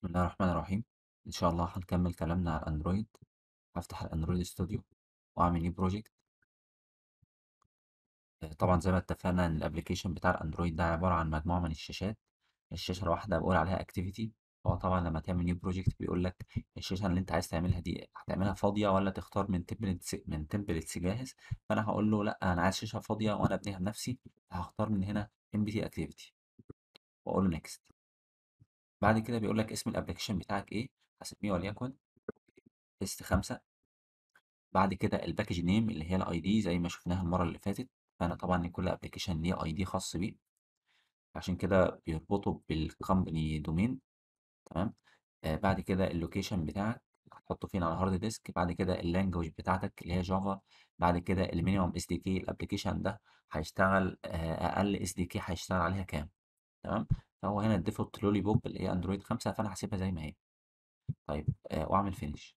بسم الله الرحمن الرحيم إن شاء الله هنكمل كلامنا على الأندرويد هفتح الأندرويد ستوديو وأعمل نيو بروجكت طبعا زي ما اتفقنا إن الأبليكيشن بتاع الأندرويد ده عبارة عن مجموعة من الشاشات الشاشة الواحدة بقول عليها أكتيفيتي هو طبعا لما تعمل نيو بروجكت بيقول لك الشاشة اللي أنت عايز تعملها دي هتعملها فاضية ولا تختار من تمبلتس من تمبلتس جاهز فأنا هقول له لأ أنا عايز شاشة فاضية وأنا أبنيها بنفسي هختار من هنا ام بي تي أكتيفيتي وأقول له نيكست بعد كده بيقول لك اسم الأبليكيشن بتاعك إيه هسميه وليكن تيست خمسة بعد كده الباكج نيم اللي هي الاي دي زي ما شفناها المره اللي فاتت فانا طبعا كل ابلكيشن ليه اي دي خاص بيه عشان كده بيربطه بالكومباني دومين تمام آه بعد كده اللوكيشن بتاعك هتحطه فين على الهارد ديسك بعد كده اللانجوج بتاعتك اللي هي جافا بعد كده المينيمم اس دي كي الابلكيشن ده هيشتغل آه اقل اس دي كي هيشتغل عليها كام تمام فهو هنا الديفولت لولي بوب اللي هي اندرويد 5 فانا هسيبها زي ما هي طيب آه واعمل فينيش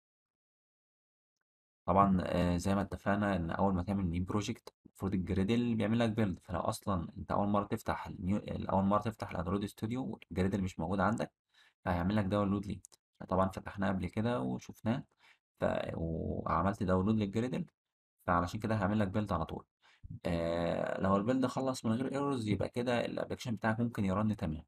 طبعا آه، زي ما اتفقنا ان اول ما تعمل نيو بروجكت المفروض الجريدل بيعمل لك بيلد فلو اصلا انت اول مره تفتح النيو اول مره تفتح الاندرويد ستوديو والجريدل مش موجود عندك فهيعمل لك داونلود ليه طبعا فتحناه قبل كده وشفناه ف... وعملت داونلود للجريدل فعلشان كده هيعمل لك بيلد على طول آه لو البيلد خلص من غير ايرورز يبقى كده الابلكيشن بتاعك ممكن يرن تمام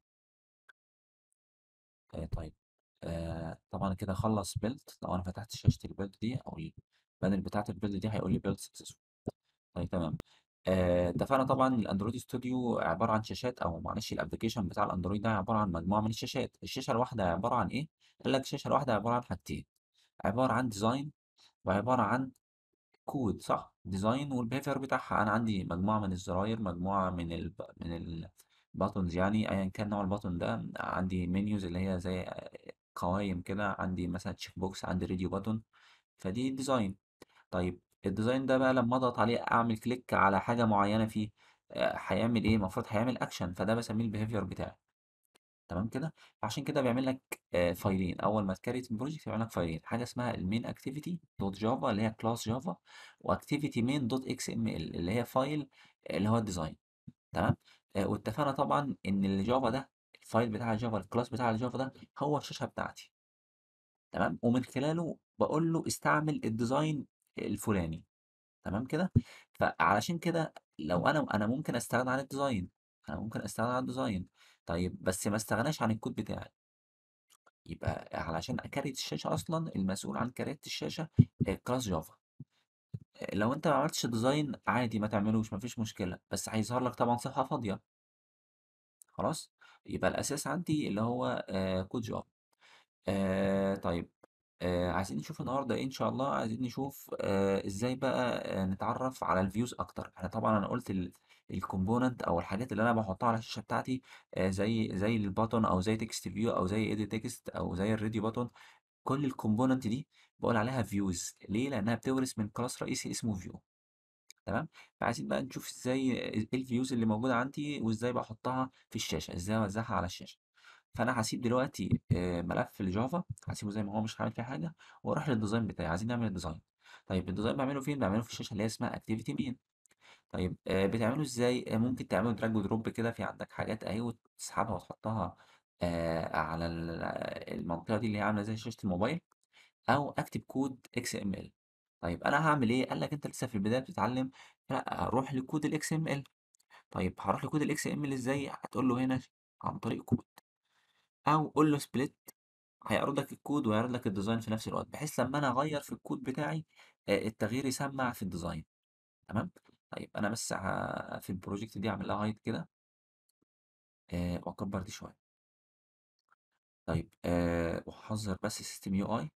آه طيب آه طبعا كده خلص بيلد لو انا فتحت شاشه البيلد دي او البانل بتاعت البيلد دي هيقول لي بيلد سكسسفول طيب تمام آه، اتفقنا طبعا الاندرويد ستوديو عباره عن شاشات او معلش الابلكيشن بتاع الاندرويد ده عباره عن مجموعه من الشاشات الشاشه الواحده عباره عن ايه قال لك الشاشه الواحده عباره عن حاجتين عباره عن ديزاين وعباره عن كود صح ديزاين والبيهيفير بتاعها انا عندي مجموعه من الزراير مجموعه من ال من الباتونز يعني ايا كان نوع الباتون ده عندي منيوز اللي هي زي قوائم كده عندي مثلا تشيك بوكس عندي راديو باتون فدي ديزاين طيب الديزاين ده بقى لما اضغط عليه اعمل كليك على حاجه معينه فيه آه، هيعمل ايه المفروض هيعمل اكشن فده بسميه البيهيفير بتاعي تمام كده عشان كده بيعمل لك آه، فايلين اول ما تكريت البروجكت بيعمل لك فايلين حاجه اسمها المين اكتيفيتي دوت جافا اللي هي كلاس جافا واكتيفيتي مين دوت اكس ام ال اللي هي فايل اللي هو الديزاين تمام آه، واتفقنا طبعا ان الجافا ده الفايل بتاع الجافا الكلاس بتاع الجافا ده هو الشاشه بتاعتي تمام ومن خلاله بقول له استعمل الديزاين الفلاني تمام كده فعلشان كده لو انا انا ممكن استغنى عن الديزاين انا ممكن استغنى عن الديزاين طيب بس ما استغناش عن الكود بتاعي يبقى علشان اكريت الشاشه اصلا المسؤول عن كريت الشاشه كلاس جافا لو انت ما عملتش ديزاين عادي ما تعملوش مفيش مشكله بس هيظهر لك طبعا صفحه فاضيه خلاص يبقى الاساس عندي اللي هو آه، كود جافا آه طيب آه عايزين نشوف النهارده إيه إن شاء الله عايزين نشوف آه إزاي بقى آه نتعرف على الفيوز أكتر أنا طبعا أنا قلت الكومبوننت أو الحاجات اللي أنا بحطها على الشاشة بتاعتي آه زي زي الباتون أو زي تكست فيو أو زي إيديت تكست أو زي الريدي باتون كل الكومبوننت دي بقول عليها فيوز ليه لأنها بتورث من كلاس رئيسي اسمه فيو تمام فعايزين بقى نشوف إزاي إيه الفيوز اللي موجودة عندي وإزاي بحطها في الشاشة إزاي أوزعها على الشاشة فانا هسيب دلوقتي آه، ملف الجافا هسيبه زي ما هو مش هعمل فيه حاجه واروح للديزاين بتاعي عايزين نعمل الديزاين طيب الديزاين بعمله فين بعمله في الشاشه اللي هي اسمها اكتيفيتي مين طيب آه، بتعمله ازاي آه، ممكن تعمله دراج ودروب كده في عندك حاجات اهي وتسحبها وتحطها آه، على ال- المنطقه دي اللي هي عامله زي شاشه الموبايل او اكتب كود اكس ام ال طيب انا هعمل ايه قال لك انت لسه في البدايه بتتعلم لا اروح لكود الاكس ام ال طيب هروح لكود الاكس ام ال ازاي هتقول له هنا عن طريق كود او قول له سبليت هيعرض لك الكود ويعرض لك الديزاين في نفس الوقت بحيث لما انا اغير في الكود بتاعي آه، التغيير يسمع في الديزاين تمام طيب انا بس ه- في البروجكت دي اعمل لها هايد كده آه، واكبر دي شويه طيب أه وهحذر بس سيستم يو اي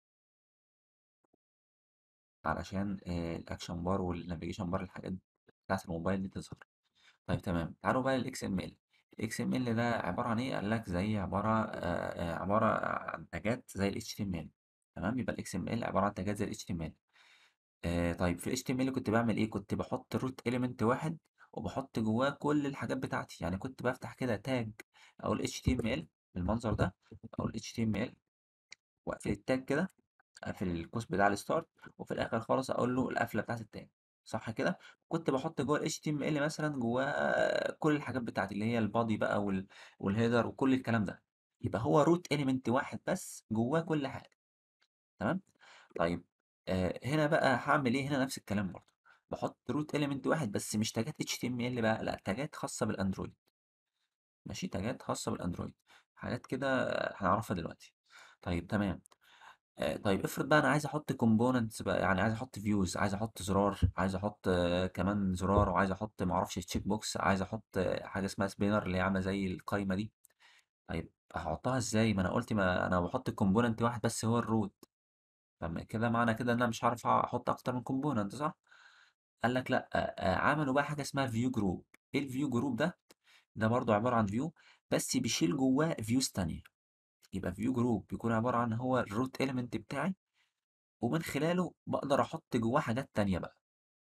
علشان آه، الاكشن بار والنافيجيشن بار الحاجات بتاعت الموبايل دي تظهر طيب تمام تعالوا بقى للاكس ام ال الاكس ام ال ده عباره عن ايه قال لك زي عباره آه، آه، عباره عن تاجات زي الاتش تي ام ال تمام يبقى الاكس ام ال عباره عن تاجات زي الاتش تي ام ال آه طيب في ال HTML كنت بعمل ايه كنت بحط روت element واحد وبحط جواه كل الحاجات بتاعتي يعني كنت بفتح كده تاج او ال HTML بالمنظر ده او ال HTML واقفل التاج كده اقفل القوس بتاع الستارت وفي الاخر خالص اقول له القفله بتاعت التاج صح كده كنت بحط جوه ال HTML مثلا جواه كل الحاجات بتاعتي اللي هي البادي بقى وال والهيدر وكل الكلام ده يبقى هو root element واحد بس جواه كل حاجة تمام؟ طيب آآ هنا بقى هاعمل إيه، هنا نفس الكلام برضه، باحط root element واحد بس مش تاجات HTML بقى، لأ تاجات خاصة بالأندرويد، ماشي، تاجات خاصة بالأندرويد، حاجات كده هنعرفها دلوقتي. طيب تمام، آآ طيب افرض بقى أنا عايز أحط components بقى، يعني عايز أحط views، عايز أحط زرار، عايز أحط آه، كمان زرار، وعايز أحط ما أعرفش check box، عايز أحط آه، حاجة اسمها spinner اللي هي عاملة زي القايمة دي، طيب هاحطها إزاي؟ ما أنا قُلت ما أنا باحط component واحد بس هو الroot. طب ما كده معنى كده إن أنا مش هاعرف أحط أكتر من component صح؟ قال لك لأ، آآ عملوا بقى حاجة اسمها view group إيه الview group ده؟ ده برضه عبارة عن view بس بيشيل جواه views تانية، يبقى view group بيكون عبارة عن هو الroot element بتاعي ومن خلاله باقدر أحط جواه حاجات تانية بقى،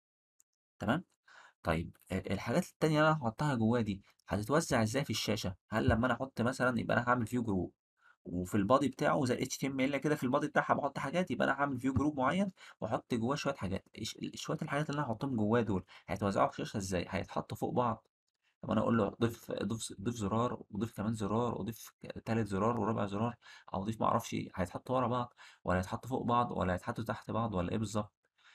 تمام؟ طيب آآ الحاجات التانية اللي أنا هاحطها جواه دي هتتوزع إزاي في الشاشة؟ هل لمّا أنا أحط مثلًا يبقى أنا هاعمل view group وفي الbody بتاعه زي الHTML كده في الbody بتاعها باحط حاجات، يبقى أنا هاعمل view group معين وأحط جواه شوية حاجات، اش شوية الحاجات اللي أنا هاحطهم جواه دول هيتوزعوا في الشاشة إزاي؟ هيتحطوا فوق بعض، طب أنا أقول له ضيف ضيف ضيف زرار وضيف كمان زرار وضيف ك تالت زرار ورابع زرار أو ضيف ما أعرفش إيه، هيتحطوا ورا بعض والّا هيتحطوا فوق بعض والّا هيتحطوا تحت بعض والّا إيه بالضبط؟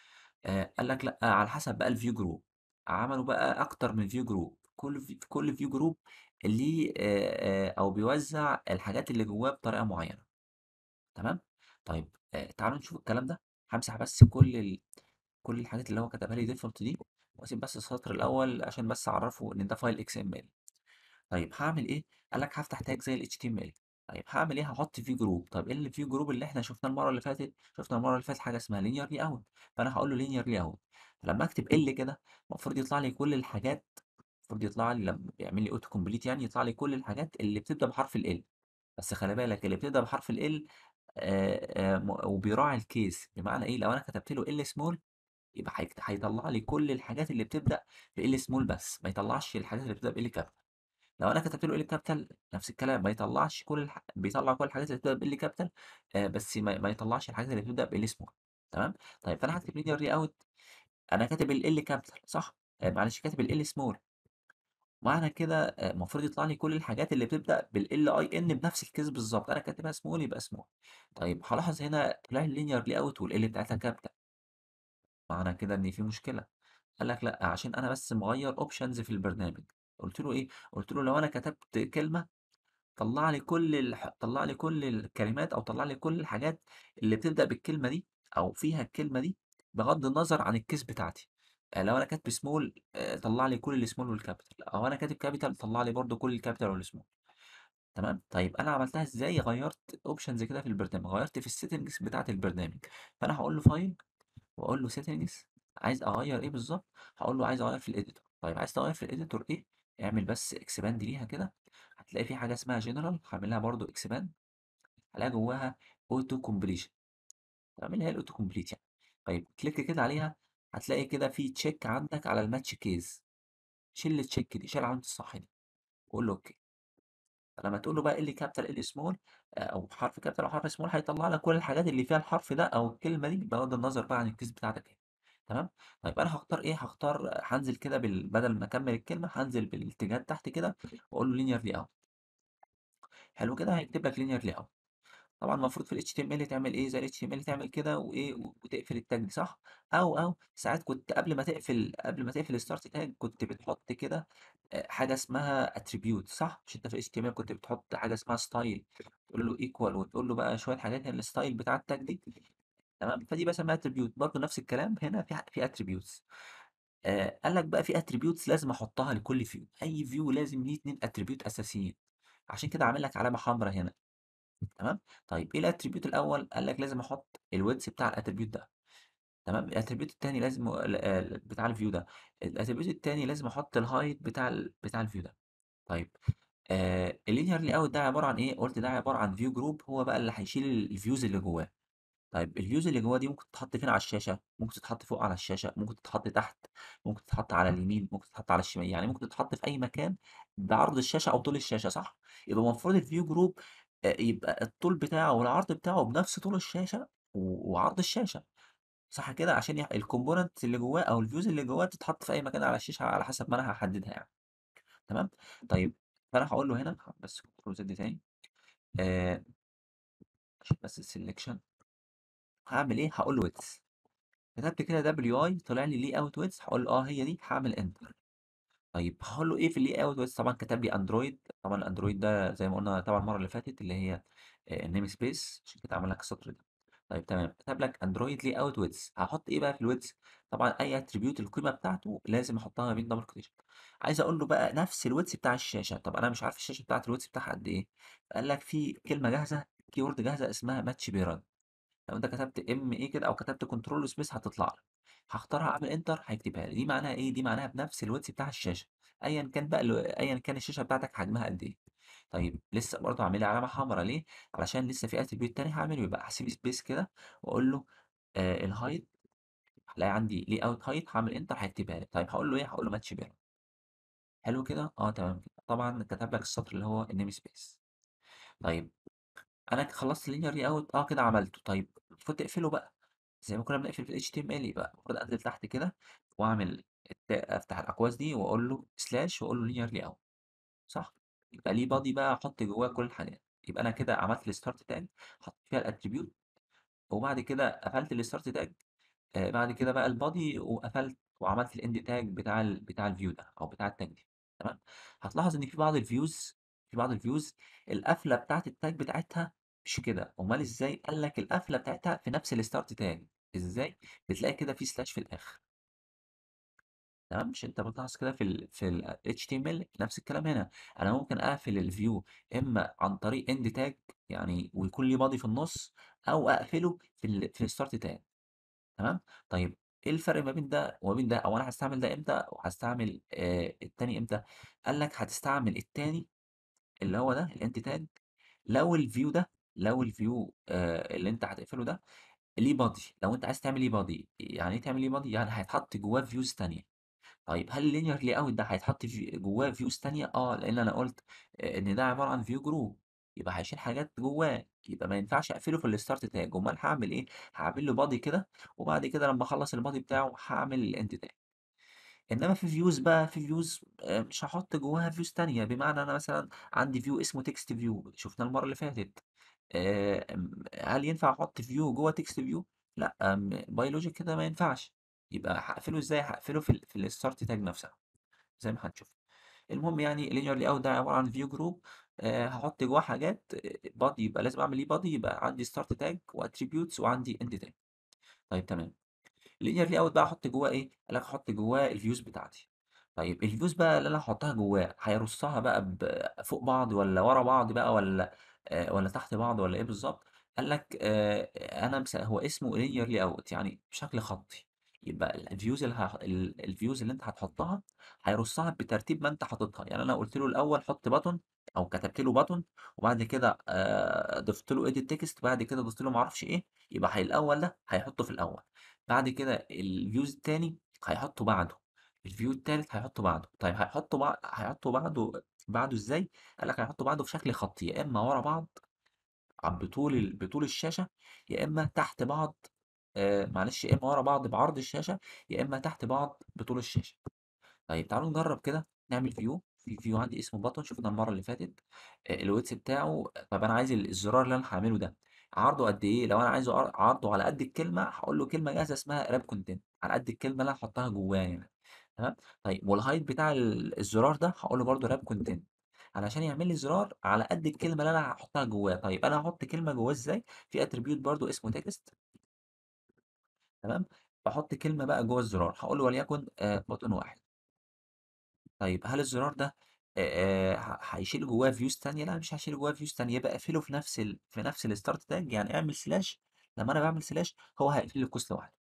آآ قال لك لأ، على حسب بقى الview group عملوا بقى أكتر من view group كل ف كل view group ليه آآ آآ أو بيوزّع الحاجات اللي جواه بطريقة معينة. تمام؟ طيب آآ تعالوا نشوف الكلام ده، هامسح بس كل ال كل الحاجات اللي هو كتبها لي default دي، واسيب بس السطر الأول عشان بس أعرّفه إن ده file XML. طيب هاعمل إيه؟ قال لك هافتح tag زي الHTML. طيب هاعمل إيه؟ هاحط view group. طب إيه الview group اللي إحنا شُفناه المرّة اللي فاتت؟ شُفنا المرّة اللي فاتت حاجة اسمها linear layout، فأنا هاقول له linear layout. فلمّا أكتب L كده المفروض يطلع لي كل الحاجات المفروض يطلع لي لمّا بيعمل لي auto complete يعني يطلع لي كل الحاجات اللي بتبدأ بحرف الL. بس خلي بالك اللي بتبدأ بحرف الL آآ آآ م وبيراعي الcase بمعنى إيه، لو أنا كتبت له L small يبقى هيكت هيطلّع لي كل الحاجات اللي بتبدأ بL small بس، ما يطلّعش الحاجات اللي بتبدأ بL capital. لو أنا كتبت له L capital نفس الكلام، ما يطلّعش كل الح بيطلّع كل الحاجات اللي بتبدأ بL capital آآ بس ما ما يطلّعش الحاجات اللي بتبدأ بL small تمام؟ طيب فأنا هاكتب linear layout أنا كاتب الL capital صح؟ آآ معلش كاتب الL small معنى كده آآ المفروض يطلع لي كل الحاجات اللي بتبدأ بالLIN بنفس الcase بالضبط، أنا كاتبها small يبقى small. طيب هالاحظ هنا طلع لي الlinear layout والL بتاعتها capital معنى كده إن في مشكلة. قال لك لأ، عشان أنا بس مغيّر options في البرنامج. قُلت له إيه، قُلت له لو أنا كتبت كلمة طلّع لي كل الح طلّع لي كل الكلمات أو طلّع لي كل الحاجات اللي بتبدأ بالكلمة دي أو فيها الكلمة دي بغض النظر عن الcase بتاعتي. آآ لو أنا كاتب small آآ طلّع لي كل الsmall والcapital أو أنا كاتب capital طلّع لي برضه كل الcapital والsmall تمام؟ طيب أنا عملتها إزاي؟ غيّرت options كده في البرنامج، غيّرت في الsettings بتاعة البرنامج. فأنا هاقول له file وأقول له settings عايز أغيّر إيه بالضبط؟ هاقول له عايز أغيّر في الeditor. طيب عايز تغيّر في الeditor إيه؟ اعمل بس expand ليها كده، هتلاقي في حاجة اسمها general هاعمل لها برضه expand هالاقي جواها auto completion تمام، اللي هي الauto complete يعني. طيب كليك كده عليها هتلاقي كده في check عندك على الmatch case شيل الcheck دي، شيل علامة الصح دي وقُل له أوكي. فلمّا تقول له بقى إيه اللي capital إيه اللي small آآ أو حرف capital أو حرف small هيطلّع لك كل الحاجات اللي فيها الحرف ده أو الكلمة دي بغض النظر بقى عن الcase بتاعتك إيه، تمام؟ طيب أنا هاختار إيه، هاختار هانزل كده بال بدل ما أكمّل الكلمة هانزل بالاتجاهات تحت كده وأقول له linear layout حلو كده هيكتب لك linear layout. طبعًا المفروض في الHTML تعمل إيه، زي الHTML تعمل كده وإيه، وتقفل الtag دي صح؟ أو أو ساعات كنت قبل ما تقفل قبل ما تقفل الstart tag كنت بتحط كده آآ حاجة اسمها attribute صح؟ مش أنت في الHTML كنت بتحط حاجة اسمها style تقول له equal وتقول له بقى شوية حاجات هي الstyle بتاع الtag دي تمام؟ فدي باسميها attribute برضه نفس الكلام هنا في ح في attributes آآ قال لك بقى في attributes لازم أحطها لكل view أي view لازم ليه 2 attribute أساسيين عشان كده عامل لك علامة حمرا هنا. تمام، طيب إيه الattribute الأول؟ قال لك لازم أحط الwidth بتاع الattribute ده، تمام، الattribute التاني لازم ال ال بتاع الview ده، الattribute التاني لازم أحط الheight بتاع ال بتاع الview ده. طيب آآ الlinear layout ده عبارة عن إيه؟ قُلت ده عبارة عن view group هو بقى اللي هيشيل الviews اللي جواه. طيب الviews اللي جوّه دي ممكن تتحط فين على الشاشة؟ ممكن تتحط فوق على الشاشة، ممكن تتحط تحت، ممكن تتحط على اليمين، ممكن تتحط على الشمال، يعني ممكن تتحط في أي مكان بعرض الشاشة أو طول الشاشة صح؟ يبقى المفروض الview group آآ يبقى الطول بتاعه والعرض بتاعه بنفس طول الشاشة و وعرض الشاشة، صح كده؟ عشان يح الcomponents اللي جوّاه أو الviews اللي جوّاه تتحط في أي مكان على الشاشة على حسب ما أنا هاحددها يعني، تمام؟ طيب فأنا هاقول له هنا بس control Z تاني. آآ عشان بس الselection هاعمل إيه، هاقول له width كتبت كده WI طلع لي layout width هاقول له آه هي دي، هاعمل enter طيب هاقول له إيه في الlayout width طبعًا كتب لي أندرويد، طبعًا الأندرويد ده زي ما قُلنا طبعًا المرّة اللي فاتت اللي هي آآ الnamespace عشان كده عمل لك السطر ده. طيب تمام، كتب لك أندرويد layout width هاحط إيه بقى في الwidth طبعًا أي attribute القيمة بتاعته لازم أحطها ما بين double quotation عايز أقول له بقى نفس الwidth بتاع الشاشة، طب أنا مش عارف الشاشة بتاعتي الwidth بتاعها قد إيه، فقال لك في كلمة جاهزة keyword جاهزة اسمها match parent لو أنت كتبت MA كده أو كتبت control space هتطلع لك، هاختارها أعمل enter هيكتبها لي، دي معناها إيه، دي معناها بنفس الwidth بتاع الشاشة، أيًا كان بقى ال أيًا كان الشاشة بتاعتك حجمها قد إيه. طيب لسه برضه عامل لي علامة حمرا ليه؟ علشان لسه في attribute تاني هاعمله، يبقى هاسيب space كده وأقول له آآ الheight هالاقي عندي layout height هاعمل enter هيكتبها لي، طيب هاقول له إيه، هاقول له match parent حلو كده؟ آه تمام كده، طبعًا كتب لك السطر اللي هو الnamespace طيب أنا ك خلصت الlinear layout آه كده عملته، طيب المفروض تقفله بقى، زي ما كنا بنقفل في الHTML يبقى المفروض أنزل تحت كده وأعمل الت أفتح الأقواس دي وأقول له slash وأقول له linear layout صح؟ يبقى ليه body بقى أحط جواه كل الحاجات، يبقى أنا كده عملت الstart tag حطيت فيها الattribute وبعد كده قفلت الstart tag آآ بعد كده بقى الbody وقفلت وعملت الend tag بتاع ال بتاع الview ده أو بتاع الtag دي تمام، هتلاحظ إن في بعض الviews في بعض الviews القفلة بتاعة الtag بتاعتها مش كده، أومال إزاي؟ قال لك القفلة بتاعتها في نفس الstart tag إزاي؟ بتلاقي كده في slash في الآخر. تمام، مش أنت بتلاحظ كده في ال في الHTML نفس الكلام هنا، أنا ممكن أقفل الview إما عن طريق end tag يعني ويكون ليه body في النُص أو أقفله في ال في الstart tag تمام، طيب إيه الفرق ما بين ده وما بين ده أو أنا هاستعمل ده إمتى وهاستعمل آآ التاني إمتى؟ قال لك هتستعمل التاني اللي هو ده الend tag لو الview ده لو الview آآ اللي أنت هتقفله ده ليه body لو أنت عايز تعمل ليه body يعني إيه تعمل ليه body؟ يعني هيتحط جواه views تانية. طيب هل الlinear layout ده هيتحط في جواه views تانية؟ آه، لإن أنا قُلت آآ إن ده عبارة عن view group يبقى هيشيل حاجات جواه، يبقى ما ينفعش أقفله في الstart tag أومال هاعمل إيه؟ هاعمل له body كده وبعد كده لمّا أخلّص الbody بتاعه هاعمل الend tag. إنما في views بقى في views آآ مش هاحط جواها views تانية، بمعنى أنا مثلًا عندي view اسمه text view شُفناه المرّة اللي فاتت آآ آمم هل ينفع أحط view جوّه text view؟ لأ، م by logic كده ما ينفعش، يبقى هاقفله إزاي؟ هاقفله في ال في الstart tag نفسها زي ما هنشوف. المهم يعني الlinear layout ده عبارة عن view group آآ هاحط جواه حاجات body يبقى لازم أعمل ليه body يبقى عندي start tag وattributes وعندي end tag. طيب تمام. الlinear layout بقى أحط جواه إيه؟ قال لك أحط جواه الviews بتاعتي. طيب الviews بقى اللي أنا هاحطها جواه هيرصها بقى ب فوق بعض والّا ورا بعض بقى والّا آآ والّا تحت بعض والّا إيه بالضبط؟ قال لك آآ أنا مس هو اسمه linear layout يعني بشكل خطي، يبقى الviews اللي هاح ال الviews اللي أنت هتحطها هيرصها بترتيب ما أنت حاططها، يعني أنا قُلت له الأول حُط button أو كتبت له button وبعد كده آآ ضِفت له edit text بعد كده ضِفت له ما أعرفش إيه، يبقى هي الأول ده هيحطه في الأول، بعد كده الviews التاني هيحطه بعده. الview التالت هيحطه بعده، طيب هيحطه بع هيحطه بعده بعده إزاي؟ قال لك هيحطه بعده في شكل خطي، يا إما ورا بعض ع بطول ال بطول الشاشة، يا إما تحت بعض آآ معلش يا إما ورا بعض بعرض الشاشة، يا إما تحت بعض بطول الشاشة. طيب تعالوا نجرب كده نعمل view في view عندي اسمه button شُفناه المرة اللي فاتت آآ الwidth بتاعه طب أنا عايز ال الزرار اللي أنا هاعمله ده عرضه قد إيه؟ لو أنا عايزه عر عرضه على قد الكلمة هاقول له كلمة جاهزة اسمها wrap content على قد الكلمة اللي أنا هاحطها جواه يعني تمام؟ طيب والheight بتاع ال الزرار ده هاقول له برضه wrap content علشان يعمل لي زرار على قد الكلمة اللي أنا هاحطها جواه، طيب أنا هاحط كلمة جواه إزاي؟ في attribute برضه اسمه text تمام؟ باحط كلمة بقى جوه الزرار هاقول له وليكن آآ button 1 طيب هل الزرار ده آآ ه هيشيل جواه views تانية؟ لأ مش هاشيل جواه views تانية، يبقى اقفله في نفس ال في نفس الstart tag يعني اعمل slash لمّا أنا باعمل slash هو هيقفل لي القوس لوحده.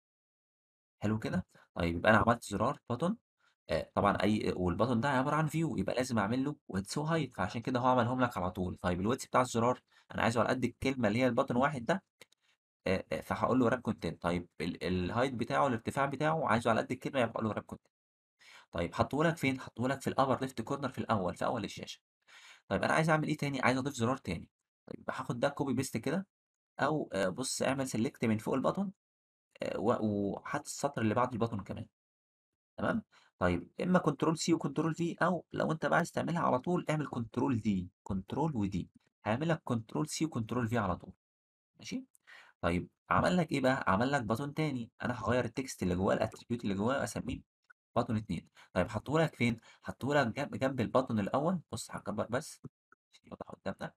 حلو كده؟ طيب يبقى أنا عملت زرار button آآ طبعًا أي والbutton ده عبارة عن view يبقى لازم أعمل له width وheight فعشان كده هو عملهم لك على طول. طيب الwidth بتاع الزرار أنا عايزه على قد الكلمة اللي هي الbutton 1 ده آآ آآ فهاقول له wrap content طيب ال الheight بتاعه الارتفاع بتاعه عايزه على قد الكلمة يبقى هاقول له wrap content. طيب حطّه لك فين؟ حطّه لك في الupper left corner في الأول، في أول الشاشة. طيب أنا عايز أعمل إيه تاني؟ عايز أضيف زرار تاني. طيب هاخد ده copy paste كده أو آآ بُص اعمل select من فوق الbutton آآ و وهات السطر اللي بعد الbutton كمان تمام؟ طيب إما control C وcontrol V أو لو أنت بقى عايز تعملها على طول اعمل control D، control وD هيعمل لك كنترول سي وكنترول في على طول ماشي طيب عمل لك ايه بقى عمل لك باتون تاني انا هغير التكست اللي جواه الاتريبيوت اللي جواه اسميه باتون اتنين طيب حطه لك فين حطه لك جنب, جنب الباتون الاول بص هكبر بس عشان يوضح قدامنا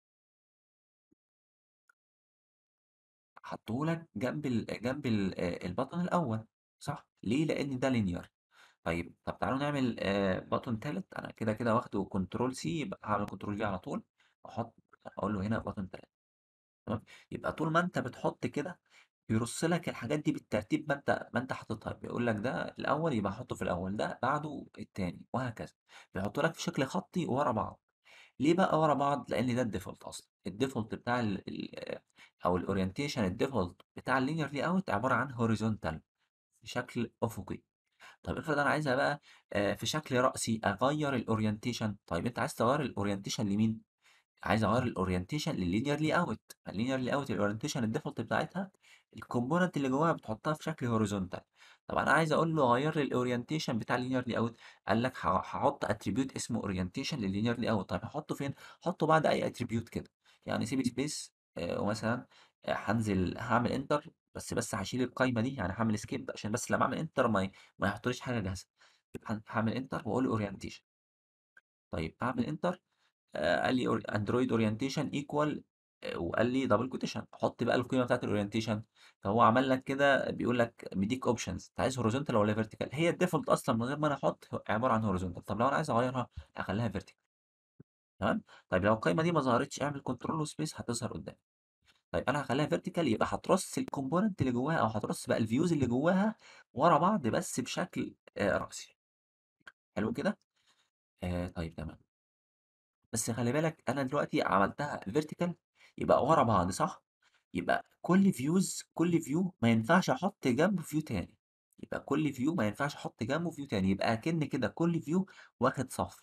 حطه لك جنب ال جنب ال الباتون الاول صح ليه لان ده لينير طيب طب تعالوا نعمل آه باتون تالت انا كده كده واخده كنترول سي يبقى هعمل كنترول في على طول احط اقول له هنا باتون تالت تمام يبقى طول ما انت بتحط كده بيرص لك الحاجات دي بالترتيب ما انت ما انت حاططها بيقول لك ده الاول يبقى حطه في الاول ده بعده التاني وهكذا بيحطه لك في شكل خطي ورا بعض ليه بقى ورا بعض لان ده الديفولت اصلا الديفولت بتاع ال ال او الاورينتيشن الديفولت بتاع اللينير لي اوت عباره عن هوريزونتال في شكل افقي طب افرض انا عايزها بقى آه، في شكل رأسي اغير الاورينتيشن طيب انت عايز تغير الاورينتيشن لمين عايز اغير الاورينتيشن لللينير لي اوت اللينير لي اوت الاورينتيشن الديفولت بتاعتها الكومبوننت اللي جواها بتحطها في شكل هوريزونتال طب انا عايز اقول له غير لي الاورينتيشن بتاع اللينير لي اوت قال لك ه- هحط اتريبيوت اسمه اورينتيشن لللينير لي اوت طيب هحطه فين هحطه بعد اي اتريبيوت كده يعني سيب سبيس ومثلا آه، هنزل هعمل انتر بس بس هشيل القايمه دي يعني هعمل سكيب عشان بس لما اعمل انتر ما ي- ما يحطليش حاجه جاهزه هعمل انتر واقول له اورينتيشن طيب اعمل انتر آه، قال لي اندرويد اورينتيشن ايكوال وقال لي دبل كوتيشن حط بقى القيمه بتاعت الاورينتيشن فهو عمل لك كده بيقول لك مديك اوبشنز انت عايز هوريزونتال ولا فيرتيكال هي الديفولت اصلا من غير ما انا احط عباره عن هوريزونتال طب لو انا عايز اغيرها هخليها فيرتيكال تمام طيب لو القيمه دي ما ظهرتش اعمل كنترول وسبيس هتظهر قدامي طيب انا هخليها فيرتيكال يبقى هترص الكومبوننت اللي جواها او هترص بقى الفيوز اللي جواها ورا بعض بس بشكل آه، رأسي حلو كده آه طيب تمام بس خلي بالك انا دلوقتي عملتها فيرتيكال يبقى ورا بعض صح يبقى كل فيوز كل فيو ما ينفعش احط جنبه فيو تاني يبقى كل فيو ما ينفعش احط جنبه فيو تاني يبقى اكن كده كل فيو واخد صف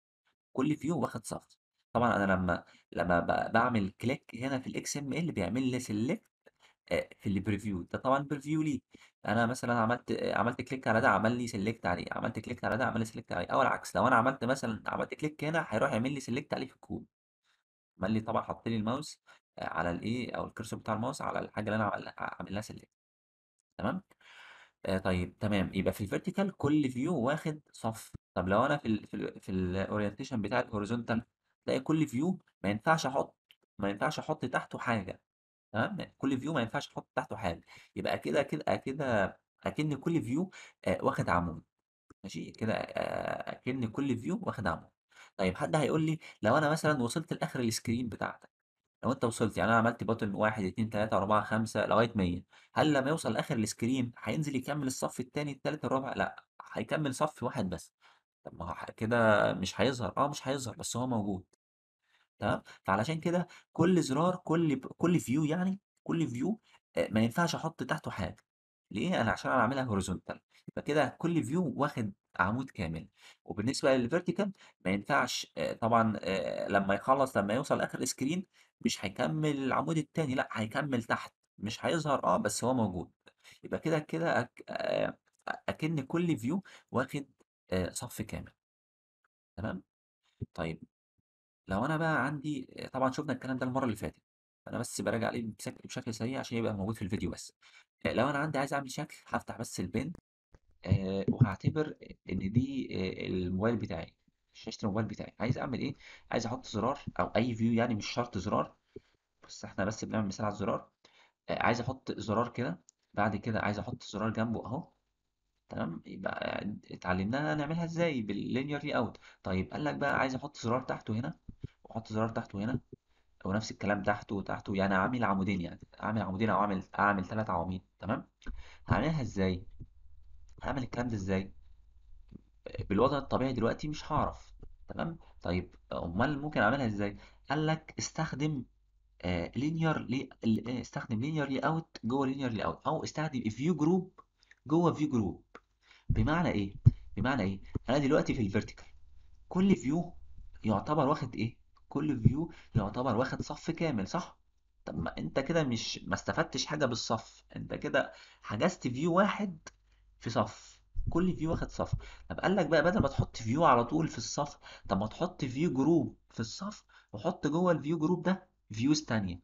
كل فيو واخد صف طبعا انا لما لما ب- بعمل كليك هنا في الاكس ام ال بيعمل لي سيلكت في البريفيو ده طبعا بريفيو ليه انا مثلا عملت آه، عملت كليك على ده عمل لي سيلكت عليه عملت كليك على ده عمل لي سيلكت عليه او العكس لو انا عملت مثلا عملت كليك هنا هيروح يعمل لي سيلكت عليه في الكود عمل لي طبعًا حط لي الماوس آآ على الإيه، أو الcursor بتاع الماوس على الحاجة اللي أنا عامل عامل لها select تمام، آآ طيب تمام، يبقى في الvertical كل view واخد صف، طب لو أنا في ال في ال في الorientation بتاع الhorizontal تلاقي كل view ما ينفعش أحط ما ينفعش أحط تحته حاجة تمام، كل view ما ينفعش أحط تحته حاجة، يبقى كده كده كده أكن كل view آآ واخد عمود ماشي، كده آآ أكن كل view واخد عمود. طيب حد هيقول لي لو أنا مثلًا وصلت لآخر الscreen بتاعتك لو أنت وصلت يعني أنا عملت بutton 1 2 3 4 5 لغاية 100 هل لمّا يوصل لآخر السكرين هينزل يكمّل الصف التاني، التالت، الرابع؟ لأ، هيكمّل صف واحد بس. طب ما هو ح كده مش هيظهر، آه مش هيظهر بس هو موجود. تمام، فعلشان كده كل زرار كل ب كل view يعني كل view آآ ما ينفعش أحط تحته حاجة، ليه؟ أنا عشان أنا عاملها horizontal يبقى كده كل view واخد عمود كامل، وبالنسبة للvertical ما ينفعش آآ طبعًا آآ لمّا يخلّص لمّا يوصل آخر screen مش هيكمّل العمود التاني لأ، هيكمّل تحت، مش هيظهر آه، بس هو موجود، يبقى كده كده أك آآ أكِن كل view واخد آآ صف كامل، تمام؟ طيب لو أنا بقى عندي طبعًا شُفنا الكلام ده المرّة اللي فاتت، أنا بس باراجع عليه بشكل بشكل سريع عشان يبقى موجود في الفيديو بس. آآ لو أنا عندي عايز أعمل شكل هافتح بس الPen آآ وهاعتبر إن دي آآ الموبايل بتاعي، شاشة الموبايل بتاعي، عايز أعمل إيه، عايز أحُط زرار أو أي view يعني مش شرط زرار، بس إحنا بس بنعمل مثال على الزرار، آآ عايز أحُط زرار كده، بعد كده عايز أحُط زرار جنبه أهو، تمام، يبقى اتعلمناها نعملها إزاي بالlinear layout. طيب قال لك بقى عايز أحُط زرار تحته هنا، وأحُط زرار تحته هنا. ونفس الكلام تحته وتحته يعني عامل عمودين يعني عامل عمودين او اعمل اعمل ثلاث عواميد تمام هعملها ازاي هعمل الكلام ده ازاي بالوضع الطبيعي دلوقتي مش هعرف تمام طيب امال ممكن اعملها ازاي قال لك استخدم لينير لي استخدم لينير لي اوت جوه لينير لي اوت او استخدم فيو جروب جوه فيو جروب بمعنى ايه بمعنى ايه انا دلوقتي في الفيرتيكال كل فيو يعتبر واخد ايه كل فيو يعتبر واخد صف كامل صح طب ما انت كده مش ما استفدتش حاجه بالصف انت كده حجزت فيو واحد في صف كل فيو واخد صف طب قال لك بقى بدل ما تحط فيو على طول في الصف طب ما تحط فيو جروب في الصف وحط جوه الفيو جروب ده فيوز تانية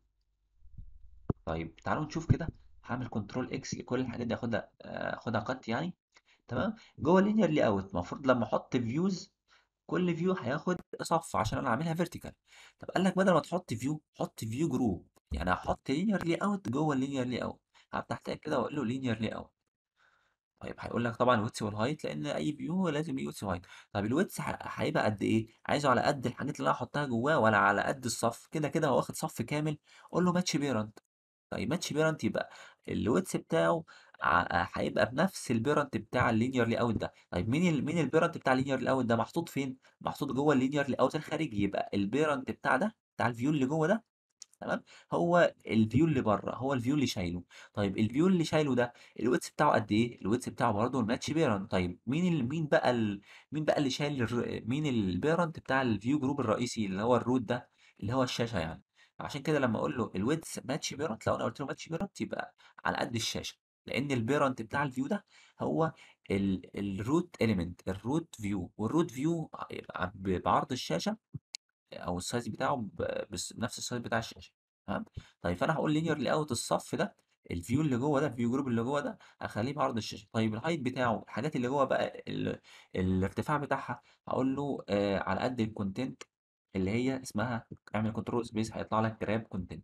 طيب تعالوا نشوف كده هعمل كنترول اكس كل الحاجات دي اخدها آه، اخدها قط يعني تمام جوه اللينير لي اوت المفروض لما احط فيوز كل فيو هياخد صف عشان انا عاملها فيرتيكال طب قال لك بدل ما تحط فيو حط فيو جروب يعني هحط لينير لي اوت جوه اللينير لي اوت هفتح تاج كده واقول له لينير لي اوت طيب هيقول لك طبعا الويدث والهايت لان اي فيو لازم ليه ويدث وهايت طب الويدث ه- هيبقى قد ايه عايزه على قد الحاجات اللي انا هحطها جواه ولا على قد الصف كده كده هو واخد صف كامل قول له ماتش بيرنت طيب ماتش بيرنت يبقى الويدث بتاعه ع- هيبقى بنفس البيرنت بتاع اللينير لي اوت ده طيب مين ال... مين البيرنت بتاع اللينير لي اوت ده محطوط فين محطوط جوه اللينير لي اوت الخارجي يبقى البيرنت بتاع ده بتاع الفيو اللي جوه ده تمام هو الفيو اللي بره هو الفيو اللي شايله طيب الفيو اللي شايله ده الويتس بتاعه قد ايه الويتس بتاعه برضه الماتش بيرنت طيب مين ال... مين بقى ال... مين بقى اللي شايل الر... مين البيرنت بتاع الفيو جروب الرئيسي اللي هو الروت ده اللي هو الشاشه يعني عشان كده لما اقول له الويتس ماتش بيرنت لو انا قلت له ماتش بيرنت يبقى على قد الشاشه لان البيرنت بتاع الفيو ده هو ال... الروت اليمنت الروت فيو والروت فيو بعرض الشاشه او السايز بتاعه ب- بس بنفس السايز بتاع الشاشه تمام طيب فانا هقول لينير لاي اوت الصف ده الفيو اللي جوه ده الفيو جروب اللي جوه ده هخليه بعرض الشاشه طيب الهايت بتاعه الحاجات اللي جوه بقى ال... الارتفاع بتاعها هقول له آه على قد الكونتنت اللي هي اسمها اعمل كنترول سبيس هيطلع لك جراب كونتنت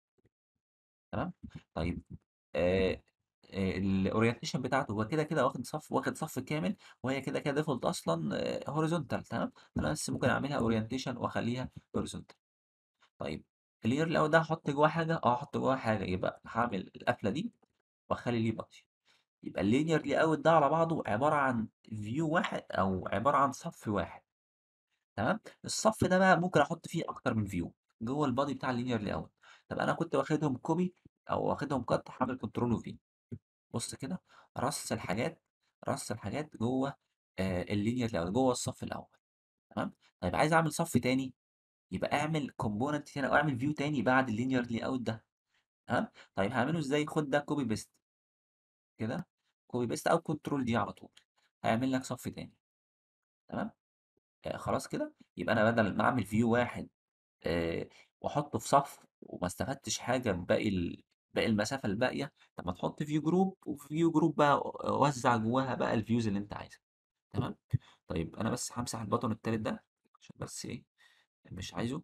تمام طيب آه الاورينتيشن بتاعته هو كده كده واخد صف واخد صف كامل وهي كده كده ديفولت اصلا هوريزونتال تمام انا بس ممكن اعملها اورينتيشن واخليها هوريزونتال طيب اللير الاول ده هحط جواه حاجه اه احط جواه حاجه يبقى هعمل القفله دي واخلي ليه بادي يبقى اللينير لي اوت ده على بعضه عباره عن فيو واحد او عباره عن صف واحد تمام الصف ده بقى ممكن احط فيه اكتر من فيو جوه البادي بتاع اللينير لي اوت طب انا كنت واخدهم كوبي او واخدهم كات هعمل كنترول في بص كده رص الحاجات رص الحاجات جوه آه اللينير لي اوت جوه الصف الاول تمام طيب عايز اعمل صف تاني يبقى اعمل كومبوننت تاني او اعمل فيو تاني بعد اللينير لي اوت ده تمام طيب هعمله ازاي خد ده كوبي بيست كده كوبي بيست او كنترول دي على طول هيعمل لك صف تاني تمام آه خلاص كده يبقى انا بدل ما اعمل فيو واحد آه واحطه في صف وما استفدتش حاجه بباقي ال... باقي المسافه الباقيه طب ما تحط فيو جروب وفي فيو جروب بقى وزع جواها بقى الفيوز اللي انت عايزها تمام طيب انا بس همسح البطن التالت ده عشان بس ايه مش عايزه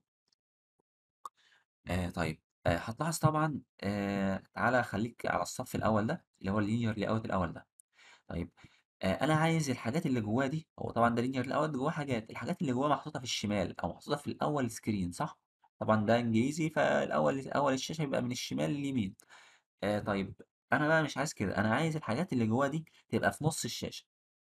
آه طيب آه هتلاحظ طبعا آه تعالى خليك على الصف الاول ده اللي هو اللينير لي اوت الاول ده طيب آه انا عايز الحاجات اللي جواه دي هو طبعا ده لينير لي اوت جواه حاجات الحاجات اللي جواه محطوطه في الشمال او محطوطه في الاول سكرين صح طبعا ده انجليزي فالاول اول الشاشه يبقى من الشمال لليمين آه طيب انا بقى مش عايز كده انا عايز الحاجات اللي جواه دي تبقى في نص الشاشه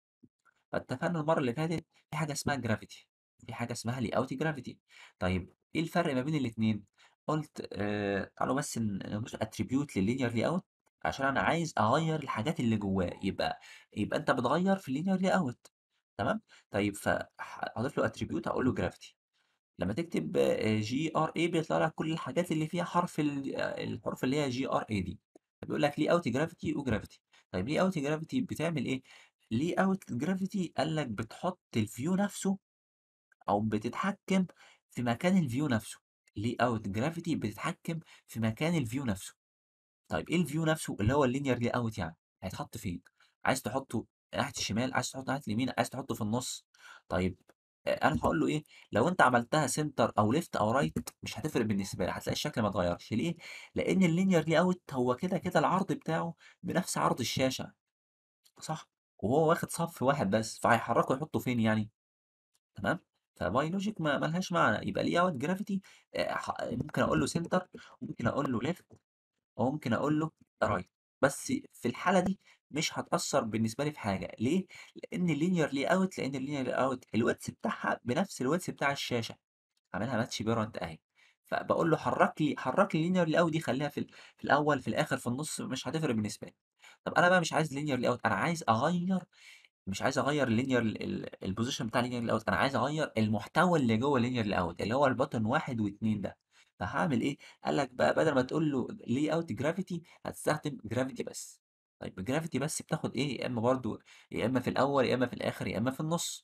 فاتفقنا المرة اللي فاتت في حاجة اسمها جرافيتي في حاجة اسمها لي اوت جرافيتي طيب ايه الفرق ما بين الاتنين قلت آه تعالوا بس ن- نضيف اتريبيوت لللينير لي اوت عشان انا عايز اغير الحاجات اللي جواه يبقى يبقى انت بتغير في اللينير لي اوت تمام طيب فهضيف له اتريبيوت هقول له جرافيتي لما تكتب جي ار اي بيطلع لك كل الحاجات اللي فيها حرف ال- آه، الحروف اللي هي جي ار اي دي بيقول لك لي اوت جرافيتي وجرافيتي طيب لي اوت جرافيتي بتعمل ايه لي اوت جرافيتي قال لك بتحط الفيو نفسه او بتتحكم في مكان الفيو نفسه لي اوت جرافيتي بتتحكم في مكان الفيو نفسه طيب إيه الview نفسه اللي هو الlinear layout يعني، هيتحط فين؟ عايز تحطه ناحية الشمال، عايز تحطه ناحية اليمين، عايز تحطه في النُص، طيب آآ أنا هاقول له إيه، لو أنت عملتها center أو left أو right مش هتفرق بالنسبة لي، هتلاقي الشكل ما اتغيّرش، ليه؟ لإن الlinear layout هو كده، كده العرض بتاعه بنفس عرض الشاشة، صح؟ وهو واخد صف واحد بس، فهيحرّكه يحطه فين يعني؟ تمام؟ فby logic ما ما لهاش معنى، يبقى layout gravity آآ ح ممكن أقول له center وممكن أقول له left أو ممكن أقول له رايت بس في الحالة دي مش هتأثّر بالنسبة لي في حاجة، ليه؟ لإن الlinear layout لإن الlinear layout الwidth بتاعها بنفس الwidth بتاع الشاشة، عاملها match parent أهي، فباقول له حرّك لي حرّك لي الlinear layout دي خلّيها في ال في الأول، في الآخر، في النُص، مش هتفرق بالنسبة لي. طَب أنا بقى مش عايز linear layout أنا عايز أغيّر مش عايز أغيّر الlinear ال ال الposition بتاع الlinear layout أنا عايز أغيّر المحتوى اللي جوّه الlinear layout اللي هو الbutton 1 و2 ده، فهاعمل إيه، قال لك بقى بدل ما تقول له layout gravity هتستخدم gravity بس، طيب gravity بس بتاخد إيه، يا إمّا برضه يا إمّا في الأول، يا إمّا في الآخر، يا إمّا في النُص،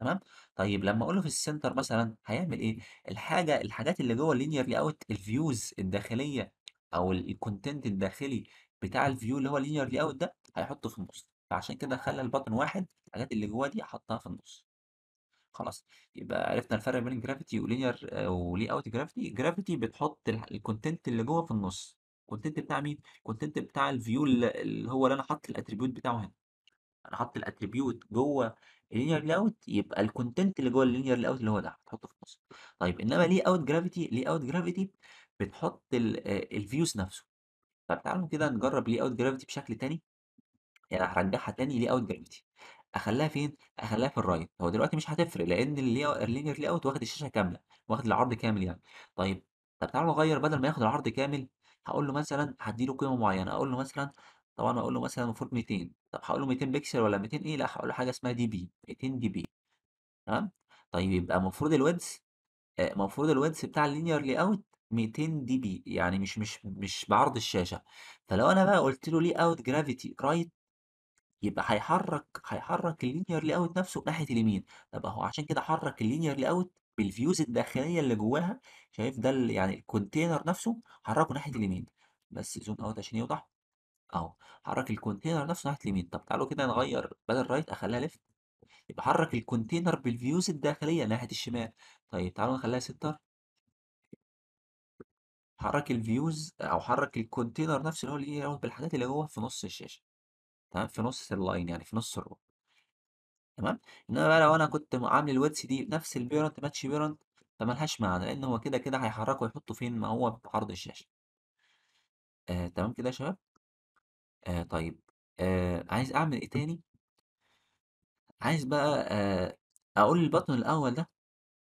تمام طيب لما اقول له في السنتر مثلا هيعمل ايه الحاجه الحاجات اللي جوه اللينير لي اوت الفيوز الداخليه او الكونتنت الداخلي بتاع الفيو اللي هو اللينير لي اوت ده هيحطه في النص فعشان كده خلى البطن واحد الحاجات اللي جوه دي حطها في النص خلاص يبقى عرفنا الفرق بين جرافيتي ولينير ولي اوت جرافيتي جرافيتي بتحط الكونتنت اللي جوه في النص الكونتنت بتاع مين الكونتنت بتاع الفيو اللي اللي هو اللي انا حاطط الاتريبيوت بتاعه هنا انا حاطط الاتريبيوت جوه اللينير لاي اوت يبقى الكونتنت اللي جوه اللينير لاي اوت اللي هو ده هتحطه في النص طيب انما لي اوت جرافيتي لي اوت جرافيتي بتحط الفيوز نفسه طب تعالوا كده نجرب لي اوت جرافيتي بشكل تاني يعني هرجعها تاني لي اوت جرافيتي اخليها فين اخليها في الرايت هو دلوقتي مش هتفرق لان اللينير لي اوت واخد الشاشه كامله واخد العرض كامل يعني طيب طب تعالوا نغير بدل ما ياخد العرض كامل هقول له مثلا هديله قيمه معينه اقول له مثلا طبعا اقول له مثلا المفروض 200 طب هقول له 200 بكسل ولا 200 ايه لا هقول له حاجه اسمها دي بي 200 دي بي تمام طيب يبقى المفروض الويدث المفروض الويدث بتاع اللينير لي اوت 200 دي بي يعني مش مش مش بعرض الشاشه فلو انا بقى قلت له لي اوت جرافيتي رايت يبقى هيحرك هيحرك اللينير لي اوت نفسه ناحيه اليمين طب اهو عشان كده حرك اللينير لي اوت بالفيوز الداخليه اللي جواها شايف ده ال- يعني الكونتينر نفسه حركه ناحيه اليمين بس زوم اوت عشان يوضح اهو حرك الكونتينر نفسه ناحيه اليمين طب تعالوا كده نغير بدل رايت اخليها ليفت يبقى حرك الكونتينر بالفيوز الداخليه ناحيه الشمال طيب تعالوا نخليها سنتر حرك الفيوز او حرك الكونتينر نفسه اللي هو اللي هو بالحاجات اللي جوه في نص الشاشه تمام في نص اللاين يعني في نص الرو تمام انما بقى لو انا كنت عامل الويدث دي نفس البيرنت ماتش بيرنت فملهاش معنى لان هو كده كده هيحركه ويحطه فين ما هو بعرض الشاشه آه تمام كده يا شباب آه طيب آه عايز اعمل ايه تاني عايز بقى آه اقول البطن الاول ده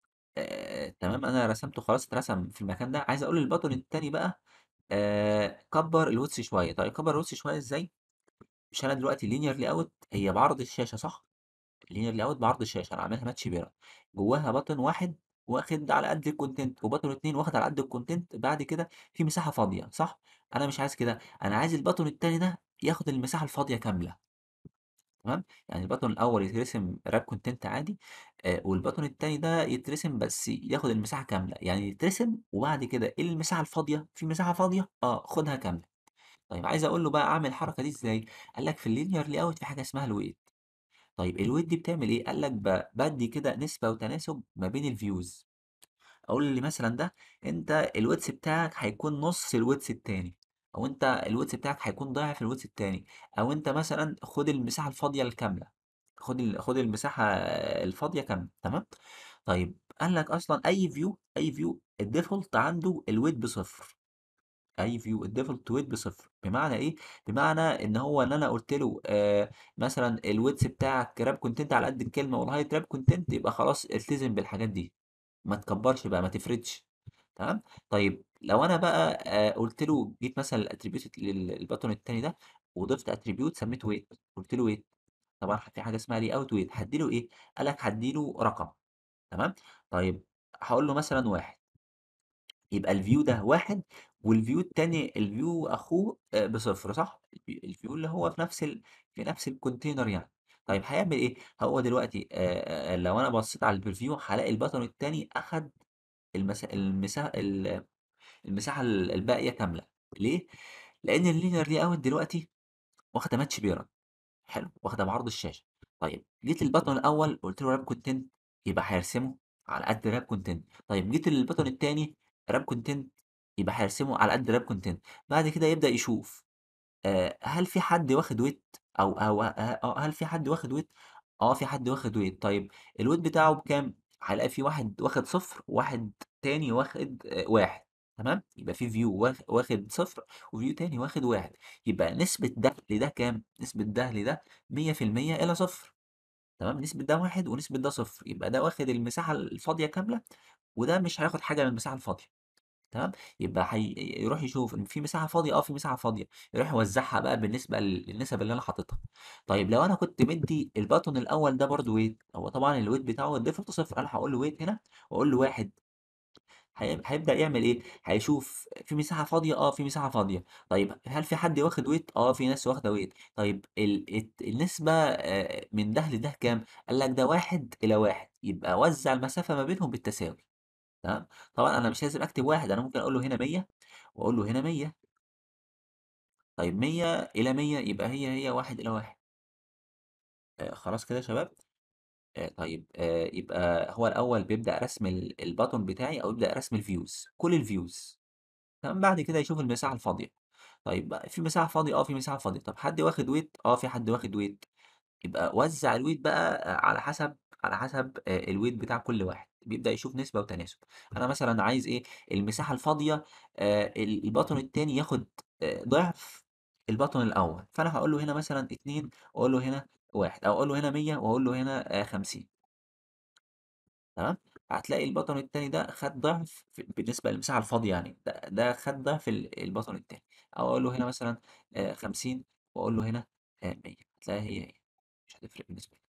آه تمام انا رسمته خلاص اترسم في المكان ده عايز اقول البطن التاني بقى آه كبر الويدث شويه طيب كبر الويدث شويه ازاي مش انا دلوقتي اللينير لي اوت هي بعرض الشاشه صح اللينير لاyout بعرض الشاشة أنا عاملها ماتش بيرة جواها بutton واحد واخد على قد الكونتنت وبutton اتنين واخد على قد الكونتنت بعد كده في مساحة فاضية صح؟ أنا مش عايز كده أنا عايز البutton التاني ده ياخد المساحة الفاضية كاملة تمام؟ يعني البutton الأول يترسم راب كونتنت عادي آه والبutton التاني ده يترسم بس ياخد المساحة كاملة يعني يترسم وبعد كده إيه المساحة الفاضية؟ في مساحة فاضية؟ اه خدها كاملة طيب عايز أقول له بقى أعمل الحركة دي إزاي؟ قال لك في اللينير لاyout في حاجة اسمها الويت طيب الويت دي بتعمل ايه؟ قال لك ب- بدي كده نسبة وتناسب ما بين الفيوز اقول لي مثلا ده انت الويتس بتاعك هيكون نص الويتس التاني او انت الويتس بتاعك هيكون ضعف الويتس التاني او انت مثلا خد المساحة الفاضية الكاملة خد ال- خد المساحة الفاضية كاملة تمام طيب قال لك اصلا اي فيو اي فيو الديفولت عنده الويت بصفر اي فيو الديفولت ويت بصفر بمعنى ايه بمعنى ان هو ان انا قلت له آه مثلا الويتس بتاعك راب كونتنت على قد الكلمه والهايت راب كونتنت يبقى خلاص التزم بالحاجات دي ما تكبرش بقى ما تفردش تمام طيب لو انا بقى آه قلت له جيت مثلا الاتريبيوت للباتون التاني ده وضفت اتريبيوت سميته ويت قلت له ويت طبعا في حاجه اسمها لي اوت ويت هديله ايه قال لك هديله رقم تمام طيب هقول له مثلا واحد يبقى الفيو ده واحد والفيو التاني الفيو اخوه آه، بصفر صح الفي- الفيو اللي هو في نفس ال... في نفس الكونتينر يعني طيب هيعمل ايه هو دلوقتي آه، آه، لو انا بصيت على البريفيو هلاقي البطن التاني اخد المسا... المساحه المساحه ال- الباقيه كامله ليه لان اللينير لي اوت دلوقتي واخده ماتش بيرن حلو واخده بعرض الشاشه طيب جيت للبطن الاول قلت له راب كونتنت يبقى هيرسمه على قد راب كونتنت طيب جيت للبطن التاني راب كونتنت يبقى هيرسمه على قد راب كونتنت بعد كده يبدأ يشوف آه هل في حد واخد ويت او او آه آه، هل في حد واخد ويت اه في حد واخد ويت طيب الويت بتاعه بكام هلاقي في واحد واخد صفر واحد تاني واخد آه واحد تمام يبقى في فيو واخد صفر وفيو تاني واخد واحد يبقى نسبة ده لده كام نسبة ده لده مية في المية إلى صفر تمام نسبة ده واحد ونسبة ده صفر يبقى ده واخد المساحة الفاضية كاملة وده مش هياخد حاجة من المساحة الفاضية تمام يبقى حي... يروح يشوف ان في مساحه فاضيه اه في مساحه فاضيه يروح يوزعها بقى بالنسبه لل- للنسب اللي انا حاططها طيب لو انا كنت مدي الباتون الاول ده برضو ويت هو طبعا الويت بتاعه الديفولت صفر انا هقول له ويت هنا واقول له واحد هي هيبدأ يعمل إيه، هيشوف في مساحة فاضية، آه في مساحة فاضية، طيب هل في حد واخد weight؟ آه في ناس واخدة weight، طيب ال الت النسبة آآ من ده لده كام؟ قال لك ده 1:1 يبقى وزّع المسافة ما بينهم بالتساوي، تمام، طبعًا أنا مش لازم أكتب 1 أنا ممكن أقول له هنا 100 وأقول له هنا 100 طيب 100 إلى 100 يبقى هي، هي 1:1 آآ خلاص كده يا شباب؟ آآ طيب آآ يبقى هو الأول بيبدأ رسم ال الbutton بتاعي أو يبدأ رسم الviews كل الviews تمام، بعد كده يشوف المساحة الفاضية، طيب بقى في مساحة فاضية، آه في مساحة فاضية، طب حد واخد weight؟ آه في حد واخد weight، يبقى وزّع الweight بقى على حسب على حسب آآ الweight بتاع كل واحد، بيبدأ يشوف نسبة وتناسب، أنا مثلًا عايز إيه، المساحة الفاضية آآ ال الbutton التاني ياخد آآ ضِعف الbutton الأول، فأنا هاقول له هنا مثلًا 2 وأقول له هنا 1 أو أقول له هنا 100 وأقول له هنا آآ 50. تمام، هتلاقي البطن التاني ده خد ضعف ف بالنسبة للمساحة الفاضية يعني، ده ده خد ضعف ال البطن التاني، أو أقول له هنا مثلًا آآ 50 وأقول له هنا آآ 100 هتلاقيها هي، هي، مش هتفرق بالنسبة لي.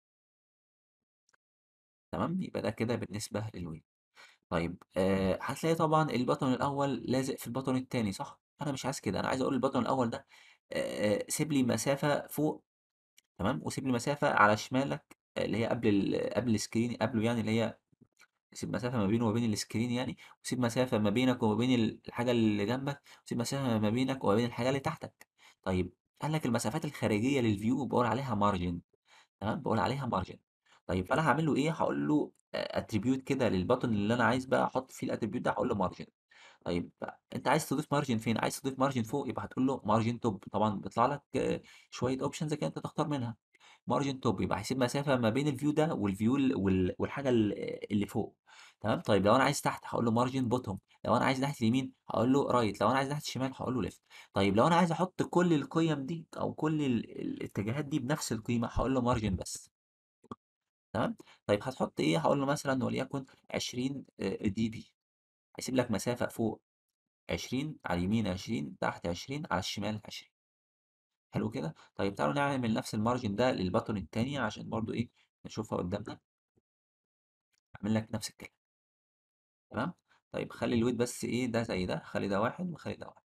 تمام، يبقى ده كده بالنسبة للweight. طيب آآ هتلاقي طبعًا البطن الأول لازق في البطن التاني صح؟ أنا مش عايز كده، أنا عايز أقول للبطن الأول ده آآ سيب لي مسافة فوق تمام، وسيب لي مسافة على شمالك اللي هي قبل ال قبل الscreen قبله يعني اللي هي سيب مسافة ما بينه وما بين الscreen يعني، وسيب مسافة ما بينك وما بين ال الحاجة اللي جنبك، وسيب مسافة ما بينك وما بين الحاجة اللي تحتك. طيب قال لك المسافات الخارجية للview باقول عليها margin تمام، باقول عليها margin. طيب فأنا هاعمل له إيه، هاقول له آآ attribute كده للbutton اللي أنا عايز بقى أحط فيه الattribute ده هاقول له margin. طيب أنت عايز تضيف margin فين؟ عايز تضيف margin فوق يبقى هتقول له margin top طبعًا بيطلع لك آه، شوية options كده أنت تختار منها. margin top يبقى هيسيب مسافة ما بين الview ده والview ال وال والحاجة ال اللي فوق تمام، طيب لو أنا عايز تحت هاقول له margin bottom لو أنا عايز ناحية اليمين هاقول له right لو أنا عايز ناحية الشمال هاقول له left طيب لو أنا عايز أحط كل القيم دي أو كل ال الاتجاهات دي بنفس القيمة هاقول له margin بس تمام، طيب هتحط إيه هاقول له مثلًا وليكن 20 آآ dB هيسيب لك مسافة فوق 20 على اليمين 20 تحت 20 على الشمال 20 حلو كده؟ طيب تعالوا نعمل نفس الmargin ده للbutton التاني عشان برضه إيه نشوفها قدامنا. أعمل لك نفس الكلام تمام، طيب خلّي الweight بس إيه ده زي ده، خلّي ده 1 وخلّي ده 1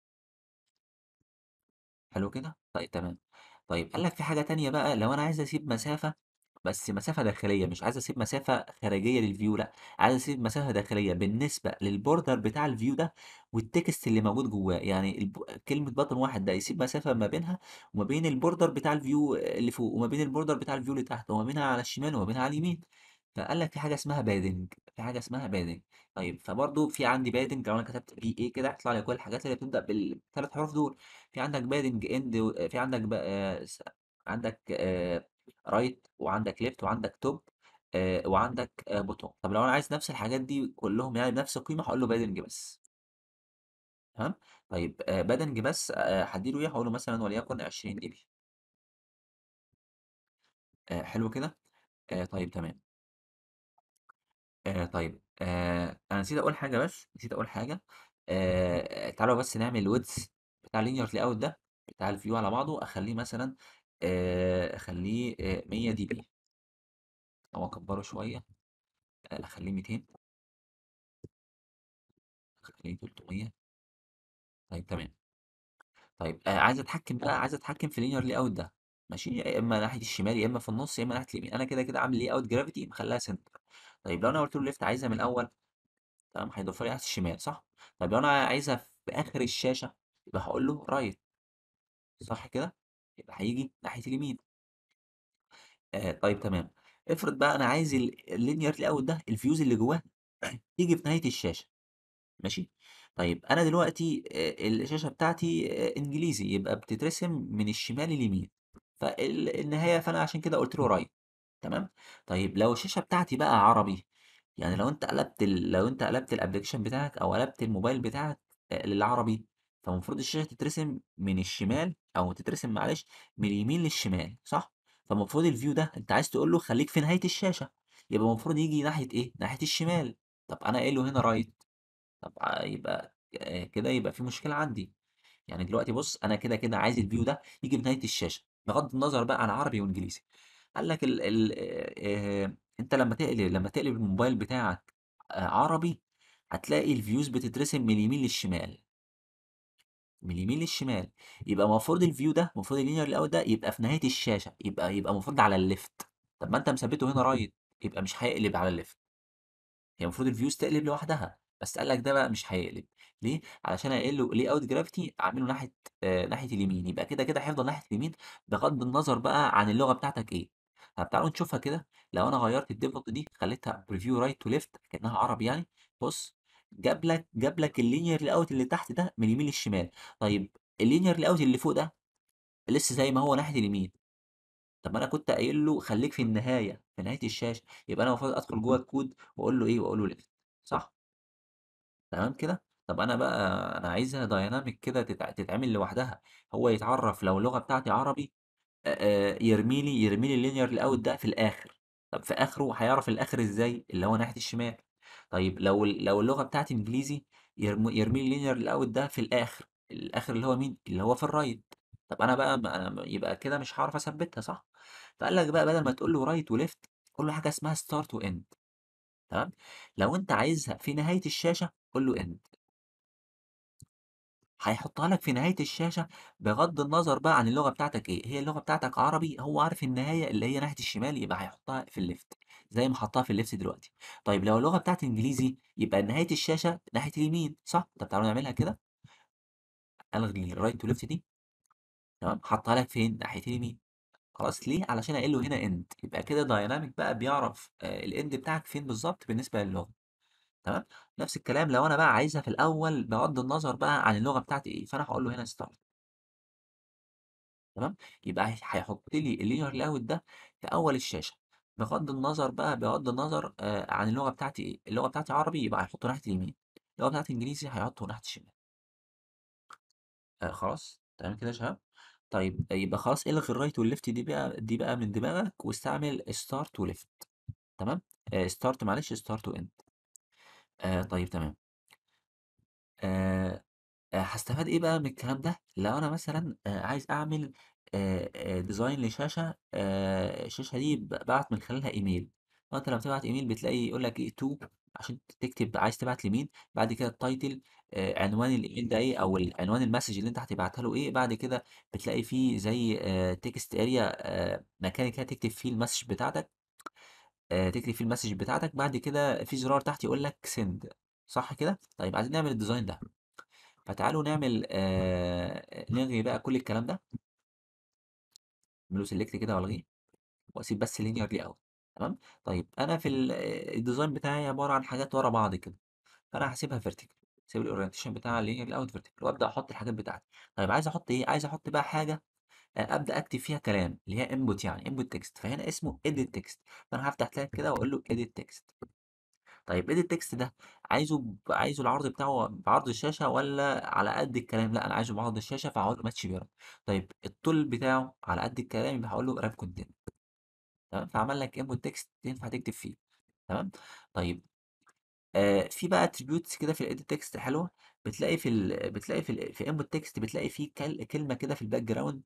حلو كده؟ طيب تمام، طيب قال لك في حاجة تانية بقى لو أنا عايز أسيب مسافة بس مسافة داخلية مش عايز أسيب مسافة خارجية للview لأ، عايز أسيب مسافة داخلية بالنسبة للborder بتاع الview ده والtext اللي موجود جواه، يعني الب كلمة button واحد ده يسيب مسافة ما بينها وما بين الborder بتاع الview اللي فوق وما بين الborder بتاع الview اللي تحت وما بينها على الشمال وما بينها على اليمين، فقال لك في حاجة اسمها padding في حاجة اسمها padding طيب فبرضه في عندي padding لو أنا كتبت PA كده هيطلع لي كل الحاجات اللي بتبدأ بال3 حروف دول، في عندك padding end و في عندك بقى س عندك آآ right وعندك left وعندك top آآ وعندك آآ bottom طب لو أنا عايز نفس الحاجات دي كلّهم يعني بنفس القيمة هاقول له padding بس تمام، طيب آآ padding بس آآ هادّي له إيه هاقول له مثلًا وليكن 20 dB آآ حلو كده، آآ طيب تمام، آآ طيب آآ أنا نسيت أقول حاجة بس، نسيت أقول حاجة آآ تعالوا بس نعمل الwidth بتاع الlinear layout ده بتاع الview على بعضه أخلّيه مثلًا آآ أخلّيه آآ 100 dB أو أكبّره شوية آآ أخلّيه 200 أخلّيه 300 طيب تمام. طيب آآ عايز أتحكّم بقى عايز أتحكّم في الlinear layout ده ماشي، يا إمّا ناحية الشمال، يا إمّا في النُص، يا إمّا ناحية اليمين، أنا كده، كده عامل layout gravity مخلّيها center طيب لو أنا قُلت له left عايزها من الأول تمام، هيضيفها لي ناحية الشمال صح؟ طيب لو أنا عايزها في آخر الشاشة يبقى هاقول له right صح كده؟ يبقى هييجي ناحية اليمين آآ طيب تمام، افرض بقى أنا عايز ال الlinear layout ده الviews اللي جواه ييجي في نهاية الشاشة. ماشي، طيب أنا دلوقتي آآ الشاشة بتاعتي آآ إنجليزي، يبقى بتترسم من الشمال لليمين، فال النهاية فأنا عشان كده قُلت له right تمام، طيب لو الشاشة بتاعتي بقى عربي، يعني لو أنت قلبت ال لو أنت قلبت الapplication بتاعك أو قلبت الموبايل بتاعك آآ للعربي، فالمفروض الشاشة تترسم من الشمال أو تترسم معلش من اليمين للشمال صح؟ فالمفروض الview ده أنت عايز تقول له خلّيك في نهاية الشاشة، يبقى المفروض ييجي ناحية إيه، ناحية الشمال، طب أنا قايل له هنا right طب ع يبقى آآ كده يبقى في مشكلة عندي، يعني دلوقتي بُص أنا كده، كده عايز الview ده ييجي في نهاية الشاشة، بغض النظر بقى عن عربي وإنجليزي، قال لك ال ال آآ أنت لمّا تقلب لمّا تقلب الموبايل بتاعك آآ عربي، هتلاقي الفيوز بتترسم من اليمين للشمال من اليمين للشمال يبقى المفروض الفيو ده المفروض اللينير الاول ده يبقى في نهايه الشاشه يبقى يبقى المفروض على الليفت طب ما انت مثبته هنا رايت يبقى مش هيقلب على الليفت هي المفروض الفيوز تقلب لوحدها بس قال لك ده بقى مش هيقلب ليه علشان هيقل له ليه اوت جرافيتي اعمله ناحيه آه ناحيه اليمين يبقى كده كده هيفضل ناحيه اليمين بغض النظر بقى عن اللغه بتاعتك ايه طب تعالوا نشوفها كده لو انا غيرت الديفولت دي خليتها بريفيو رايت تو ليفت كانها عربي يعني بص جاب لك جاب لك اللينير اوت اللي تحت ده من اليمين للشمال طيب اللينير اوت اللي فوق ده لسه زي ما هو ناحيه اليمين طب ما انا كنت قايل له خليك في النهايه في نهايه الشاشه يبقى انا المفروض ادخل جوه الكود واقول له ايه واقول له ليفت صح تمام كده طب انا بقى انا عايزها دايناميك كده تتع... تتعمل لوحدها هو يتعرف لو اللغه بتاعتي عربي آه، آه، يرمي لي يرمي لي اللينير الاوت ده في الاخر طب في اخره هيعرف الاخر ازاي اللي هو ناحيه الشمال طيب لو ال- لو اللغه بتاعتي انجليزي يرمي يرمي لي اللينير الاوت ده في الاخر الاخر اللي هو مين اللي هو في الرايت طب انا بقى ما أنا يبقى كده مش هعرف اثبتها صح فقال لك بقى بدل ما تقول له رايت وليفت قول له حاجه اسمها ستارت واند تمام لو انت عايزها في نهايه الشاشه قول له اند هيحطها لك في نهاية الشاشة بغض النظر بقى عن اللغة بتاعتك ايه هي اللغة بتاعتك عربي هو عارف النهاية اللي هي ناحية الشمال يبقى هيحطها في الليفت زي ما حطها في الليفت دلوقتي طيب لو اللغة بتاعت انجليزي يبقى نهاية الشاشة ناحية اليمين صح طب تعالوا نعملها كده الغي الرايت تو ليفت دي تمام حطها لك فين ناحية اليمين خلاص ليه علشان اقول له هنا اند يبقى كده دايناميك بقى بيعرف آه الاند بتاعك فين بالظبط بالنسبة للغة تمام نفس الكلام لو انا بقى عايزها في الاول بغض النظر بقى عن اللغة بتاعتي ايه فانا هقول له هنا ستارت تمام يبقى هي- هيحط لي اللينير لاوت ده في اول الشاشه بغض النظر بقى بغض النظر آه عن اللغه بتاعتي ايه اللغه بتاعتي عربي يبقى هيحطه ناحيه اليمين اللغه بتاعتي انجليزي هيحطه ناحيه الشمال آه خلاص تمام كده يا شباب طيب يبقى خلاص الغي الرايت والليفت دي بقى دي بقى من دماغك واستعمل ستارت وليفت تمام آه ستارت معلش ستارت واند آه طيب تمام آه آه، هستفاد ايه بقى من الكلام ده لو انا مثلا آه، عايز اعمل آه، آه، ديزاين لشاشه آه، الشاشه دي ب- بعت من خلالها ايميل فانت لما تبعت ايميل بتلاقي يقول لك ايه تو عشان تكتب عايز تبعت لمين بعد كده التايتل آه، عنوان الايميل ده ايه او ال- عنوان المسج اللي انت هتبعتها له ايه بعد كده بتلاقي فيه زي تكست اريا مكان كده تكتب فيه المسج بتاعتك آه، تكتب فيه المسج بتاعتك بعد كده في زرار تحت يقول لك سند صح كده طيب عايزين نعمل الديزاين ده فتعالوا نعمل آه نلغي بقى كل الكلام ده اعمله سيلكت كده والغيه واسيب بس لينير لي اوت تمام طيب انا في ال- آه، الديزاين بتاعي عباره عن حاجات ورا بعض كده فانا هسيبها فيرتيكال سيب الاورينتيشن بتاع اللينير اوت فيرتيكال وابدا احط الحاجات بتاعتي طيب عايز احط ايه عايز احط بقى حاجه آه، ابدا اكتب فيها كلام اللي هي انبوت يعني انبوت تكست فهنا اسمه edit text فانا هفتح تاب كده واقول له edit text طيب edit text ده عايزه ب... عايزه العرض بتاعه بعرض الشاشة ولا على قد الكلام لا انا عايزه بعرض الشاشة فهقول له ماتش بيرم طيب الطول بتاعه على قد الكلام يبقى هقول له راب كونتنت تمام فعمل لك input text ينفع تكتب فيه تمام طيب آه في بقى اتريبيوتس كده في الايديت تكست حلوه بتلاقي في ال... بتلاقي في ال... في انبوت تكست بتلاقي فيه كل... كلمه كده في الباك جراوند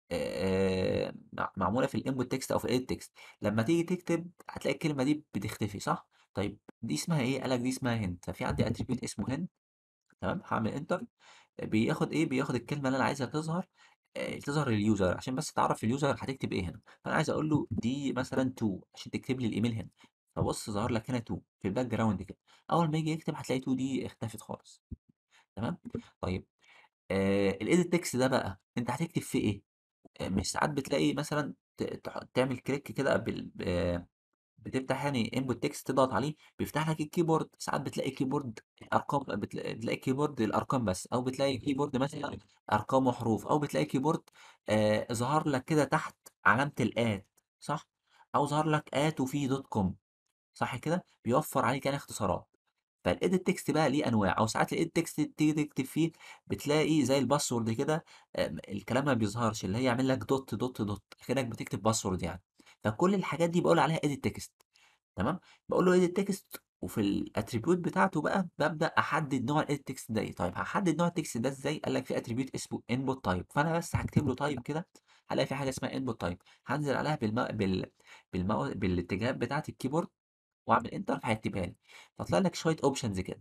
آه مع- معموله في الانبوت تكست او في الايديت تكست لما تيجي تكتب هتلاقي الكلمه دي بتختفي صح طيب دي اسمها ايه قالك دي اسمها هنت ففي عندي اتريبيوت اسمه هنت تمام هعمل انتر بياخد ايه بياخد الكلمه اللي انا عايزها تظهر آه، تظهر لليوزر عشان بس تعرف اليوزر هتكتب ايه هنا فانا عايز اقول له دي مثلا تو عشان تكتب لي الايميل هنا فبص ظهر لك هنا تو في الباك جراوند كده اول ما يجي يكتب هتلاقي تو دي اختفت خالص تمام طيب آه الايديت تكست ده بقى انت هتكتب فيه ايه آه، مش ساعات بتلاقي مثلا ت- تح- تعمل كليك كده بال... بتفتح يعني input text تضغط عليه بيفتح لك الكيبورد ساعات بتلاقي كيبورد ارقام بتلاقي, بتلاقي كيبورد الارقام بس او بتلاقي كيبورد مثلا ارقام وحروف او بتلاقي كيبورد آه ظهر لك كده تحت علامة الات صح او ظهر لك ات وفي دوت كوم صح كده بيوفر عليك يعني اختصارات فالايديت تكست بقى ليه انواع او ساعات الايديت تكست تيجي تكتب فيه بتلاقي زي الباسورد كده آم، الكلام ما بيظهرش اللي هي يعمل لك دوت دوت دوت كأنك بتكتب باسورد يعني فكل الحاجات دي بقول عليها ايديت تكست تمام باقول له edit text وفي الاتريبيوت بتاعته بقى بابدأ أحدد نوع الedit text ده إيه، طيب هاحدد نوع الtext ده إزاي؟ قال لك في attribute اسمه input type فأنا بس هاكتب له type كده هالاقي في حاجة اسمها input type هانزل عليها بالم بال بالماو بالاتجاهات بتاعة الكيبورد وأعمل enter فهيكتبها لي، فطلع لك شوية options كده،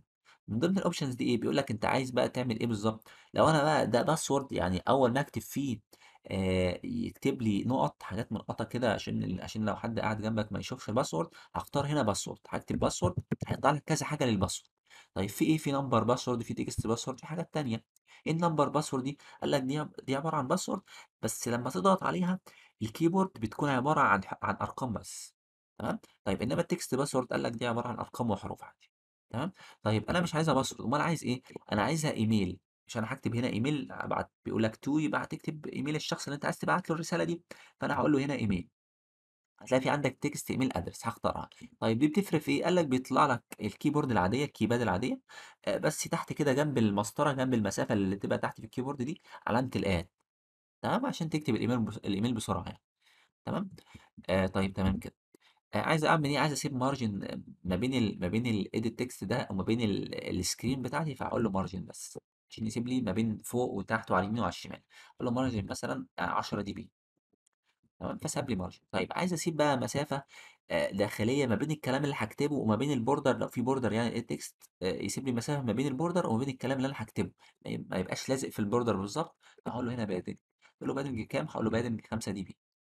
من ضمن الoptions دي إيه، بيقول لك أنت عايز بقى تعمل إيه بالضبط، لو أنا بقى ده password يعني أول ما أكتب فيه آآ يكتب لي نُقط، حاجات منقطة كده عشان ال عشان لو حد قاعد جنبك ما يشوفش الpassword، هاختار هنا password هاكتب password هيطلع لك كذا حاجة للpassword. طيب في إيه، في number password في text password في حاجات تانية. إيه الnumber password دي؟ قال لك دي عب دي عبارة عن password بس لمّا تضغط عليها الكيبورد بتكون عبارة عن ح عن أرقام بس، تمام؟ طيب إنما الtext password قال لك دي عبارة عن أرقام وحروف عادي، تمام؟ طيب أنا مش عايزها password أومال عايز إيه؟ أنا عايزها إيميل، مش أنا هاكتب هنا إيميل أبعت بيقول لك to يبقى هتكتب إيميل الشخص اللي أنت عايز تبعت له الرسالة دي، فأنا هاقول له هنا إيميل. هتلاقي في عندك text email address هاختارها. طيب دي بتفرق في إيه؟ قال لك بيطلع لك الكيبورد العادية الكيباد العادية آآ بس تحت كده جنب المسطرة جنب المسافة اللي تبقى تحت في الكيبورد دي علامة الآت تمام؟ عشان تكتب الإيميل بس الإيميل بسرعة يعني تمام؟ آآ طيب تمام كده. آآ عايز أعمل إيه؟ عايز أسيب margin ما بين ال ما بين الedit text ده وما بين ال الscreen بتاعتي فهاقول له margin بس عشان يسيب لي ما بين فوق وتحت وعلى اليمين وعلى الشمال. أقول له margin مثلًا آآ 10 DB. تمام، فساب لي margin. طيب عايز أسيب بقى مسافة آآ داخلية ما بين الكلام اللي هاكتبه وما بين الborder لو في border يعني الtext آآ يسيب لي مسافة ما بين الborder وما بين الكلام اللي أنا هاكتبه، ما ي ما يبقاش لازق في الborder بالضبط، فهاقول له هنا padding أقول له padding كام؟ هاقول له padding 5 DB.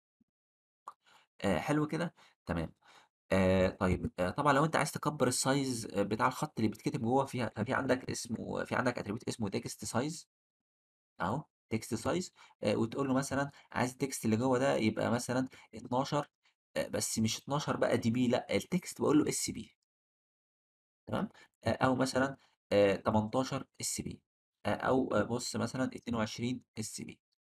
آآ حلو كده؟ تمام. آآ طيب آآ طبعًا لو أنت عايز تكبّر الsize بتاع الخط اللي بيتكتب جوّه فيها ففي عندك اسمه في عندك attribute اسمه text size أهو text size آآ وتقول له مثلًا عايز الtext اللي جوّه ده يبقى مثلًا 12 آآ بس مش 12 بقى DB لأ، الtext باقول له SB. تمام؟ أ أو مثلًا آآ 18 SB أ أو بُص مثلًا 22 SB.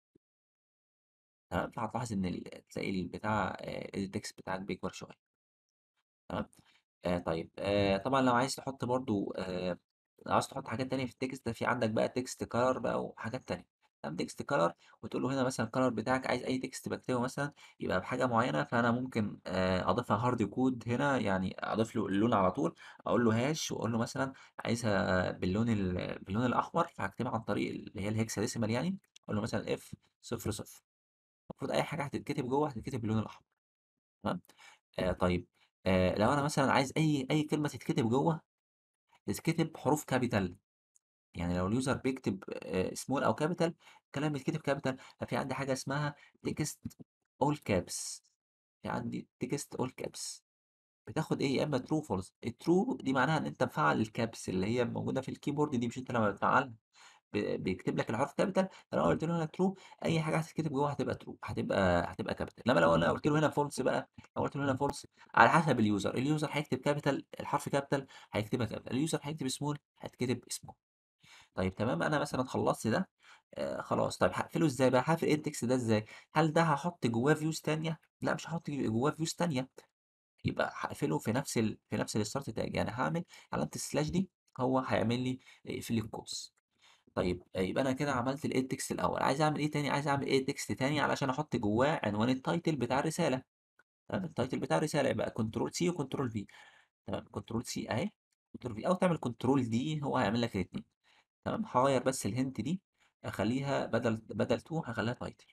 تمام؟ فهتلاحظ إن ال تلاقي البتاع آآ الtext بتاعك بيكبر شوية. تمام؟ آآ طيب آآ طبعًا لو عايز تحط برضه آآ لو عايز تحط حاجات تانية في الtext ده في عندك بقى text color بقى وحاجات تانية، تمام؟ text color وتقول له هنا مثلًا الcolor بتاعك عايز أي text باكتبه مثلًا يبقى بحاجة معيّنة، فأنا ممكن آآ أضيفها hard code هنا يعني أضيف له اللون على طول، أقول له hash وأقول له مثلًا عايزها باللون ال باللون الأحمر، فهاكتبها عن طريق اللي هي الhexadecimal يعني، أقول له مثلًا F00 المفروض أي حاجة هتتكتب جوّه هتتكتب باللون الأحمر، تمام؟ آآ طيب آآ لو أنا مثلًا عايز أي أي كلمة تتكتب جوّه تتكتب حروف capital يعني لو الuser بيكتب آآ small أو capital الكلام بيتكتب capital ففي عندي حاجة اسمها text all caps في عندي text all caps بتاخد إيه يا إما true false الtrue دي معناها إن أنت مفعّل الcaps اللي هي موجودة في الكيبورد دي مش أنت لمّا بتفعّلها ب بيكتب لك الحرف capital فلو أنا قُلت له هنا true أي حاجة هتتكتب جوّه هتبقى true هتبقى هتبقى capital إنما لو أنا قُلت له هنا false بقى لو قُلت له هنا false على حسب الuser الuser هيكتب capital الحرف capital هيكتبها capital الuser هيكتب small هتتكتب small طيب تمام أنا مثلًا خلّصت ده آآ خلاص طيب هاقفله إزاي بقى؟ هاقفل الtext ده إزاي؟ هل ده هاحط جوّاه views تانية؟ لأ مش هاحط ج جوّاه views تانية يبقى هاقفله في نفس ال في نفس الstart tag يعني هاعمل علامة الslash دي هو هيعمل لي يقفل لي القوس. طيب آآ يبقى أنا كده عملت الedit text الأول، عايز أعمل إيه تاني؟ عايز أعمل edit text تاني علشان أحط جوّاه عنوان الtitle بتاع الرسالة، تمام؟ الtitle بتاع الرسالة يبقى control C وcontrol V تمام control C أهي control V أو تعمل control D هو هيعمل لك الاتنين تمام؟ هاغيّر بس الhint دي أخلّيها بدل بدل to هاخلّيها title.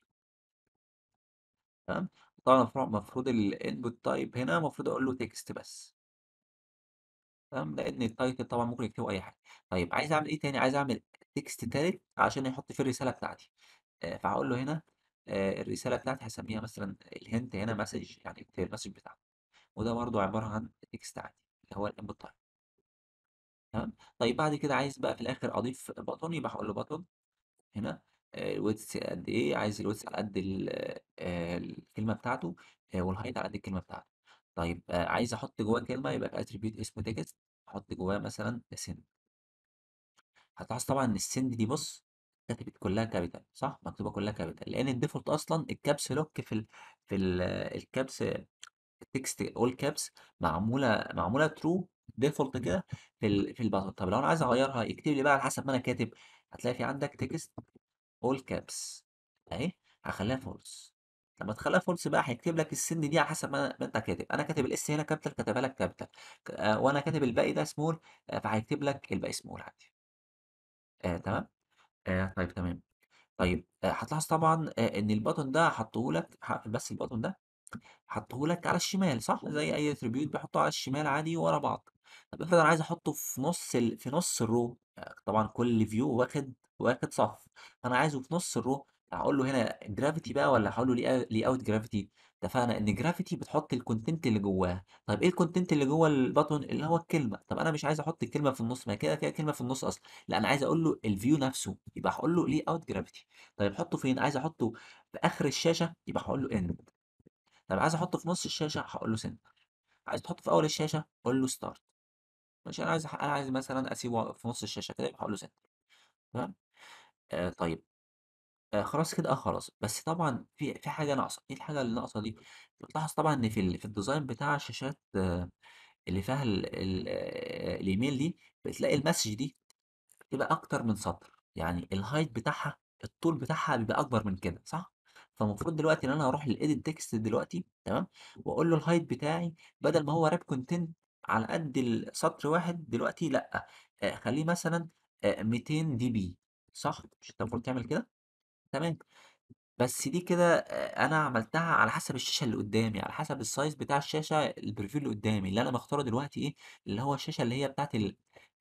تمام؟ طبعًا المفروع المفروض الinput type هنا المفروض أقول له text بس. تمام؟ لإن الtitle طبعًا ممكن يكتبه أي حاجة. طيب عايز أعمل إيه تاني؟ عايز أعمل text تالت عشان يحط فيه الرسالة بتاعتي. آآ فهاقول له هنا آآ الرسالة بتاعتي هاسميها مثلًا الhint هنا message يعني اكتب الmessage بتاعتك. وده برضه عبارة عن text عادي اللي هو الinput type. تمام؟ طيب بعد كده عايز بقى في الآخر أضيف button يبقى هاقول له button هنا آآ الwidth قد إيه، عايز الwidth على قد ال آآ الكلمة بتاعته آآ والheight على قد الكلمة بتاعته. طيب آآ عايز أحط جواه كلمة يبقى في attribute اسمه text أحط جواه مثلًا send. هتلاحظ طبعًا إن الsend دي بُص اتكتبت كلّها capital صح؟ مكتوبة كلّها capital لإن الdefault أصلًا الcaps lock في ال في ال الcaps الtext all caps معمولة معمولة true default كده في ال في الbutton طب لو أنا عايز أغيّرها يكتب لي بقى على حسب ما أنا كاتب، هتلاقي في عندك text all caps أهي هاخلّيها false لمّا تخلّيها false بقى هيكتب لك الsend دي على حسب ما ما أنت كاتب، أنا كاتب الS هنا capital كتبها لك capital ك آآ وأنا كاتب الباقي ده small آآ فهيكتب لك الباقي small عادي. آآ تمام؟ آآ طيب تمام. طيب آآ هتلاحظ طبعًا آآ إن الbutton ده حاطّه لك هاقفل بس الbutton ده، حاطّه لك على الشمال صح؟ زي أي attribute بيحطّوه على الشمال عادي ورا بعض. طب افرض أنا عايز أحطه في نُص ال في نُص الrow طبعًا كل view واخد واخد صف، فأنا عايزه في نُص الrow هاقول له هنا gravity بقى والّا هاقول له layout layout gravity؟ اتفقنا إن gravity بتحط الcontent اللي جواها، طيب إيه الcontent اللي جوه الbutton؟ اللي هو الكلمة، طب أنا مش عايز أحط الكلمة في النُص، ما هي كده، كده كلمة في النُص أصلًا، لأ أنا عايز أقول له الview نفسه، يبقى هاقول له layout gravity طيب أحطه فين؟ عايز أحطه في آخر الشاشة، يبقى هاقول له end طب عايز أحطه في نُص الشاشة، هاقول له center عايز تحطه في أول الشاشة، قُل له start ماشي، أنا عايز أح أنا عايز مثلًا أسيبه في نُص الشاشة كده، يبقى هاقول له center تمام، آآ طيب آآ خلاص كده آه خلاص، بس طبعًا في في حاجة ناقصة، إيه الحاجة اللي ناقصة دي؟ بتلاحظ طبعًا إن في ال في الdesign بتاع الشاشات آه، اللي فيها ال ال آآ الإيميل دي، بتلاقي الmessage دي بتبقى أكتر من سطر، يعني الheight بتاعها الطول بتاعها بيبقى أكبر من كده صح؟ فالمفروض دلوقتي إن أنا هاروح للedit text دلوقتي تمام، وأقول له الheight بتاعي بدل ما هو wrap content على قد السطر واحد دلوقتي لأ، آآ خلّيه مثلًا آآ 200 DB صح؟ مش أنت المفروض تعمل كده؟ تمام، بس دي كده آآ أنا عملتها على حسب الشاشة اللي قدّامي، على حسب الsize بتاع الشاشة الpreview اللي قدّامي، اللي أنا مختاره دلوقتي إيه، اللي هو الشاشة اللي هي بتاعة ال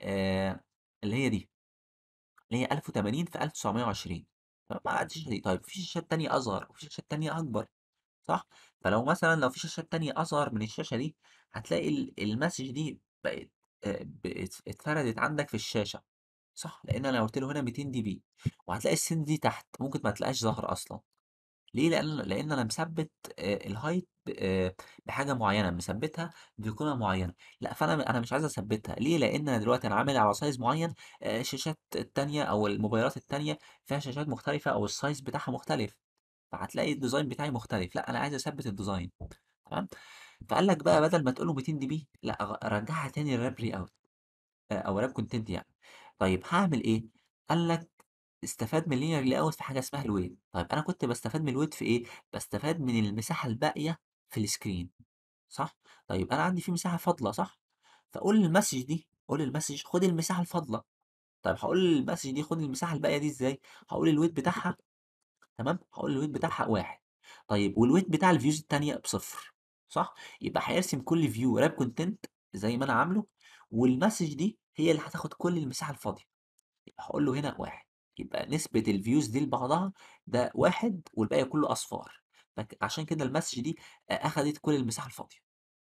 آآ اللي هي دي. اللي هي 1080 في 1920 فما عادش دي طيب في شاشات تانية أصغر وفي شاشات تانية أكبر صح؟ فلو مثلًا لو في شاشات تانية أصغر من الشاشة دي هتلاقي ال الmessage دي بقت آآ ب ات اتفردت عندك في الشاشة صح؟ لإن أنا قُلت له هنا 200 DB وهتلاقي السن دي تحت ممكن ما تلاقيهاش ظاهرة أصلًا. ليه؟ لأن لأن أنا مثبّت آآ الheight آآ بحاجة معيّنة، مثبّتها بقيمة معيّنة، لأ فأنا أنا مش عايز أثبّتها، ليه؟ لأن أنا دلوقتي أنا عامل على size معيّن، آآ الشاشات التانية أو الموبايلات التانية فيها شاشات مختلفة أو الsize بتاعها مختلف، فهتلاقي الdesign بتاعي مختلف، لأ أنا عايز أثبّت الdesign تمام؟ فقال لك بقى بدل ما تقول له 200 DB لأ غ رجّعها تاني للwrap layout آآ أو wrap content يعني. طيب هاعمل إيه؟ قال لك استفاد من الlinear layout في حاجة اسمها الweight طيب أنا كنت باستفاد من الweight في إيه؟ باستفاد من المساحة الباقية في الscreen صح؟ طيب أنا عندي في مساحة فاضلة صح؟ فقُل للmessage دي قُل للmessage خُد المساحة الفاضلة، طيب هاقول للmessage دي خُد المساحة الباقية دي إزاي؟ هاقول الweight بتاعها تمام، هاقول الweight بتاعها 1 طيب والweight بتاع الviews التانية ب0 صح؟ يبقى هيرسم كل view wrap content زي ما أنا عامله والmessage دي هي اللي هتاخد كل المساحة الفاضية. يبقى هاقول له هنا 1 يبقى نسبة الviews دي لبعضها ده 1 والباقي كله أصفار، فك عشان كده الmessage دي أ أخدت كل المساحة الفاضية،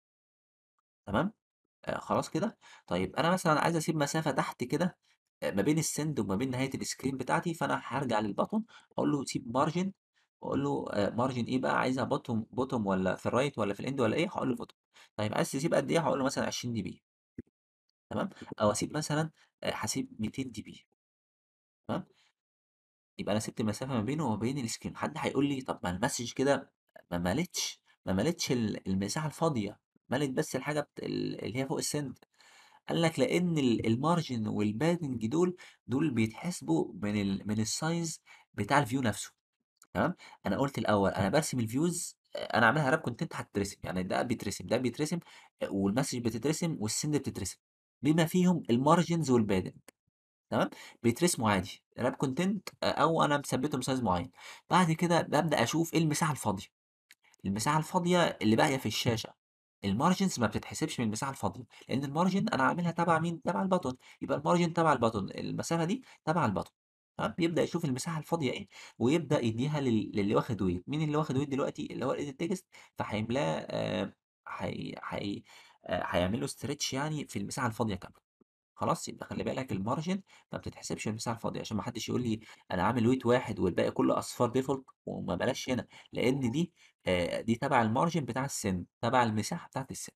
تمام؟ آآ خلاص كده؟ طيب أنا مثلًا عايز أسيب مسافة تحت كده آآ ما بين الsend وما بين نهاية الscreen بتاعتي، فأنا هارجع للbutton أقول له سيب margin وأقول له آآ margin إيه بقى عايزها bottom bottom والّا في الright والّا في الend والّا إيه؟ هاقول له bottom طيب عايز تسيب قد إيه؟ هاقول له مثلًا 20 dB تمام؟ أو أسيب مثلًا آآ هاسيب 200 dB تمام؟ يبقى أنا سِبت مسافة ما بينه وما بين الscreen، حد هيقول لي طب ما الmessage كده ما ملِتش ما ملِتش ال المساحة الفاضية، ملِت بس الحاجة بت ال اللي هي فوق الsend، قال لك لإن ال الmargin والpadding دول، دول بيتحسبوا من ال من الsize بتاع الview نفسه، تمام؟ أنا قُلت الأول أنا بارسم الviews آآ أنا عاملها wrap content هتترسم، يعني ده بيترسم، ده بيترسم آآ والmessage بتترسم والsend بتترسم، بما فيهم الmargins والpadding. تمام، بيترسموا عادي wrap content أ أو أنا مثبّتهم size معيّن، بعد كده بابدأ أشوف إيه المساحة الفاضية، المساحة الفاضية اللي باقية في الشاشة، الmargins ما بتتحسبش من المساحة الفاضية، لإن الmargin أنا عاملها تبع مين، تبع الbutton يبقى الmargin تبع الbutton المسافة دي تبع الbutton تمام، يبدأ يشوف المساحة الفاضية إيه، ويبدأ يدّيها لل للي واخد weight مين اللي واخد weight دلوقتي اللي هو الedit text فهيملاه آآ هي هي آآ هيعمل له stretch يعني في المساحة الفاضية كاملة. خلاص يبقى خلّي بالك الmargin ما بتتحسبش من المساحة الفاضية، عشان ما حدش يقول لي أنا عامل weight واحد والباقي كله أصفار default وما بلاش هنا، لإن دي آآ دي تبع الmargin بتاع السِن، تبع المساحة بتاعة السِن،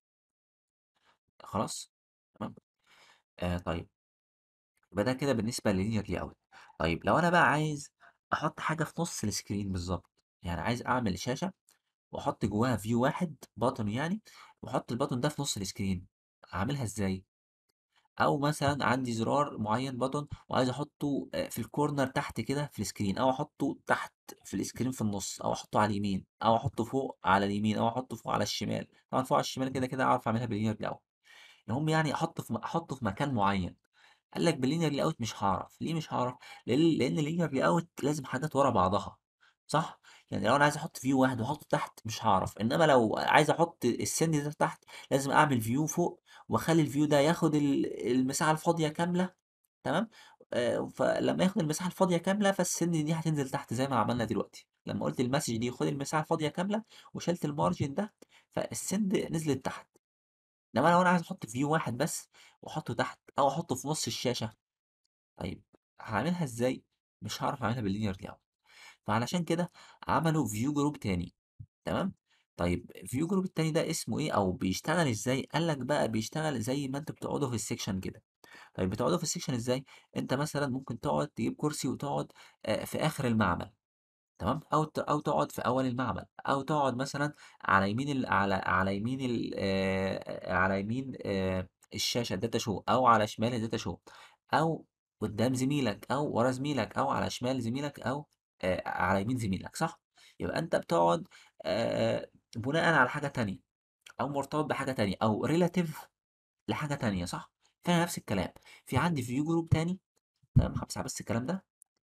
خلاص؟ تمام؟ آآ طيب يبقى ده كده بالنسبة لlinear layout طيب لو أنا بقى عايز أحط حاجة في نُص الscreen بالضبط، يعني عايز أعمل شاشة وأحط جواها view واحد button يعني، وأحط الbutton ده في نُص الscreen، أعملها إزاي؟ أو مثلًا عندي زرار معيّن button وعايز أحطه آآ في الcorner تحت كده في الscreen أو أحطه تحت في الscreen في النُص أو أحطه على اليمين أو أحطه فوق على اليمين أو أحطه فوق على الشمال، طبعًا فوق على الشمال كده، كده أعرف أعملها بالlinear layout المهم يعني أحط في م أحطه في مكان معيّن. قال لك بالlinear layout مش هاعرف، ليه مش هاعرف؟ لإن لإن الlinear layout لازم حاجات ورا بعضها، صح؟ يعني لو أنا عايز أحط view واحد وأحطه تحت مش هاعرف، إنما لو عايز أحط السن ده تحت لازم أعمل view فوق واخلي الفيو ده ياخد ال- المساحه الفاضيه كامله تمام آه، فلما ياخد المساحه الفاضيه كامله فالسن دي هتنزل تحت زي ما عملنا دلوقتي لما قلت المسج دي خد المساحه الفاضيه كامله وشلت المارجن ده فالسند نزلت تحت انما لو انا عايز احط فيو واحد بس واحطه تحت او احطه في نص الشاشه طيب هاعملها إزاي؟ مش هاعرف أعملها بالlinear layout فعلشان كده عملوا view group تاني تمام؟ طيب view group التاني ده اسمه إيه أو بيشتغل إزاي؟ قال لك بقى بيشتغل زي ما أنتم بتقعدوا في الsection كده، طيب بتقعدوا في الsection إزاي؟ أنت مثلًا ممكن تقعد تجيب كرسي وتقعد آآ في آخر المعمل. تمام، أو ت أو تقعد في أول المعمل، أو تقعد مثلًا على يمين ال على على يمين ال آآ، على يمين آآ، الشاشة الdata show أو على شمال الdata show أو قدّام زميلك أو ورا زميلك أو على شمال زميلك أو آآ، على يمين زميلك صح؟ يبقى أنت بتقعد آآ، بناءً على حاجة تانية أو مرتبط بحاجة تانية أو relative لحاجة تانية صح؟ فأنا نفس الكلام، في عندي view group تاني تمام، هامسح بس الكلام ده.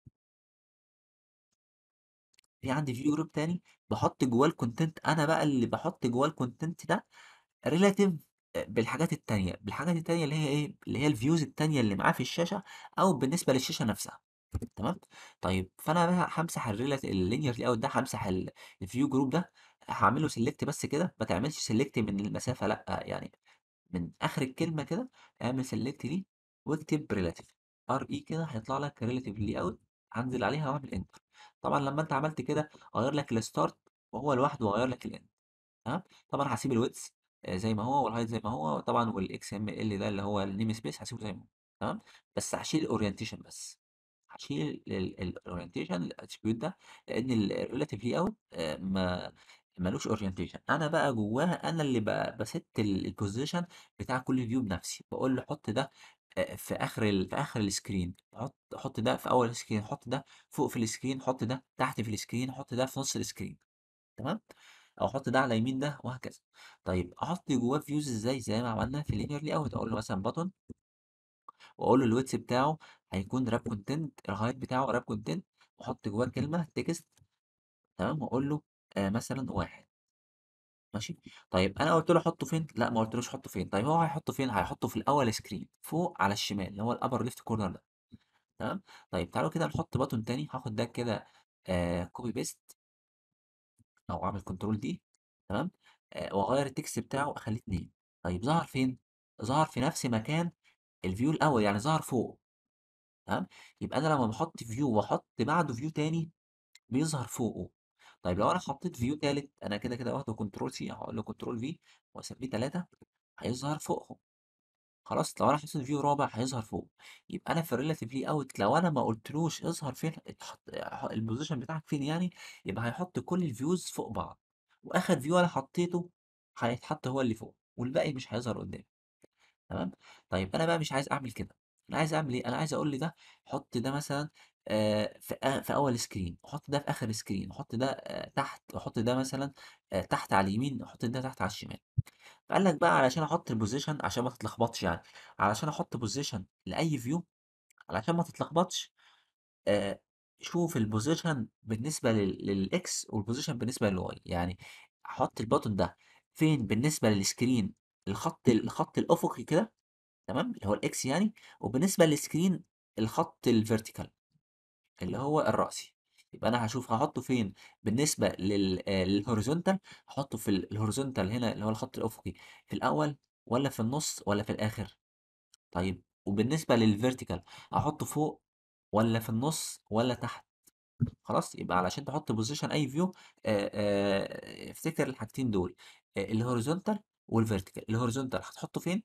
في عندي view group تاني باحط جواه الcontent أنا بقى اللي باحط جواه الcontent ده relative آآ بالحاجات التانية، بالحاجات التانية اللي هي إيه، اللي هي الviews التانية اللي معاه في الشاشة أو بالنسبة للشاشة نفسها تمام، طيب فأنا بقى هامسح الريلا الlinear layout ده هامسح ال الview group ده هاعمل له select بس كده ما تعملش select من المسافة لأ، يعني من آخر الكلمة كده اعمل select ليه واكتب relative RE كده هيطلع لك relative layout هانزل عليها واعمل enter طبعًا لمّا أنت عملت كده غيّر لك الstart وهو لوحده غيّر لك الend تمام، طبعًا هاسيب الwidth آآ زي ما هو والheight زي ما هو طبعًا والXML ده اللي هو الnamespace هاسيبه زي ما هو تمام، بس هاشيل الorientation بس، هاشيل ال الorientation الattribute ده لإن ال الrelative layout آآ ما ما لوش orientation أنا بقى جوّاها أنا اللي ب باset ال الposition بتاع كل view بنفسي، باقول له حُط ده آآ في آخر ال في آخر الscreen حُط حُط ده في أول الscreen حُط ده فوق في الscreen حُط ده تحت في الscreen حُط ده في نُص الscreen تمام، أو حُط ده على يمين ده وهكذا. طيب أحط جوّاه views إزاي؟ زي ما عملنا في الlinear layout أقول له مثلًا button وأقول له الwidth بتاعه هيكون wrap content الheight بتاعه wrap content وأحط جواه كلمة text تمام، وأقول له آآ مثلًا 1 ماشي، طيب أنا قُلت له حُطّه فين؟ لأ ما قُلتلوش حُطّه فين، طيب هو هيحطّه فين؟ هيحطّه في الأول screen فوق على الشمال اللي هو الupper left corner ده تمام، طيب تعالوا كده نحط button تاني هاخد ده كده آآ copy paste أو أعمل control D تمام، آآ وأغيّر الtext بتاعه أخلّيه 2 طيب ظهر فين؟ ظهر في نفس مكان الview الأول يعني ظهر فوق تمام، يبقى أنا لمّا باحط view وأحط بعده view تاني بيظهر فوقه، طيب لو أنا حطيت view تالت أنا كده، كده واخده control C هاقول له control V وأسميه 3 هيظهر فوقهم، خلاص لو أنا حطيت view رابع هيظهر فوق، يبقى أنا في الrelative layout لو أنا ما قُلتلوش اظهر فين اتحط ح الposition بتاعك فين يعني، يبقى هيحط كل الviews فوق بعض، وآخر view أنا حطيته هيتحط هو اللي فوق، والباقي مش هيظهر قدامي. تمام، طيب أنا بقى مش عايز أعمل كده، أنا عايز أعمل إيه، أنا عايز أقول لده حُط ده مثلًا آآ في أ في أول screen وحُط ده في آخر screen وحُط ده آآ تحت وحُط ده مثلًا آآ تحت على اليمين وحُط ده تحت على الشمال، فقال لك بقى علشان أحط الposition عشان ما تتلخبطش يعني، علشان أحط position لأي view علشان ما تتلخبطش آآ شوف الposition بالنسبة لل للX والposition بالنسبة للY، يعني هاحط الbutton ده فين بالنسبة للscreen الخط الخط الأفقي كده تمام، اللي هو الX يعني، وبالنسبة للscreen الخط الvertical اللي هو الرأسي، يبقى أنا هاشوف هاحطه فين بالنسبة لل آآ للhorizontal هاحطه في ال الhorizontal هنا اللي هو الخط الأفقي في الأول والّا في النُص والّا في الآخر؟ طيب وبالنسبة للvertical هاحطه فوق والّا في النُص والّا تحت؟ خلاص، يبقى علشان تحط position أي view آآ آآ افتكر الحاجتين دول آآ الhorizontal والvertical، الhorizontal هتحطه فين؟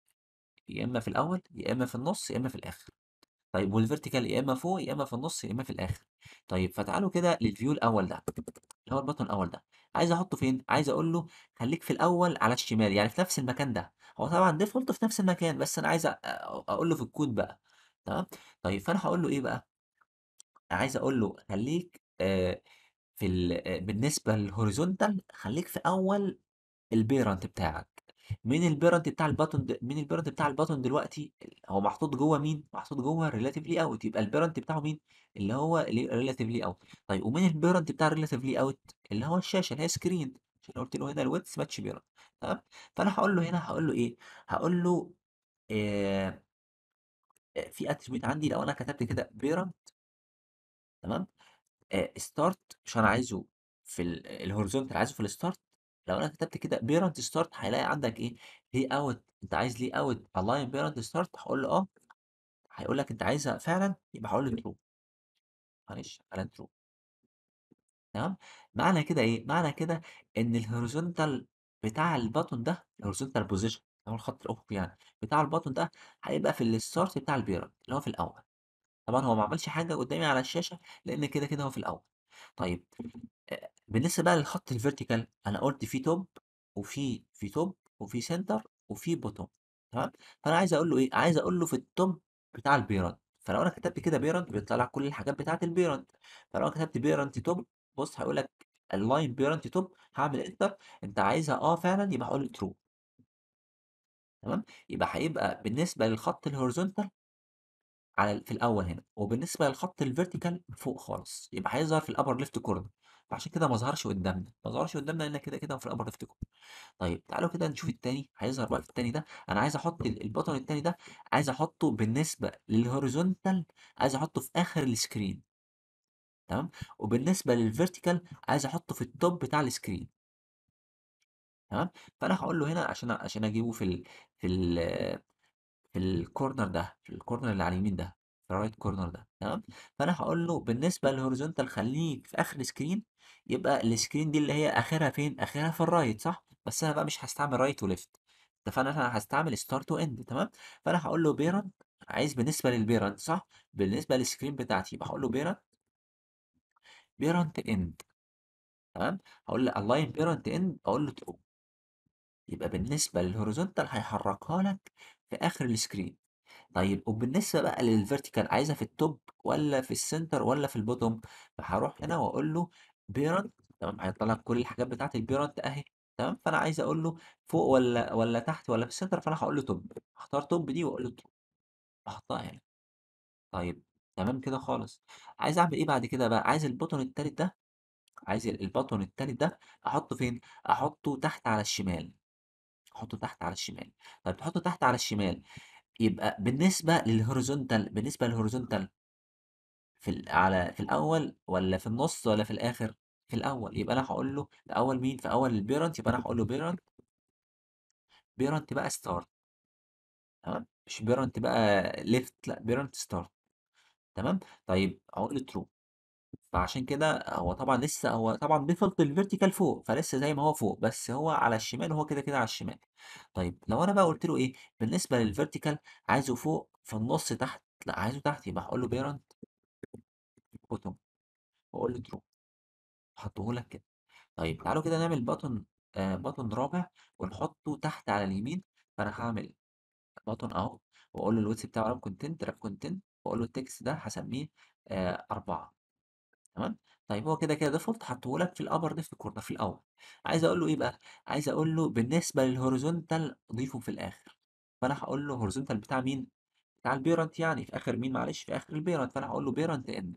يا إما في الأول، يا إما في النُص، يا إما في الآخر. طيب والvertical يا إما فوق، يا إما في النُص، يا إما في الآخر. طيب فتعالوا كده للview الأول ده، اللي هو الbutton الأول ده، عايز أحطه فين؟ عايز أقول له خلّيك في الأول على الشمال، يعني في نفس المكان ده. هو طبعًا default في نفس المكان، بس أنا عايز أ أقول له في الكود بقى، تمام؟ طيب فأنا هاقول له إيه بقى، عايز أقول له خلّيك آآ في ال آآ بالنسبة للhorizontal خلّيك في أول الparent بتاعك. مين الparent بتاع الbutton د مين الparent بتاع الbutton دلوقتي؟ ال هو محطوط جوّه مين؟ محطوط جوّه الrelative layout يبقى الparent بتاعه مين؟ اللي هو ال relative layout طيب ومين الparent بتاع الrelative layout؟ اللي هو الشاشة اللي هي screen عشان قلت له هنا الويدث ماتش بيرنت تمام فانا هقول له هنا هقول له ايه هقول له آه آه، في اتريبيوت عندي لو انا كتبت كده بيرنت تمام ستارت مش انا عايزه في الهوريزونتال عايزه في الستارت لو انا كتبت كده بيرنت ستارت هيلاقي عندك ايه لي اوت انت عايز لي اوت الاين بيرنت ستارت هقول له اه هيقول لك انت عايزها فعلا يبقى هقول له ترو معلش على ترو تمام معنى كده ايه معنى كده ان الهوريزونتال بتاع البطن ده الهوريزونتال بوزيشن اللي هو الخط الافقي يعني بتاع البطن ده هيبقى في الستارت بتاع البيرنت اللي هو في الاول طبعا هو ما عملش حاجه قدامي على الشاشه لان كده كده هو في الاول طيب آآ بالنسبة بقى للخط الvertical أنا قُلت في top وفي في top وفي center وفي bottom تمام، فأنا عايز أقول له إيه، عايز أقول له في الtop بتاع الparent فلو أنا كتبت كده parent بيطلع لك كل الحاجات بتاعة الparent فلو أنا كتبت parent top بُص هيقول لك الline parent top هاعمل enter أنت عايزها آه فعلًا يبقى هاقول له true تمام، يبقى هيبقى بالنسبة للخط الhorizontal على ال في الأول هنا، وبالنسبة للخط الvertical فوق خالص، يبقى هيظهر في الupper left corner فعشان كده ما ظهرش قدامنا، ما ظهرش قدامنا لأن كده كده هو في الupper left corner. طيب تعالوا كده نشوف التاني، هيظهر بقى في التاني ده، أنا عايز أحط ال الbutton التاني ده عايز أحطه بالنسبة للhorizontal عايز أحطه في آخر الscreen تمام، وبالنسبة للvertical عايز أحطه في الtop بتاع الscreen تمام، فأنا هاقول له هنا عشان عشان أجيبه في ال في ال في الكورنر ده، في الكورنر اللي على اليمين ده، في الرايت كورنر ده، تمام؟ فأنا هاقول له بالنسبة للhorizontal خلّيه في آخر الscreen يبقى الscreen دي اللي هي آخرها فين؟ آخرها في الرايت صح؟ بس أنا بقى مش هاستعمل right وleft اتفقنا إن أنا هاستعمل start وend تمام؟ فأنا هاقول له parent عايز بالنسبة للparent صح؟ بالنسبة للscreen بتاعتي يبقى هاقول له parent parent end تمام؟ هاقول له align parent end أقول له true يبقى بالنسبة للhorizontal هيحركها لك في آخر الscreen طيب وبالنسبة بقى للvertical عايزها في التوب والّا في الcenter والّا في الbottom فهاروح هنا وأقول له parent تمام، هيطلع لك كل الحاجات بتاعة الparent أهي تمام، فأنا عايز أقول له فوق والّا والّا تحت والّا في الcenter فأنا هاقول له top هاختار top دي وأقول له true هاحطها هنا. طيب تمام كده خالص، عايز أعمل إيه بعد كده بقى، عايز الbutton التالت ده عايز ال الbutton التالت ده أحطه فين، أحطه تحت على الشمال، أحطه تحت على الشمال، طيب تحطه تحت على الشمال يبقى بالنسبة للhorizontal بالنسبة للhorizontal في ال على في الأول والّا في النُص والّا في الآخر؟ في الأول، يبقى أنا هاقول له الأول مين؟ في أول الparent يبقى أنا هاقول له parent parent بقى start تمام، مش parent بقى left لأ parent start تمام، طيب هاقول له true فعشان كده هو طبعًا لسه هو طبعًا default الvertical فوق، فلسه زي ما هو فوق، بس هو على الشمال وهو كده، كده على الشمال. طيب لو أنا بقى قُلت له إيه، بالنسبة للvertical عايزه فوق في النُص تحت، لأ عايزه تحت يبقى هاقول له parent bottom وأقول له true هاحطه لك كده. طيب تعالوا كده نعمل button آآ button رابع ونحطه تحت على اليمين، فأنا هاعمل button أهو وأقول له الwidth بتاعه wrap content wrap content وأقول له الtext ده هاسميه آآ 4 تمام، طيب هو كده، كده default حاطه لك في الupper left corner في الأول، عايز أقول له إيه بقى، عايز أقول له بالنسبة للhorizontal ضيفه في الآخر، فأنا هاقول له horizontal بتاع مين، بتاع الparent يعني في آخر مين معلش، في آخر الparent فأنا هاقول له parent end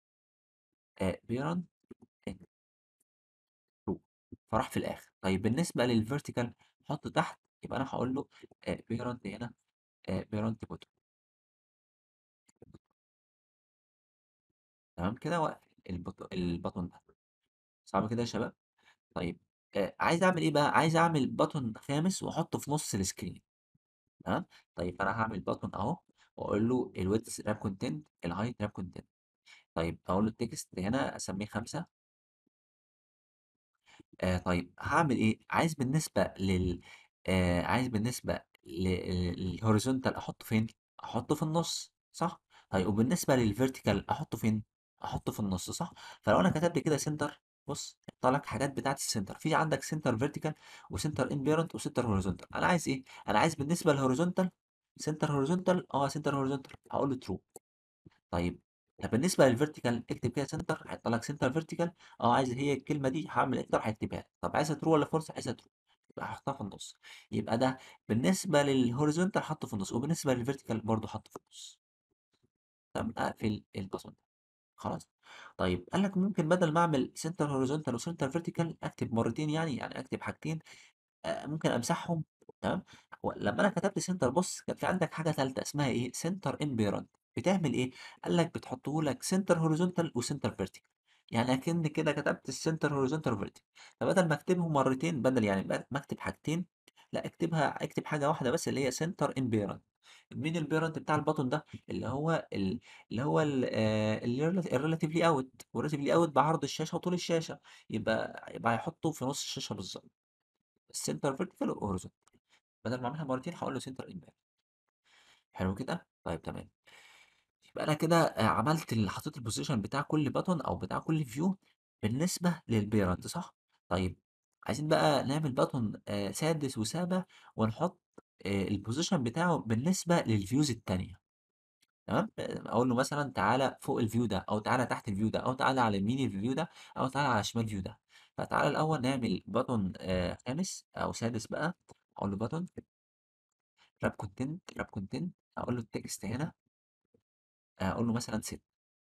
آآ parent end true فراح في الآخر. طيب بالنسبة للvertical حُط تحت، يبقى أنا هاقول له آآ parent هنا آآ parent bottom تمام كده وأقفل البط الbutton ده. صعب كده يا شباب؟ طيب آآ عايز أعمل إيه بقى، عايز أعمل button خامس وأحطه في نُص الscreen تمام، طيب فأنا هاعمل button أهو وأقول له الwidth wrap content الheight wrap content طيب أقول له الtext هنا أسميه 5 آآ طيب هاعمل إيه، عايز بالنسبة لل آآ عايز بالنسبة ل للhorizontal أحطه فين؟ أحطه في النُص صح؟ طيب وبالنسبة للvertical أحطه فين؟ أحطه في النُص صح؟ فلو أنا كتبت كده center بُص هيطلع لك حاجات بتاعة الcenter في عندك center vertical وcenter in parent وcenter horizontal أنا عايز إيه؟ أنا عايز بالنسبة للhorizontal center horizontal آه center horizontal هاقول له true طيب طب بالنسبة للvertical اكتب كده center هيطلع لك center vertical آه عايز هي الكلمة دي هاعمل enter هيكتبها لك، طب عايزها true والّا false؟ عايزها true يبقى هاحطها في النُص، يبقى ده بالنسبة للhorizontal حطه في النُص، وبالنسبة للvertical برضه حطه في النُص. تمام، أقفل الباسورد. خلاص طيب قال لك ممكن بدل ما اعمل سنتر هوريزونتال وسنتر فيرتيكال اكتب مرتين يعني يعني اكتب حاجتين آه، ممكن امسحهم تمام لما انا كتبت سنتر بص كان في عندك حاجه ثالثه اسمها ايه سنتر امبيرنت بتعمل ايه قال لك بتحطه لك سنتر هوريزونتال وسنتر فيرتيكال يعني اكن كده كتبت السنتر هوريزونتال وفيرتيكال فبدل ما اكتبهم مرتين بدل يعني ما ما اكتب حاجتين لا اكتبها اكتب حاجه واحده بس اللي هي سنتر امبيرنت مين البيرنت بتاع البطن ده اللي هو ال- اللي هو الريلاتيفلي اوت والريلاتيفلي اوت بعرض الشاشه وطول الشاشه يبقى يبقى هيحطه في نص الشاشه بالظبط السنتر فيرتيكال واوريزونتال بدل ما اعملها مرتين هقول له سنتر امباكت حلو كده طيب تمام يبقى انا كده آه، عملت ال- حطيت البوزيشن بتاع كل بutton او بتاع كل فيو بالنسبه للبيرنت صح طيب عايزين بقى نعمل بutton آه، سادس وسابع ونحط آه، البوزيشن بتاعه بالنسبه للفيوز التانية تمام آه، اقول له مثلا تعالى فوق الفيو ده او تعالى تحت الفيو ده او تعالى على يمين الفيو ده او تعالى على شمال الفيو ده فتعالى الاول نعمل بutton آه، خامس او سادس بقى اقول له button راب كونتنت راب كونتنت اقول له التكست هنا اقول له مثلا ست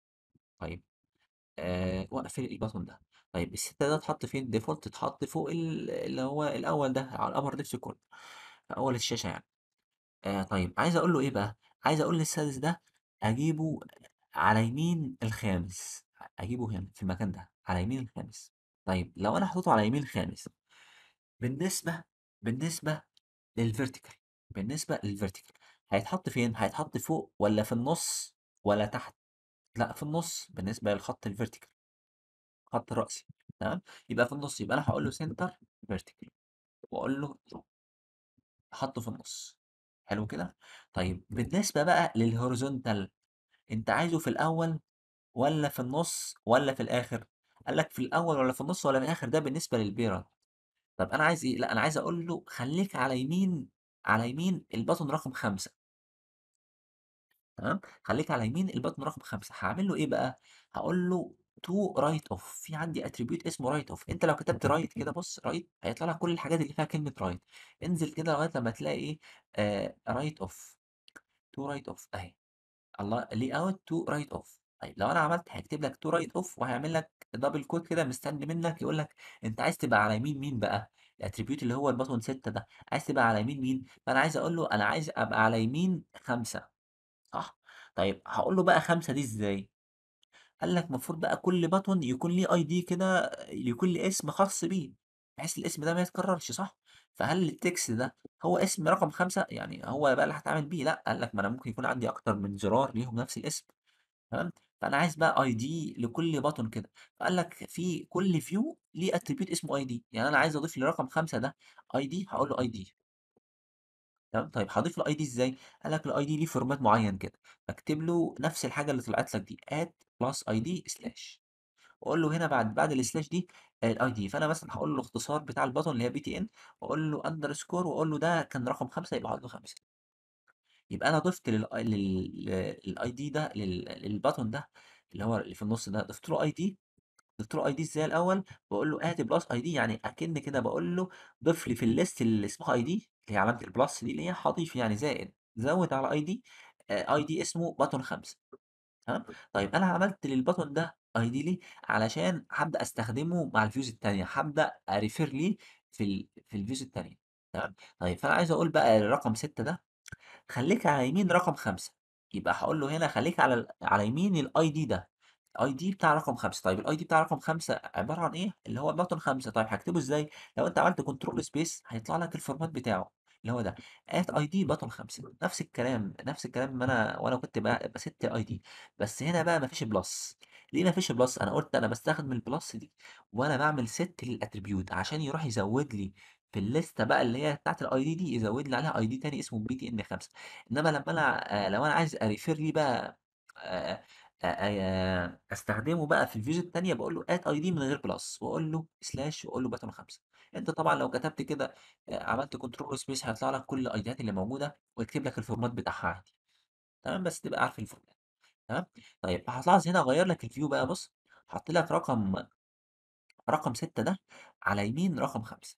طيب آه واقفل البطن ده طيب الستة ده اتحط فين ديفولت اتحط فوق ال- اللي هو الاول ده على الابر ليفت كله في اول الشاشه يعني آه طيب عايز اقول له ايه بقى عايز اقول للسادس ده اجيبه على يمين الخامس اجيبه هنا في المكان ده على يمين الخامس طيب لو انا حطيته على يمين الخامس بالنسبه بالنسبه للفيرتيكال بالنسبه للفيرتيكال هيتحط فين هيتحط فوق ولا في النص ولا تحت لأ في النُص بالنسبة للخط الvertical الخط الرأسي تمام، يبقى في النُص يبقى أنا هاقول له center vertical وأقول له أحطّه في النُص حلو كده؟ طيب بالنسبة بقى للhorizontal أنت عايزه في الأول والّا في النُص والّا في الآخر؟ قال لك في الأول والّا في النُص والّا في الآخر ده بالنسبة للparent طب أنا عايز إيه؟ لأ أنا عايز أقول له خلّيك على يمين على يمين الbutton رقم 5 تمام، خلّيك على يمين البطن رقم 5 هاعمل له إيه بقى، هاقول له to right of في عندي attribute اسمه right of أنت لو كتبت right كده بُص right هيطلع لك كل الحاجات اللي فيها كلمة right انزل كده لغاية لمّا تلاقي إيه آآ right of to right of أهي الله layout to right of طيب لو أنا عملت هيكتب لك to right of وهيعمل لك double quote كده مستني منك يقول لك أنت عايز تبقى على يمين مين بقى، الattribute اللي هو البطن 6 ده عايز تبقى على يمين مين؟ فأنا عايز أقول له أنا عايز أبقى على يمين 5 صح؟ طيب هاقول له بقى 5 دي إزاي؟ قال لك المفروض بقى كل button يكون ليه ID كده يكون ليه اسم خاص بيه، بحيث الاسم ده ما يتكررش صح؟ فهل الtext ده هو اسم رقم 5 يعني هو بقى اللي هاتعامل بيه؟ لأ، قال لك ما أنا ممكن يكون عندي أكتر من زرار ليهم نفس الاسم تمام؟ فأنا عايز بقى ID لكل button كده، فقال لك في كل view ليه attribute اسمه ID يعني أنا عايز أضيف لرقم 5 ده ID هاقول له ID. تمام، طيب هاضيف له ID إزاي؟ قال لك الID ليه فورمات معين كده، باكتب له نفس الحاجة اللي طلعت لك دي add plus ID slash وأقول له هنا بعد بعد الslash دي الID فأنا مثلًا هاقول له الاختصار بتاع البطن اللي هي BTN وأقول له underscore وأقول له ده كان رقم 5 يبقى هاقول له 5 يبقى أنا ضفت لل لل للID ده لل للبطن ده اللي هو اللي في النُص ده ضفت له ID ضفت له ID إزاي الأول، باقول له add plus ID يعني أكِن كده باقول له ضيف لي في الlist اللي اسمها ID اللي هي علامة الplus دي اللي هي هاضيف يعني زائد، زوِّد على ID آآ ID اسمه button 5 تمام، طيب أنا عملت للbutton ده ID ليه؟ علشان هابدأ أستخدمه مع الviews التانية، هابدأ أrefer ليه في ال في الviews التانية تمام، طيب فأنا عايز أقول بقى الرقم 6 ده خلّيك على يمين رقم 5 يبقى هاقول له هنا خلّيك على ال على يمين الID ده الID بتاع رقم 5 طيب الID بتاع رقم 5 عبارة عن إيه؟ اللي هو button 5 طيب هاكتبه إزاي؟ لو أنت عملت control space هيطلع لك الفورمات بتاعه اللي هو ده at ID button 5 نفس الكلام نفس الكلام ما أنا وأنا كنت ب باسِت الID بس هنا بقى ما فيش plus ليه ما فيش plus؟ أنا قُلت أنا باستخدم الplus دي وأنا باعمل set للattribute عشان يروح يزوّد لي في الليستة بقى اللي هي بتاعة الID دي يزوّد لي عليها ID تاني اسمه BTN5 إنما لمّا أنا آآ لو أنا عايز أrefer ليه بقى آآ آآ أستخدمه بقى في الviews التانية باقول له add ID من غير plus وأقول له slash وأقول له button 5 أنت طبعًا لو كتبت كده آآ عملت control space هيطلع لك كل الأيديات اللي موجودة ويكتب لك الفورمات بتاعها عادي تمام، بس تبقى عارف الفورمات تمام، طيب هتلاحظ هنا غيّر لك الview بقى بُص حَط لك رقم رقم 6 ده على يمين رقم 5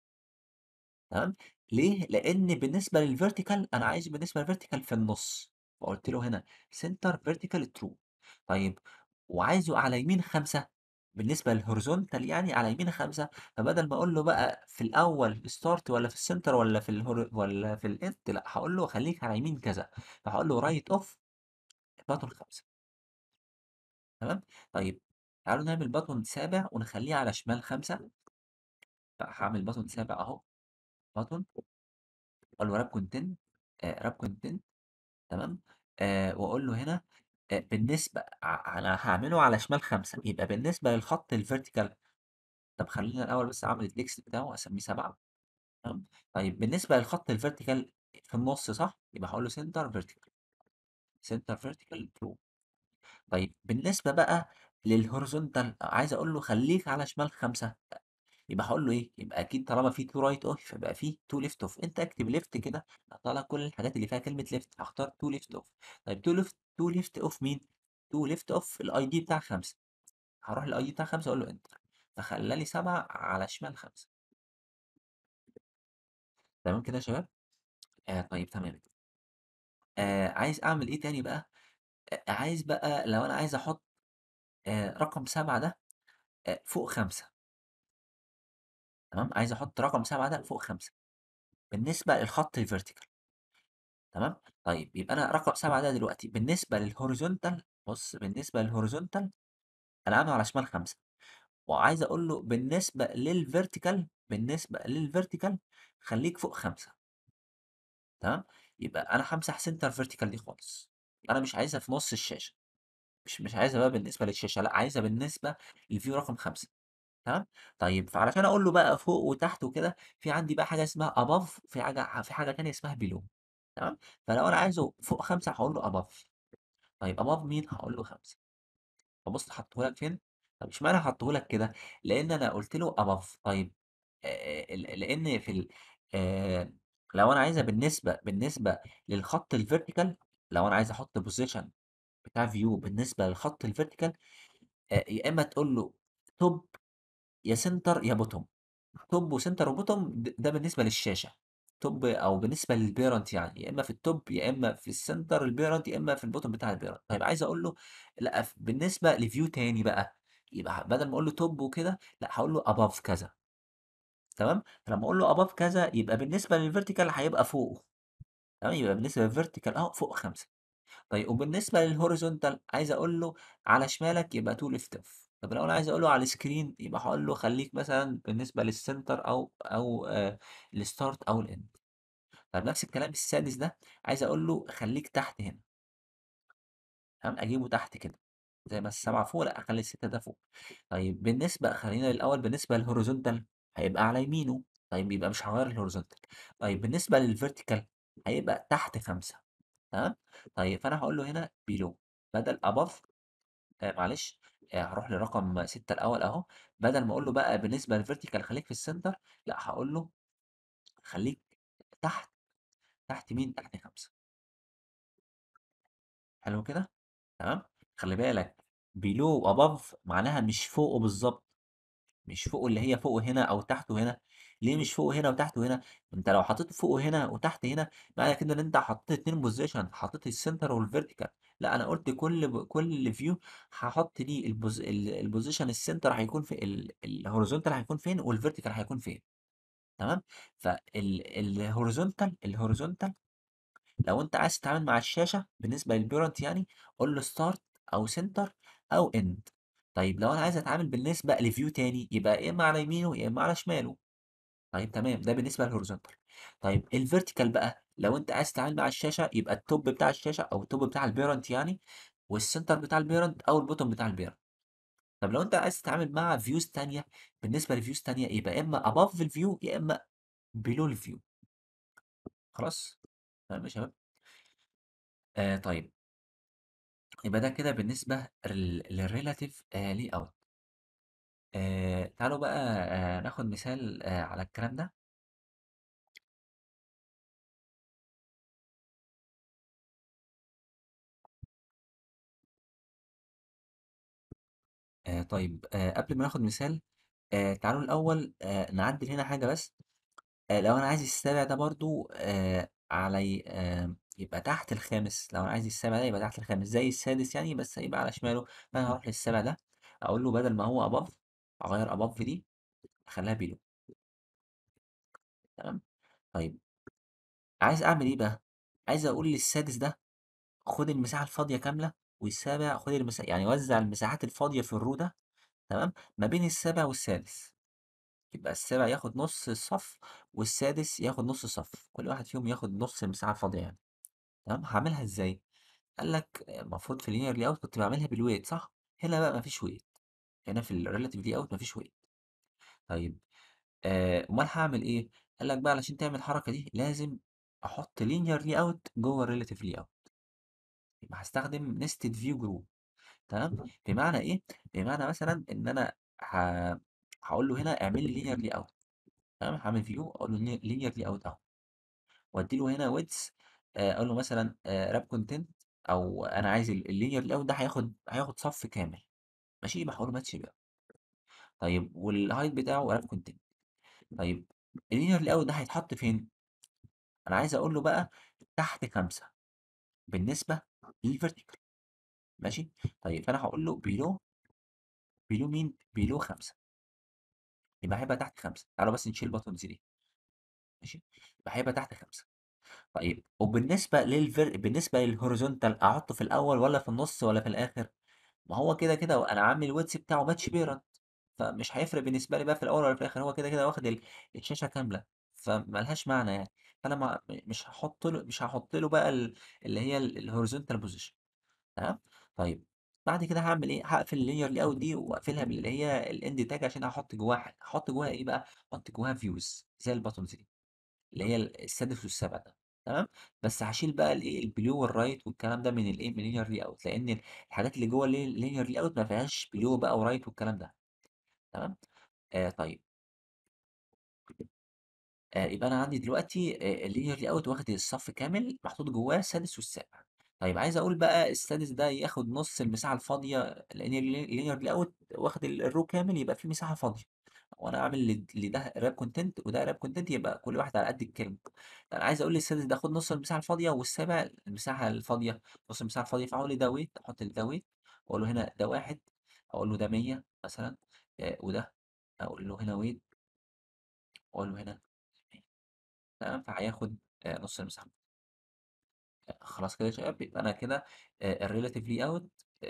تمام، ليه؟ لإن بالنسبة للvertical أنا عايزه بالنسبة للvertical في النُص، فقُلت له هنا center vertical true طيب وعايزه على يمين 5 بالنسبة للhorizontal يعني على يمين 5 فبدل ما أقول له بقى في الأول start والّا في الcenter والّا في الهور والّا في الend لأ هاقول له خلّيك على يمين كذا، فهاقول له right off button 5 تمام؟ طيب تعالوا نعمل button سابع ونخلّيه على شمال 5 فهاعمل button سابع أهو button أقول له wrap content آآ wrap content تمام؟ آآ وأقول له هنا آآ بالنسبة ع أنا هاعمله على شمال 5 يبقى بالنسبة للخط الvertical طب خلّينا الأول بس أعمل الtext بتاعه أسميه 7 تمام؟ طيب بالنسبة للخط الvertical في النُص صح؟ يبقى هاقول له center vertical center vertical true طيب بالنسبة بقى للhorizontal عايز أقول له خلّيك على شمال 5 يبقى هاقول له إيه؟ يبقى أكيد طالما في to right off يبقى في to left off أنت اكتب left كده هيطلع لك كل الحاجات اللي فيها كلمة left هاختار to left off طيب to left to left off مين؟ to left off الID بتاع 5 هاروح للID بتاع 5 أقول له enter فخلّى لي 7 على شمال 5 تمام كده يا شباب؟ آآ طيب تمام. آآ عايز أعمل إيه تاني بقى؟ أ عايز بقى لو أنا عايز أحُط آآ رقم 7 ده آآ فوق 5 تمام؟ عايز أحُط رقم 7 ده فوق 5 بالنسبة للخط الvertical تمام؟ طيب يبقى أنا رقم 7 ده دلوقتي بالنسبة للhorizontal بُص بالنسبة للhorizontal أنا عامله على شمال 5 وعايز أقول له بالنسبة للvertical بالنسبة للvertical خلّيك فوق 5 تمام؟ يبقى أنا هامسح center vertical دي خالص، أنا مش عايزها في نُص الشاشة، مش مش عايزها بقى بالنسبة للشاشة لأ، عايزها بالنسبة للview رقم 5 تمام؟ طيب فعلشان أقول له بقى فوق وتحت وكده، في عندي بقى حاجة اسمها above في حاجة في حاجة تانية اسمها below تمام؟ فلو أنا عايزه فوق 5 هاقول له above طيب above مين؟ هاقول له 5 فبُص حطّه لك فين؟ طب اشمعنى حطّه لك كده؟ لإن أنا قُلت له above طيب آآ ال لإن في ال آآ لو أنا عايزها بالنسبة بالنسبة للخط الvertical لو أنا عايز أحُط position بتاع view بالنسبة للخط الvertical آآ يا إما تقول له top يا center يا bottom top وcenter وbottom د ده بالنسبة للشاشة top أو بالنسبة للparent يعني يا إما في الtop يا إما في الcenter الparent يا إما في الbottom بتاع الparent طيب عايز أقول له لأ ف بالنسبة لview تاني بقى يبقى بدل ما أقول له top وكده لأ هاقول له above كذا تمام؟ فلمّا أقول له above كذا يبقى بالنسبة للvertical هيبقى فوقه تمام؟ يبقى بالنسبة للvertical أهو فوق 5 طيب وبالنسبة للhorizontal عايز أقول له على شمالك يبقى to left off طب لو أنا عايز أقول له على الscreen يبقى هاقول له خلّيك مثلًا بالنسبة للcenter أو أو آآ الstart أو الend طب نفس الكلام السادس ده عايز أقول له خلّيك تحت هنا تمام؟ أجيبه تحت كده زي ما ال7 فوق لأ أخلّي ال6 ده فوق طيب بالنسبة خلّينا الأول بالنسبة للhorizontal هيبقى على يمينه طيب يبقى مش هاغيّر الhorizontal طيب بالنسبة للvertical هيبقى تحت 5 تمام؟ طيب فأنا هاقول له هنا below بدل above آآ معلش آآ هاروح لرقم 6 الأول أهو، بدل ما أقول له بقى بالنسبة للvertical خلّيك في الcenter لأ هاقول له خلّيك تحت تحت مين؟ تحت 5 حلو كده؟ تمام؟ خلّي بالك below وabove معناها مش فوقه بالضبط، مش فوقه اللي هي فوقه هنا أو تحته هنا، ليه مش فوقه هنا وتحته هنا؟ أنت لو حطيته فوقه هنا وتحت هنا معنى كده إن أنت حطيت 2 position حطيت الcenter والvertical لأ أنا قُلت كل ب كل view هاحط ليه البوز ال الposition الcenter هيكون في ال الhorizontal هيكون فين والvertical هيكون فين تمام؟ فال الhorizontal الhorizontal لو أنت عايز تتعامل مع الشاشة بالنسبة للparent يعني قُل له start أو center أو end طيب لو أنا عايز أتعامل بالنسبة لview تاني يبقى يا إما على يمينه يا إما على شماله. طيب تمام، ده بالنسبة للhorizontal. طيب الvertical بقى لو أنت عايز تتعامل مع الشاشة يبقى الtop بتاع الشاشة أو الtop بتاع الparent يعني والcenter بتاع الparent أو الbottom بتاع الparent. طب لو أنت عايز تتعامل مع views تانية بالنسبة لviews تانية يبقى يا إما above الview يا إما below الview. خلاص؟ تمام يا شباب؟ آآ طيب. يبقى ده كده بالنسبة لل للrelative آآ layout. آآ تعالوا بقى آآ ناخد مثال آآ على الكلام ده. آآ طيب آآ قبل ما ناخد مثال آآ تعالوا الأول آآ نعدِّل هنا حاجة بس، آآ لو أنا عايز السابع ده برضه آآ على ي آآ يبقى تحت الخامس لو انا عايز السابع ده يبقى تحت الخامس زي السادس يعني بس هيبقى على شماله فانا هروح للسابع ده اقول له بدل ما هو above اغير above دي اخليها below تمام طيب عايز اعمل ايه بقى عايز اقول للسادس ده خد المساحه الفاضيه كامله والسابع خد المساحه يعني وزع المساحات الفاضيه في الرو ده تمام ما بين السابع والسادس يبقى السابع ياخد نص الصف والسادس ياخد نص الصف كل واحد فيهم ياخد نص المساحه الفاضيه يعني تمام هعملها ازاي قال لك المفروض في اللينير لي اوت كنت بعملها بالويت صح هنا بقى مفيش ويت هنا في الريلاتيف لي اوت مفيش ويت طيب آه، امال هعمل ايه قال لك بقى علشان تعمل الحركه دي لازم احط لينير لي اوت جوه الريلاتيف لي اوت يبقى هستخدم نستد فيو جروب تمام بمعنى ايه بمعنى مثلا ان انا ه... هقول له هنا اعمل لي لينير لي اوت تمام هعمل فيو اقول له لينير لي اوت اهو وادي له هنا ويدز اقول له مثلا راب كونتنت او انا عايز اللينير لي اوت ده هياخد هياخد صف كامل ماشي يبقى هقول له ماتش بقى طيب والهايت بتاعه راب كونتنت طيب اللينير لي اوت ده هيتحط فين انا عايز اقول له بقى تحت خمسة بالنسبة للفيرتيكال ماشي طيب فانا هقول له بيلو بيلو مين بيلو خمسة يبقى هيبقى تحت خمسة تعالوا بس نشيل باتونز دي ماشي يبقى هيبقى تحت خمسة طيب وبالنسبة للفير بالنسبة للهوريزونتال احطه في الاول ولا في النص ولا في الاخر ما هو كده كده انا عامل الويدث بتاعه ماتش بيرنت فمش هيفرق بالنسبة لي بقى في الاول ولا في الاخر هو كده كده واخد ال- الشاشة كاملة فملهاش معنى يعني فانا ما مش هحط له مش هحط له بقى ال- اللي هي الهوريزونتال بوزيشن تمام طيب بعد كده هعمل ايه هقفل اللينير لي اوت دي واقفلها باللي هي الاند تاج عشان احط جواها حاجه احط جواها ايه بقى احط جواها فيوز زي الباتونز دي اللي هي السادس والسابع ده تمام بس هشيل بقى الايه البلو والرايت والكلام ده من الايه من اللينير لي اوت لان الحاجات اللي جوه اللينير لي اوت ما فيهاش بلو بقى ورايت والكلام ده تمام آه طيب آه يبقى انا عندي دلوقتي آه اللينير لي اوت واخد الصف كامل محطوط جواه السادس والسابع طيب عايز اقول بقى السادس ده ياخد نص المساحه الفاضيه لان اللينير لي اوت واخد ال- الرو كامل يبقى فيه مساحه فاضيه وانا عامل ل- لده راب كونتنت وده راب كونتنت يبقى كل واحد على قد الكلمه انا عايز اقول للسادس ده خد نص المساحه الفاضيه والسابع المساحه الفاضيه نص المساحه الفاضيه فاقول لي ده ويت احط ده ويت واقول له هنا ده واحد اقول له ده 100 مثلا آه، وده اقول له هنا ويت واقول له هنا 100 تمام فهياخد آه، نص المساحه خلاص كده يا شباب يبقى انا كده الريلاتيف لي اوت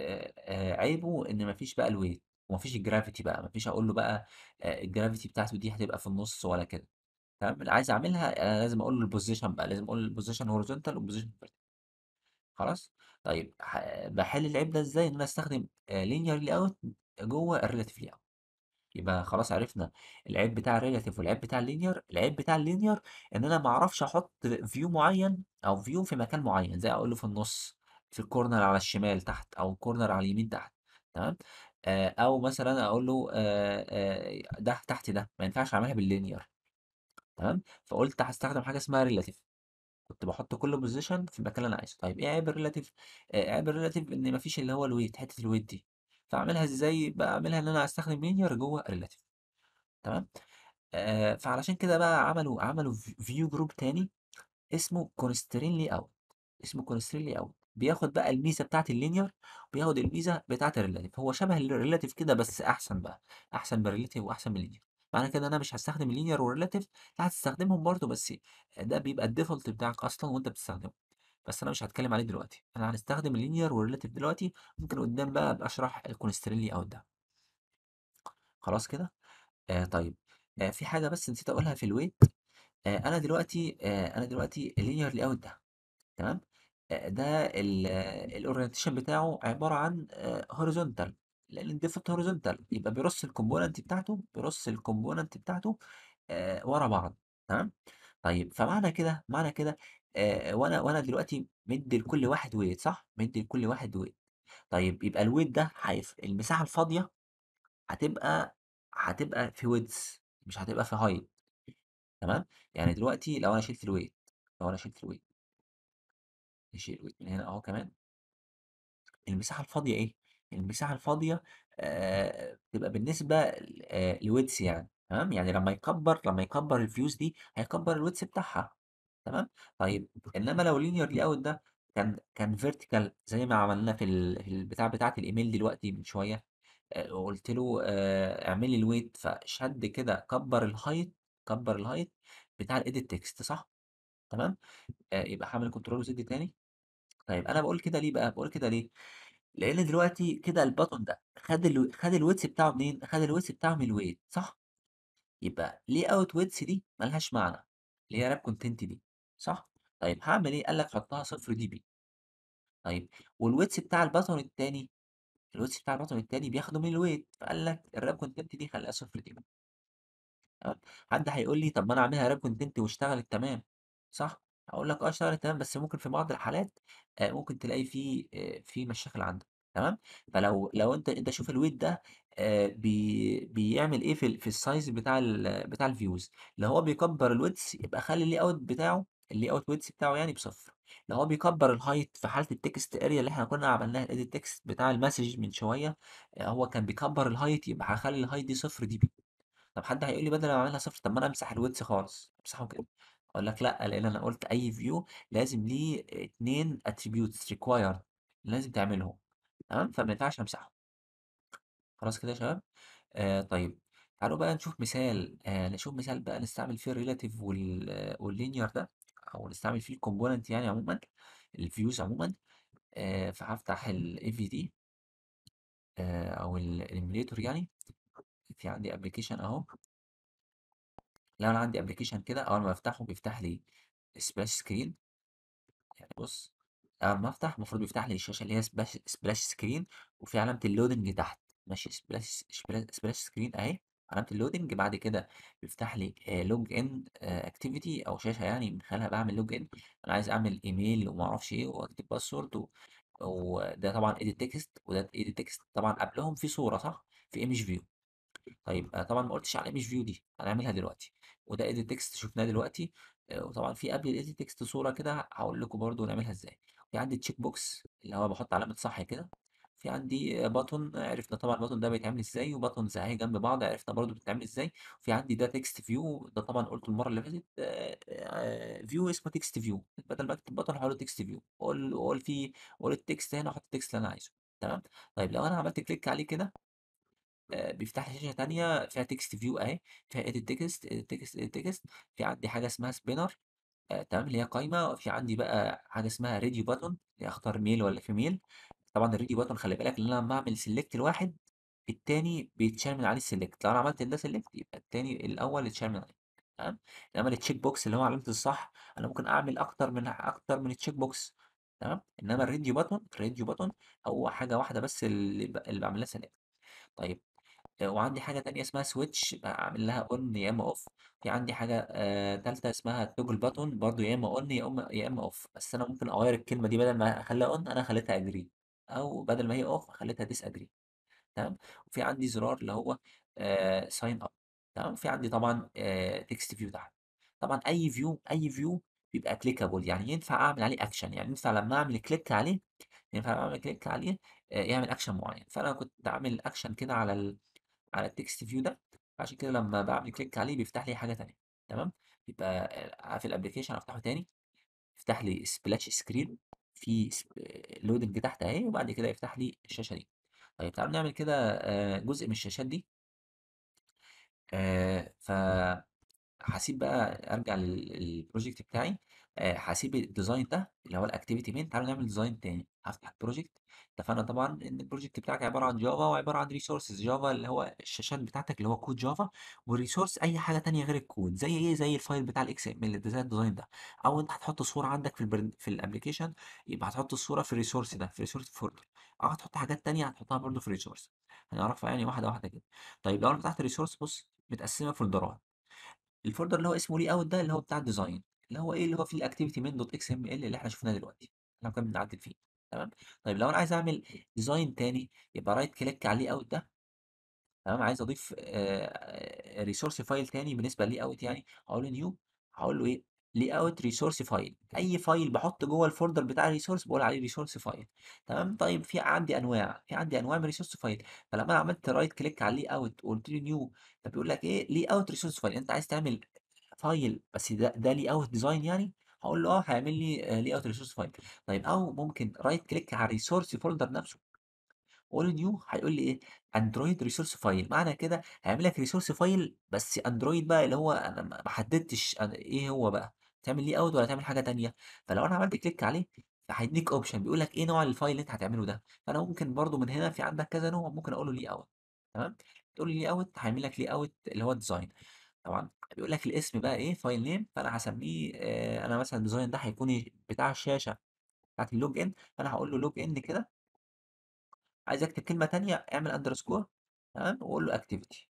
عيبه ان مفيش بقى الويت ومفيش الجرافيتي بقى مفيش اقول له بقى آه، الجرافيتي بتاعته دي هتبقى في النص ولا كده تمام اللي عايز اعملها انا لازم اقول له البوزيشن بقى لازم اقول له البوزيشن هوريزونتال والبوزيشن خلاص طيب ح- بحل العيب ده ازاي ان انا استخدم لينير لي اوت جوه الريلاتيف لي اوت يبقى خلاص عرفنا العيب بتاع الريلاتيف والعيب بتاع اللينير العيب بتاع اللينير ان انا ما اعرفش احط فيو معين او فيو في مكان معين زي اقول له في النص في الكورنر على الشمال تحت او الكورنر على اليمين تحت تمام آه او مثلا اقول له آه آه ده تحت ده ما ينفعش اعملها باللينير تمام فقلت هستخدم حاجه اسمها ريلاتيف كنت باحط كل بوزيشن في المكان اللي أنا عايزه، طيب إيه عيب الريلاتيف؟ آآ عيب الريلاتيف إن ما فيش اللي هو الweight حتة الweight دي، فأعملها إزاي؟ باعملها إن أنا أستخدم linear جوّه الريلاتيف تمام، آآ فعلشان كده بقى عملوا عملوا ف view group تاني اسمه constraint layout اسمه constraint layout بياخد بقى الميزة بتاعة الlinear وبياخد الميزة بتاعة الrelative هو شبه الrelative كده بس أحسن بقى، أحسن من الrelative وأحسن من الlinear معنى كده إن أنا مش هاستخدم الlinear والrelative لأ هتستخدمهم برضه بس ده بيبقى الdefault بتاعك أصلًا وأنت بتستخدمه، بس أنا مش هاتكلم عليه دلوقتي، أنا هنستخدم الlinear والrelative دلوقتي ممكن قدّام بقى أبقى أشرح الconstraint layout ده، خلاص كده؟ آآ طيب آآ في حاجة بس نسيت أقولها في الweight آآ أنا دلوقتي آآ أنا دلوقتي الlinear layout ده تمام، آآ ده ال الorientation بتاعه عبارة عن آآ horizontal لأن الdefault horizontal يبقى بيرص الcomponent بتاعته بيرص الcomponent بتاعته آآ ورا بعض تمام، طيب فمعنى كده معنى كده آآ وأنا وأنا دلوقتي مدّي لكل واحد weight صح؟ مدّي لكل واحد weight طيب يبقى الweight ده هيف المساحة الفاضية هتبقى هتبقى في width مش هتبقى في height تمام، يعني دلوقتي لو أنا شِلت الweight لو أنا شِلت الweight نشيل الweight من هنا أهو كمان المساحة الفاضية إيه؟ المساحة الفاضية آآ بتبقى بالنسبة ل آآ لwidth يعني تمام، يعني لمّا يكبّر لمّا يكبّر الviews دي هيكبّر الwidth بتاعها تمام طيب انما لو linear layout ده كان كان vertical زي ما عملنا في ال- في البتاع بتاعه الايميل دلوقتي من شويه آه، وقلت له آه، اعمل لي الويت فشد كده كبر الهايت كبر الهايت بتاع الايديت تكست صح تمام آه، يبقى هعمل كنترول زد تاني طيب انا بقول كده ليه بقى بقول كده ليه لان دلوقتي كده البطن ده خد ال خد الويتس بتاعه منين خد الويتس بتاعه من الويت صح يبقى ليه اوت ويتس دي ملهاش معنى اللي هي راب كونتنت دي صح طيب هعمل ايه قال لك حطها صفر دي بي طيب والويتس بتاع البطن التاني الويتس بتاع البطن التاني بياخده من الويت فقال لك الراب كونتنت دي خليها صفر دي بي تمام حد هيقول لي طب ما انا اعملها راب كونتنت واشتغلت تمام صح هقول لك اه اشتغلت تمام بس ممكن في بعض الحالات آه، ممكن تلاقي في آه، في مشاكل عندك تمام فلو لو انت انت شوف الويت ده آه، بي بيعمل ايه في ال- في السايز بتاع ال بتاع الفيوز لو هو بيكبر الويتس يبقى خلي اللي اوت بتاعه اللي اوت ويتس بتاعه يعني بصفر لو هو بيكبر الهايت في حاله التكست اريا اللي احنا كنا عملناها الايديت تكست بتاع المسج من شويه آه، هو كان بيكبر الهايت يبقى هخلي الهايت دي صفر دي بي طب حد هيقول لي بدل ما اعملها صفر طب ما انا امسح الويدث خالص امسحه كده اقول لك لا لان انا قلت اي فيو لازم ليه اتنين اتريبيوتس ريكوايرد لازم تعملهم تمام فما ينفعش امسحه خلاص كده يا شباب آه طيب تعالوا بقى نشوف مثال آه نشوف مثال بقى نستعمل فيه الريلاتيف وال واللينير ده او نستعمل فيه الكومبوننت يعني عموما الفيوز عموما آه فهفتح الاي في دي او الايميليتور يعني في عندي ابلكيشن اهو لو انا عندي ابلكيشن كده اول ما بفتحه بيفتح لي سبلاش سكرين يعني بص اول ما افتح المفروض بيفتح لي الشاشه اللي هي سبلاش سبلاش سكرين وفي علامه اللودنج تحت ماشي سبلاش سبلاش سبلاش سكرين اهي علامه اللودنج بعد كده بيفتح لي لوج ان اكتيفيتي او شاشه يعني من خلالها بعمل لوج ان انا عايز اعمل ايميل وما اعرفش ايه واكتب باسورد و... وده طبعا ايديت تكست وده ايديت تكست طبعا قبلهم في صوره صح في ايمج فيو طيب أنا طبعًا ما قُلتش على الimage view دي، هنعملها دلوقتي، وده edit text شُفناه دلوقتي، آآ وطبعًا في قبل الedit text صورة كده هاقول لكم برضه نعملها إزاي. في عندي check box اللي هو باحُط علامة صح كده، في عندي button عرفنا طبعًا الbutton ده بيتعمل إزاي وbuttons أهي جنب بعض عرفنا برضه بتتعمل إزاي، وفي عندي ده text view ده طبعًا قُلته المرّة اللي فاتت آآ view اسمه text view بدل ما أكتب button هاقول له text view وأقول وأقول فيه وأقول الtext هنا أحُط الtext اللي أنا عايزه تمام، طيب لو أنا عملت click عليه كده آآ بيفتح لي شاشة تانية فيها text view أهي، فيها edit text edit text edit text في عندي حاجة اسمها spinner آآ تمام، اللي هي قايمة، وفي عندي بقى حاجة اسمها radio button اللي هي أختار male والّا female طبعًا الradio button خلّي بالك لإن أنا لمّا أعمل select لواحد التاني بيتشال من عليه الselect لو أنا عملت لده select يبقى التاني الأول اتشال من عليه تمام، إنما الcheck box اللي هو علامة الصح أنا ممكن أعمل أكتر من أكتر من الcheck box تمام، إنما الradio button الradio button هو حاجة واحدة بس اللي ب اللي باعمل لها select طيب آآ وعندي حاجة تانية اسمها switch باعمل لها on يا إما off في عندي حاجة آآ تالتة اسمها toggle button برضه يا إما on يا إما يا إما off بس أنا ممكن أغيّر الكلمة دي بدل ما أخلّيها on أنا خليتها agree أو بدل ما هي off خليتها disagree تمام، وفي عندي زرار اللي هو آآ sign up تمام، وفي عندي طبعًا آآ text view تحت. طبعًا أي view أي view بيبقى clickable يعني ينفع أعمل عليه action يعني ينفع لمّا أعمل click عليه ينفع لمّا أعمل click عليه آآ يعمل action معيّن، فأنا كنت عامل action كده على ال على الtext view ده، عشان كده لمّا باعمل click عليه بيفتح لي حاجة تانية تمام، يبقى آآ في الapplication أفتحه تاني، يفتح لي splash screen في سب loading تحت أهي، وبعد كده يفتح لي الشاشة دي. طيب تعالوا نعمل كده آآ جزء من الشاشات دي آآ ف هاسيب بقى أرجع لل للproject بتاعي آآ هاسيب الdesign ده اللي هو الactivity main تعالوا نعمل design تاني، هافتح الproject اتفقنا طبعًا إن الproject بتاعك عبارة عن Java وعبارة عن resources Java اللي هو الشاشات بتاعتك اللي هو كود Java والresource أي حاجة تانية غير الكود زي إيه، زي الfile بتاع الXML ده زي الdesign ده، أو أنت هتحط صورة عندك في البرن في الapplication يبقى هتحط الصورة في الresource ده في الresource folder أو هتحط حاجات تانية هتحطها برضه في الresource هنعرفها يعني واحدة واحدة كده. طيب لو أنا فتحت الresource بُص متقسمة فولدرات. الfolder اللي هو اسمه layout ده اللي هو بتاع الdesign اللي هو إيه، اللي هو فيه الactivity main.xml اللي إحنا شُفناه دلوقتي، اللي إحنا كنا بنعدل فيه تمام، طيب لو أنا عايز أعمل design تاني يبقى right click على الlayout ده تمام، عايز أضيف آآ resource file تاني بالنسبة لlayout يعني هاقول له new هاقول له إيه layout resource file أي file باحط جوّه الfolder بتاع الresource باقول عليه resource file تمام، طيب في عندي أنواع، في عندي أنواع من resource file فلمّا أنا عملت right click على الlayout وقُلت له new فبيقول لك إيه layout resource file أنت عايز تعمل file بس ده ده layout design يعني هاقول له آه هيعمل لي آآ layout resource file طيب أو ممكن right click على الresource folder نفسه وأقول له new هيقول لي إيه Android resource file معنى كده هيعمل لك resource file بس Android بقى اللي هو أنا ما ما حددتش أنا إيه هو بقى، تعمل layout والّا تعمل حاجة تانية، فلو أنا عملت click عليه هيدّيك option بيقول لك إيه نوع الفايل اللي أنت هتعمله ده، فأنا ممكن برضه من هنا في عندك كذا نوع ممكن أقول له layout تمام، تقول لي layout هيعمل لك layout اللي هو الdesign طبعًا بيقول لك الاسم بقى إيه file name فأنا هاسميه آآ أنا مثلًا الdesign ده هيكون بتاع الشاشة بتاعة الlogin فأنا هاقول له login كده عايز أكتب كلمة تانية اعمل underscore تمام، وقُل له activity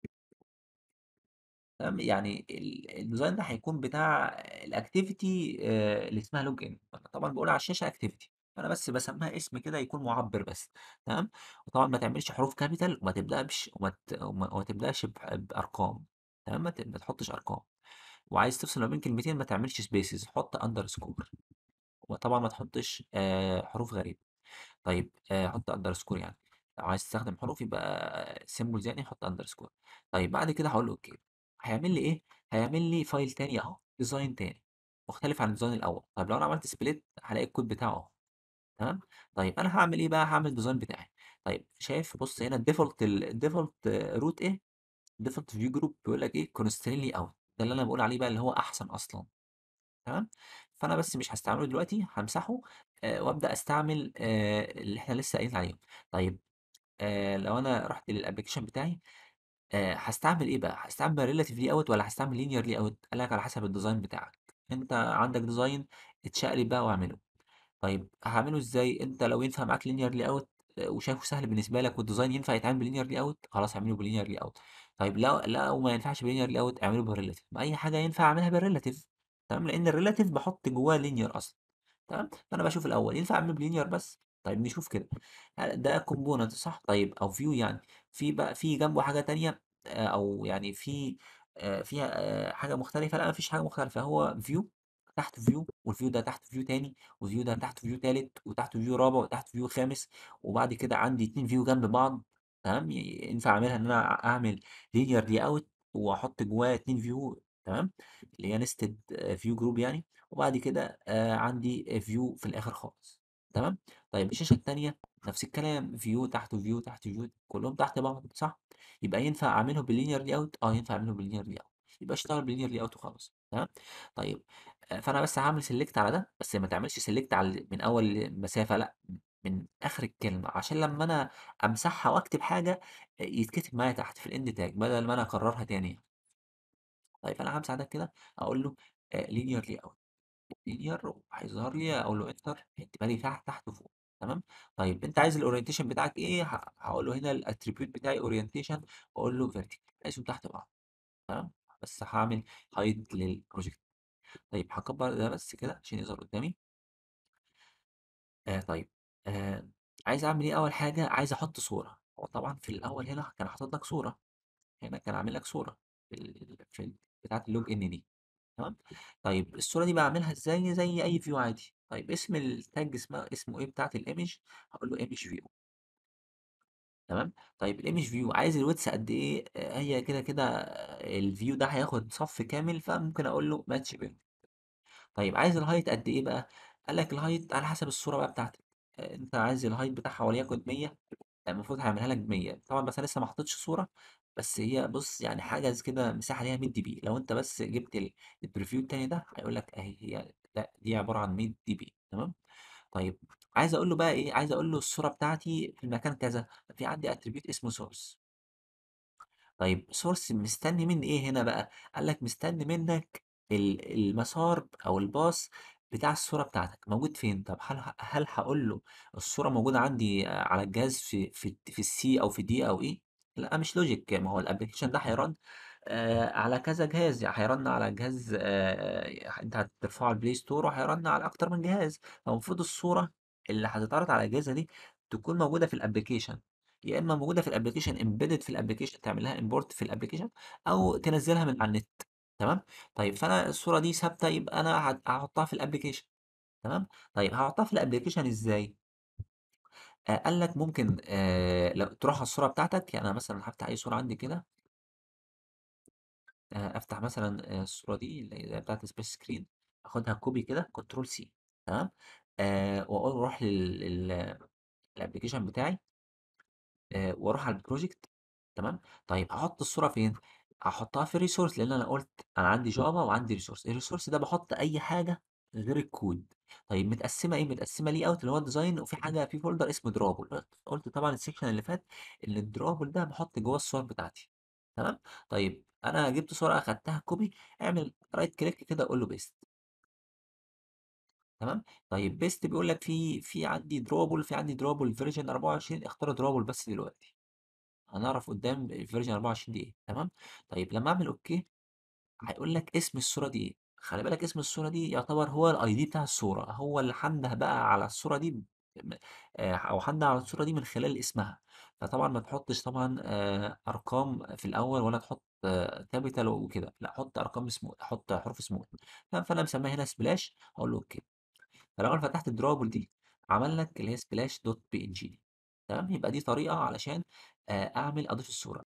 تمام، يعني ال الdesign ده هيكون بتاع الactivity آآ اللي اسمها login فأنا طبعًا باقول على الشاشة activity فأنا بس باسمّيها اسم كده يكون مُعبّر بس تمام، وطبعًا ما تعملش حروف capital وما تبدأش وما ت وما وما تبدأش بح بأرقام تمام، ما ت ما تحطش أرقام، وعايز تفصل ما بين كلمتين ما تعملش spaces حُط underscore وطبعًا ما تحطش آآ حروف غريبة. طيب آآ حُط underscore يعني، لو عايز تستخدم حروف يبقى symbols يعني حُط underscore طيب بعد كده هاقول له أوكي، هيعمل لي إيه، هيعمل لي file تاني أهو design تاني مختلف عن الdesign الأول، طيب لو أنا عملت split هالاقي الكود بتاعه أهو تمام، طيب أنا هاعمل إيه بقى، هاعمل الdesign بتاعي، طيب شايف بُص هنا الdefault ال الdefault root إيه، default view group بيقول لك إيه constrain layout ده اللي أنا باقول عليه بقى اللي هو أحسن أصلًا تمام، فأنا بس مش هاستعمله دلوقتي هامسحه آآ وأبدأ أستعمل آآ اللي إحنا لسه قايلين عليهم، طيب آآ لو أنا رُحت للapplication بتاعي آآ هاستعمل إيه بقى، هاستعمل relative layout والّا هاستعمل linear layout؟ قال لك على حسب الdesign بتاعك، أنت عندك design اتشقلب بقى واعمله، طيب هاعمله إزاي؟ أنت لو ينفع معاك linear layout آآ وشايفه سهل بالنسبة لك والdesign ينفع يتعمل بlinear layout خلاص اعمله بlinear layout طيب لو لو ما ينفعش بlinear layout اعمله بالrelative ما أي حاجة ينفع أعملها بالrelative تمام، لإن الrelative باحط جواه linear أصلًا تمام، فأنا باشوف الأول ينفع أعمله بlinear بس؟ طيب نشوف كده ه ده component صح؟ طيب أو view يعني في بقى في جنبه حاجة تانية آآ أو يعني في آآ فيها آآ حاجة مختلفة؟ لأ ما فيش حاجة مختلفة هو view تحت view والview ده تحت view تاني والview ده تحت view تالت وتحته view رابع وتحته view خامس وبعد كده عندي 2 view جنب بعض تمام، ي ينفع أعملها إن أنا أعمل linear layout وأحط جواه 2 view تمام، اللي هي nested view group يعني وبعد كده آآ عندي view في الآخر خالص تمام، طيب الشاشة التانية نفس الكلام view تحته view تحته view كلّهم تحت بعض صح؟ يبقى ينفع أعملهم بlinear layout آه ينفع أعملهم بlinear layout يبقى اشتغل بlinear layout وخلاص تمام، طيب آآ فأنا بس هاعمل select على ده بس ما تعملش select على ال من أول مسافة لأ، من آخر الكلمة عشان لمّا أنا أمسحها وأكتب حاجة آآ يتكتب معايا تحت في الend tag بدل ما أنا أكررها تاني. طيب أنا هامسح ده كده أقول له آآ linear layout linear وهيظهر لي أقول له enter هيكتبها لي تحت تحت وفوق تمام، طيب أنت عايز الorientation بتاعك إيه ه هاقول له هنا الattribute بتاعي orientation وأقول له vertical أقيسهم تحت بعض تمام، بس هاعمل hide للproject طيب هاكبر ده بس كده عشان يظهر قدامي. آآ طيب آآ عايز أعمل إيه أول حاجة عايز أحط صورة، هو طبعًا في الأول هنا كان حاطط لك صورة، هنا كان عامل لك صورة في ال في ال بتاعة الlogin دي تمام، طيب الصورة دي باعملها إزاي؟ زي أي view عادي، طيب اسم الtag اسمها اسمه إيه بتاعة الimage هاقول له image view تمام، طيب الimage view عايز الwidth قد إيه؟ آآ هي كده كده الview ده هياخد صف كامل فممكن أقول له match بينهم. طيب عايز الheight قد إيه بقى؟ قال لك الheight على حسب الصورة بقى بتاعتك، آآ أنت عايز الheight بتاعها وليكن 100 المفروض هيعملها لك ب100 طبعًا بس أنا لسه ما حطيتش صورة، بس هي بُص يعني حاجز كده مساحة ليها 100 DB لو أنت بس جبت ال الpreview التاني ده هيقول لك أهي هي لأ دي عبارة عن 100 DB تمام، طيب عايز أقول له بقى إيه، عايز أقول له الصورة بتاعتي في المكان كذا، في عندي attribute اسمه source طيب source مستني منّي إيه هنا بقى؟ قال لك مستني منّك ال المسار أو الباص بتاع الصورة بتاعتك موجود فين؟ طب هل ه هل هاقول له الصورة موجودة عندي على الجهاز في في في الC أو في D أو E؟ لأ مش logic ما هو الapplication ده هيrun آآ على كذا جهاز، يعني هيrun على جهاز آآ أنت هترفعه على الplay store وهيrun على أكتر من جهاز، فالمفروض الصورة اللي هتتعرض على الأجهزة دي تكون موجودة في الapplication يا إما موجودة في الapplication embedded في الapplication تعمل لها import في الapplication أو تنزّلها من على النت تمام، طيب فأنا الصورة دي ثابتة يبقى أنا هت هاحطها في الapplication تمام، طيب هاحطها في الapplication إزاي؟ آآ قال لك ممكن آآ لو تروح على الصورة بتاعتك، يعني أنا مثلًا هافتح أي صورة عندي كده آآ أفتح مثلًا آآ الصورة دي اللي هي بتاعة الsplash screen آخدها كوبي كده كنترول سي تمام آآ وأقول له روح لل لل الapplication بتاعي آآ وأروح على الproject تمام، طيب هاحط الصورة فين؟ هاحطها في الresource لإن أنا قُلت أنا عندي Java وعندي resource، الresource ده باحط أي حاجة غير الكود، طيب متقسّمة إيه؟ متقسّمة layout اللي هو الdesign وفي حاجة في folder اسمه drawable قُلت قُلت طبعًا الsection اللي فات إن الdrawable ده باحط جوّاه الصور بتاعتي تمام، طيب أنا جِبت صورة أخدتها copy اعمل right click كده قُل له paste تمام، طيب paste بيقول لك في في عندي drawable في عندي drawable version 24 اختار drawable بس دلوقتي. هنعرف قدّام الversion 24 دي إيه، تمام، طيب لمّا أعمل أوكي هيقول لك اسم الصورة دي إيه، خلي بالك اسم الصورة دي يعتبر هو الID بتاع الصورة، هو اللي حَنْده بقى على الصورة دي م آآ أو حَنْده على الصورة دي من خلال اسمها، فطبعًا ما تحطّش طبعًا آآ أرقام في الأول ولا تحط capital وكده، لأ حُط أرقام small حُط حروف small تمام، فأنا مسمّيها هنا splash هاقول له أوكي. فلو أنا فتحت الدرابل دي عمل لك اللي هي splash.png تمام، يبقى دي طريقة علشان آآ أعمل أضيف الصورة.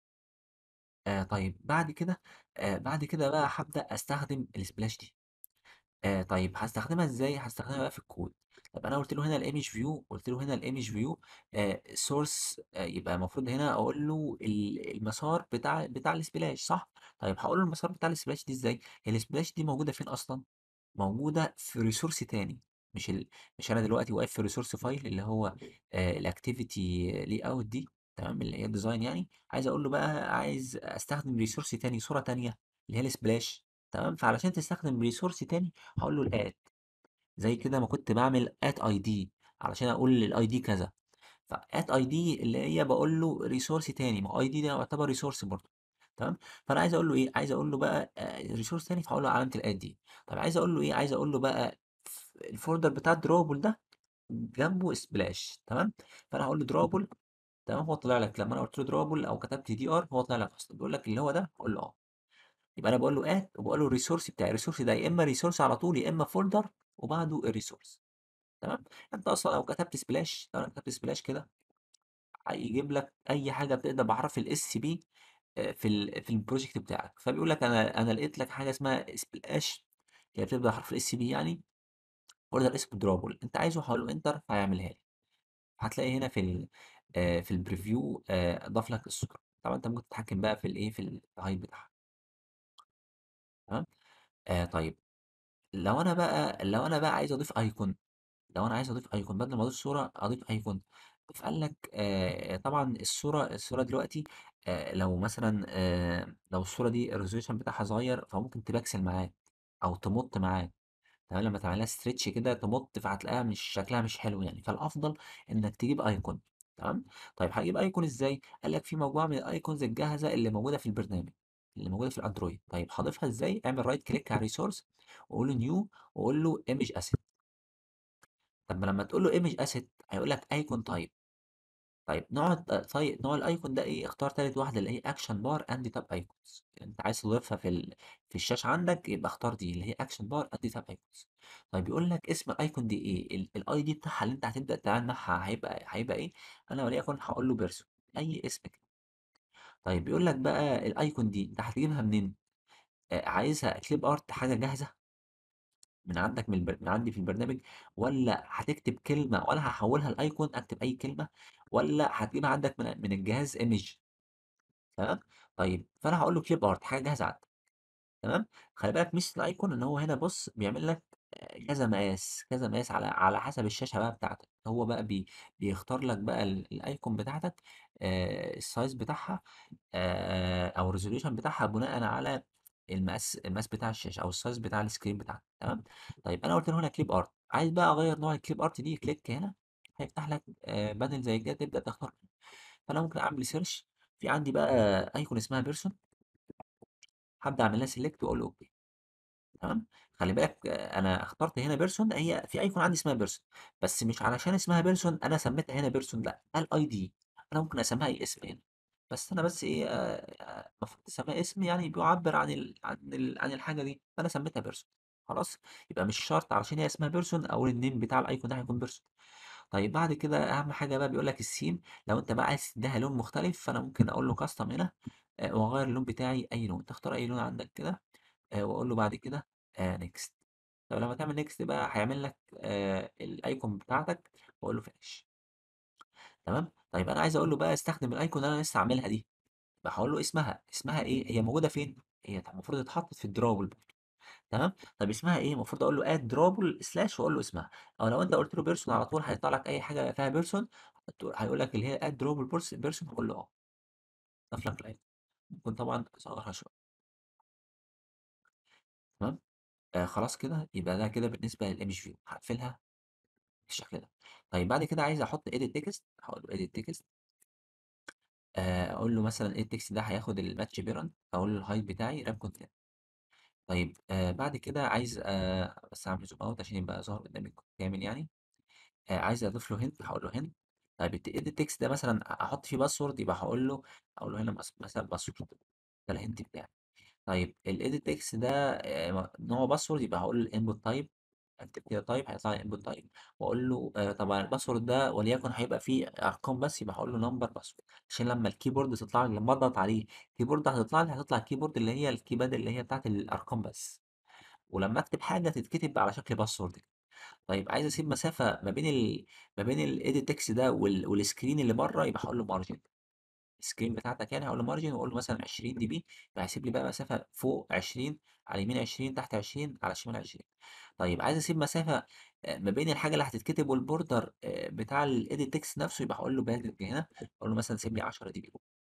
آآ طيب بعد كده آآ بعد كده بقى هابدأ أستخدم الsplash دي. آآ طيب هاستخدمها إزاي؟ هاستخدمها بقى في الكود. طب أنا قُلت له هنا الimage view قُلت له هنا الimage view آآ source آآ يبقى المفروض هنا أقول له ال المسار بتاع بتاع الsplash صح؟ طيب هاقول له المسار بتاع الsplash دي إزاي؟ هي الsplash دي موجودة فين أصلًا؟ موجودة في resource تاني، مش ال مش أنا دلوقتي واقف في الresource file اللي هو آآ الactivity layout دي تمام، اللي هي الdesign يعني، عايز أقول له بقى عايز أستخدم resource تاني، صورة تانية اللي هي الsplash تمام، فعلشان تستخدم resource تاني هاقول له الadd زي كده ما كنت باعمل add ID علشان أقول الID كذا، فadd ID اللي هي باقول له resource تاني، ما هو ID ده يعتبر resource برضه تمام، فأنا عايز أقول له إيه، عايز أقول له بقى آآ resource تاني فهاقول له علامة الadd دي، طب عايز أقول له إيه، عايز أقول له بقى ف الfolder بتاع الdrawable ده جنبه splash تمام، فأنا هاقول له drawable تمام، هو طلع لك لمّا أنا قُلت له drawable أو كتبت dr هو طلع لك أصلًا، بيقول لك اللي هو ده، هاقول له آه، يبقى أنا باقول له add وباقول له الresource بتاعي، الresource ده يا إما resource على طول يا إما folder وبعده الresource تمام، أنت أصلًا لو كتبت splash لو أنا كتبت splash كده هيجيب لك أي حاجة بتبدأ بحرف الSB آآ في ال في الproject بتاعك، فبيقول لك أنا أنا لقيت لك حاجة اسمها splash هي بتبدأ بحرف الSB يعني folder اسمه drawable أنت عايزه هاقول له enter هيعملها لي، هتلاقي هنا في ال آآ في الpreview آآ ضاف لك الصورة، طبعًا أنت ممكن تتحكم بقى في الإيه، في الheight بتاعها تمام، آآ طيب لو أنا بقى لو أنا بقى عايز أضيف icon لو أنا عايز أضيف أيقون بدل ما أضيف صورة أضيف أيقون فقال لك آآ طبعًا الصورة الصورة دلوقتي آآ لو مثلًا آآ لو الصورة دي الresolution بتاعها صغير فممكن تبكسل معاك أو تمُط معاك تمام، لمّا تعمل لها stretch كده تمُط فهتلاقيها مش شكلها مش حلو يعني، فالأفضل إنك تجيب أيقون تمام، طيب هاجيب أيقون إزاي؟ قال لك في مجموعة من الأيقونز الجاهزة اللي موجودة في البرنامج، اللي موجودة في الأندرويد، طيب هاضيفها إزاي؟ اعمل right click على الresource وقُل له new وقُل له image asset طب ما لمّا تقول له image asset هيقول لك icon type طيب نوع الت طي نوع الأيقون ده إيه؟ اختار تالت واحدة اللي هي action bar and tab icons أنت عايز تضيفها في ال في الشاشة عندك يبقى اختار دي اللي هي action bar and tab icons طيب بيقول لك اسم الأيقون دي إيه؟ ال الID بتاعها اللي أنت هتبدأ تتعامل معاها هيبقى هيبقى إيه؟ أنا وليكن هاقول له person أي اسم كده. طيب بيقول لك بقى الأيقون دي أنت هتجيبها منين؟ آآ عايزها clip art حاجة جاهزة من عندك من البر من عندي في البرنامج والّا هتكتب كلمة وأنا هاحولها لأيقون أكتب أي كلمة والّا هتجيبها عندك من من الجهاز image تمام، طيب فأنا هاقول له clip art حاجة جاهزة عندك تمام، خلي بالك ميزة الأيقون إن هو هنا بُص بيعمل لك آآ كذا مقاس، كذا مقاس على على حسب الشاشة بقى بتاعتك، هو بقى بي بيختار لك بقى ال الأيقون بتاعتك آآ الsize بتاعها آآ أو الresolution بتاعها بناءً على المقاس المقاس بتاع الشاشة أو الsize بتاع الscreen بتاعك تمام، طيب أنا قُلت له هنا clip art عايز بقى أغيّر نوع الclip art دي كليك هنا هيفتح لك آآ panel زي كده تبدأ تختار منه، فأنا ممكن أعمل search في عندي بقى أيقون اسمها person هابدأ أعمل لها select وأقول له أوكي تمام، خلّي بالك آه، أنا اخترت هنا person هي في أيقون عندي اسمها person بس مش علشان اسمها person أنا سميتها هنا person لأ، ده الID أنا ممكن أسميها أي اسم هنا، بس أنا بس إيه آآ المفروض تسميها اسم يعني بيعبّر عن ال عن ال عن الحاجة دي، فأنا سميتها person خلاص، يبقى مش شرط علشان هي اسمها person أقول الname بتاع الأيقون ده هيكون person. طيب بعد كده أهم حاجة بقى بيقول لك الtheme لو أنت بقى عايز تدّيها لون مختلف فأنا ممكن أقول له custom هنا آآ وأغيّر اللون بتاعي أي لون، تختار أي لون عندك كده آآ وأقول له بعد كده آآ next. طب لما تعمل نيكست بقى هيعمل لك آه الايكون بتاعتك واقول له فينيش تمام طيب انا عايز اقول له بقى استخدم الايكون اللي انا لسه عاملها دي يبقى هقول له اسمها اسمها ايه هي موجوده فين هي المفروض اتحطت في الدراول تمام طب اسمها ايه المفروض اقول له اد درابل سلاش واقول له اسمها او لو انت قلت له بيرسون على طول هيطلع لك اي حاجه فيها بيرسون هيقول لك اللي هي اد درابل بيرسون هقول له اه ضاف لك لاين ممكن طبعا اصغرها شويه تمام آه خلاص كده يبقى ده كده بالنسبه للايمج فيو هقفلها بالشكل ده طيب بعد كده عايز احط edit text هقول له edit text آه اقول له مثلا ايه التكست ده هياخد الماتش بيرن اقول له الهايت بتاعي راب كونتنت طيب آه بعد كده عايز آه بس اعمل زوم اوت عشان يبقى ظاهر قدامي كامل يعني آه عايز اضيف له هنت هقول له هنت طيب الت- التكست ده مثلا احط فيه باسورد يبقى هقول له اقول له هنا مس- مثلا باسورد ده الهنت بتاعي طيب الايديت تكست ده آه، نوع باسورد يبقى هقول له الانبوت تايب اكتب كده تايب هيطلع لي انبوت تايب واقول له آه، طبعا الباسورد ده وليكن هيبقى فيه ارقام بس يبقى هقول له نمبر باسورد عشان لما الكيبورد تطلع لي لما اضغط عليه الكيبورد هتطلع لي هتطلع الكيبورد اللي هي الكيباد اللي هي بتاعت الارقام بس ولما اكتب حاجه تتكتب على شكل باسورد طيب عايز اسيب مسافه ما بين ال ما بين الايديت تكست ده وال... والسكرين اللي بره يبقى هقول له مارجن السكرين بتاعتك يعني هقول له مارجن واقول له مثلا 20 دي بي فهيسيب لي بقى مسافه فوق 20 على اليمين 20 تحت 20 على الشمال 20 طيب عايز اسيب مسافه آه، ما بين الحاجه اللي هتتكتب والبوردر آه، بتاع الايديت تكست نفسه يبقى هقول له بادج هنا اقول له مثلا سيب لي 10 دي بي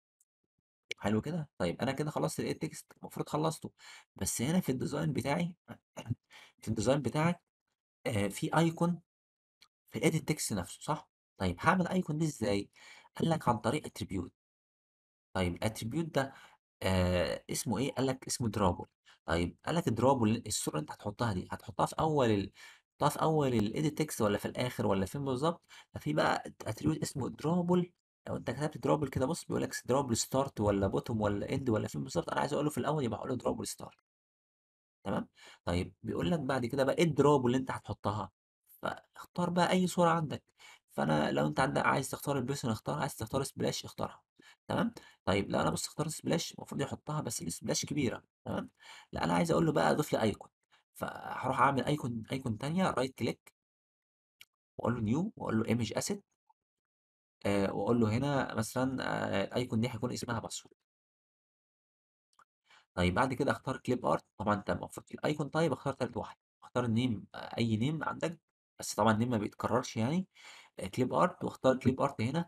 حلو كده طيب انا كده خلصت الايديت تكست المفروض خلصته بس هنا في الديزاين بتاعي في الديزاين بتاعك آه، في ايكون في الايديت تكست نفسه صح طيب هعمل ايكون دي ازاي قال لك عن طريق اتريبيوت طيب الاتريبيوت ده آه اسمه ايه قال لك اسمه درابل طيب قال لك درابل الصوره اللي انت هتحطها دي هتحطها في اول ال... تحطها في اول الايديت تكست ولا في الاخر ولا فين بالظبط ففي بقى اتريبيوت اسمه درابل لو انت كتبت درابل كده بص بيقول لك درابل ستارت ولا بوتوم ولا اند ولا فين بالظبط انا عايز اقوله في الاول يبقى هقول له درابل ستارت تمام طيب بيقول لك بعد كده بقى ايه الدروب اللي انت هتحطها فاختار بقى اي صورة عندك فانا لو انت عندك عايز تختار البيرسون اختار عايز تختار سبلاش اختارها تمام طيب لا انا بص اختار سبلاش المفروض يحطها بس السبلاش كبيرة تمام لا انا عايز اقول له بقى اضيف لي ايكون فهروح اعمل ايكون ايكون تانية رايت كليك واقول له نيو واقول له ايمج اسيت آه واقول له هنا مثلا آه الايكون دي هيكون اسمها باسورد طيب بعد كده اختار كليب ارت طبعا انت المفروض في الايكون طيب اختار تالت واحد اختار النيم آه، اي نيم عندك بس طبعا النيم ما بيتكررش يعني كليب ارت واختار كليب ارت هنا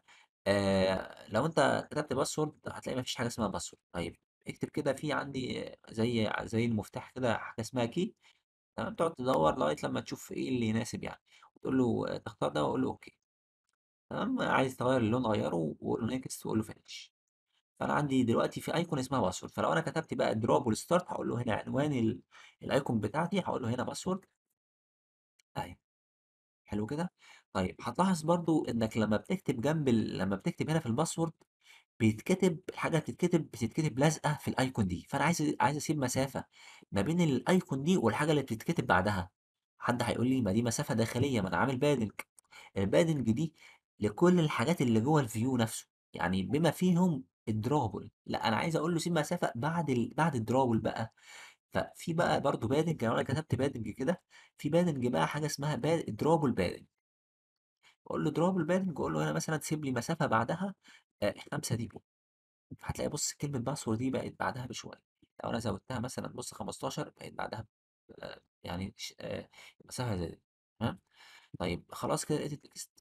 آه لو انت كتبت باسورد هتلاقي ما فيش حاجه اسمها باسورد طيب اكتب كده في عندي آه، زي زي المفتاح كده حاجه اسمها كي تمام تقعد تدور لغايه لما تشوف ايه اللي يناسب يعني وتقول له آه، تختار ده واقول له اوكي تمام عايز تغير اللون غيره وقول له نيكست وقول له فينيش فانا عندي دلوقتي في ايكون اسمها باسورد فلو انا كتبت بقى دروب والستارت هقول له هنا عنوان ال- الايكون بتاعتي هقول له هنا باسورد اهي حلو كده طيب هتلاحظ برضو انك لما بتكتب جنب ال... لما بتكتب هنا في الباسورد بيتكتب الحاجه بتتكتب بتتكتب لازقه في الايكون دي فانا عايز عايز اسيب مسافه ما بين الايكون دي والحاجه اللي بتتكتب بعدها حد هيقول لي ما دي مسافه داخليه ما انا عامل بادنج البادنج دي لكل الحاجات اللي جوه الفيو نفسه يعني بما فيهم الدرابل لا انا عايز اقول له سيب مسافه بعد ال... بعد الدرابل بقى ففي بقى برضو بادنج لو انا كتبت بادنج كده في بادنج بقى حاجه اسمها باد... درابل بادنج اقول له درابل بادنج اقول له هنا مثلا سيب لي مسافه بعدها آه 5 دي بي هتلاقي بص كلمه باسورد دي بقت بعدها بشويه لو انا زودتها مثلا بص 15 بقت بعدها آه يعني ش- آه مسافه زي دي تمام طيب خلاص كده لقيت التكست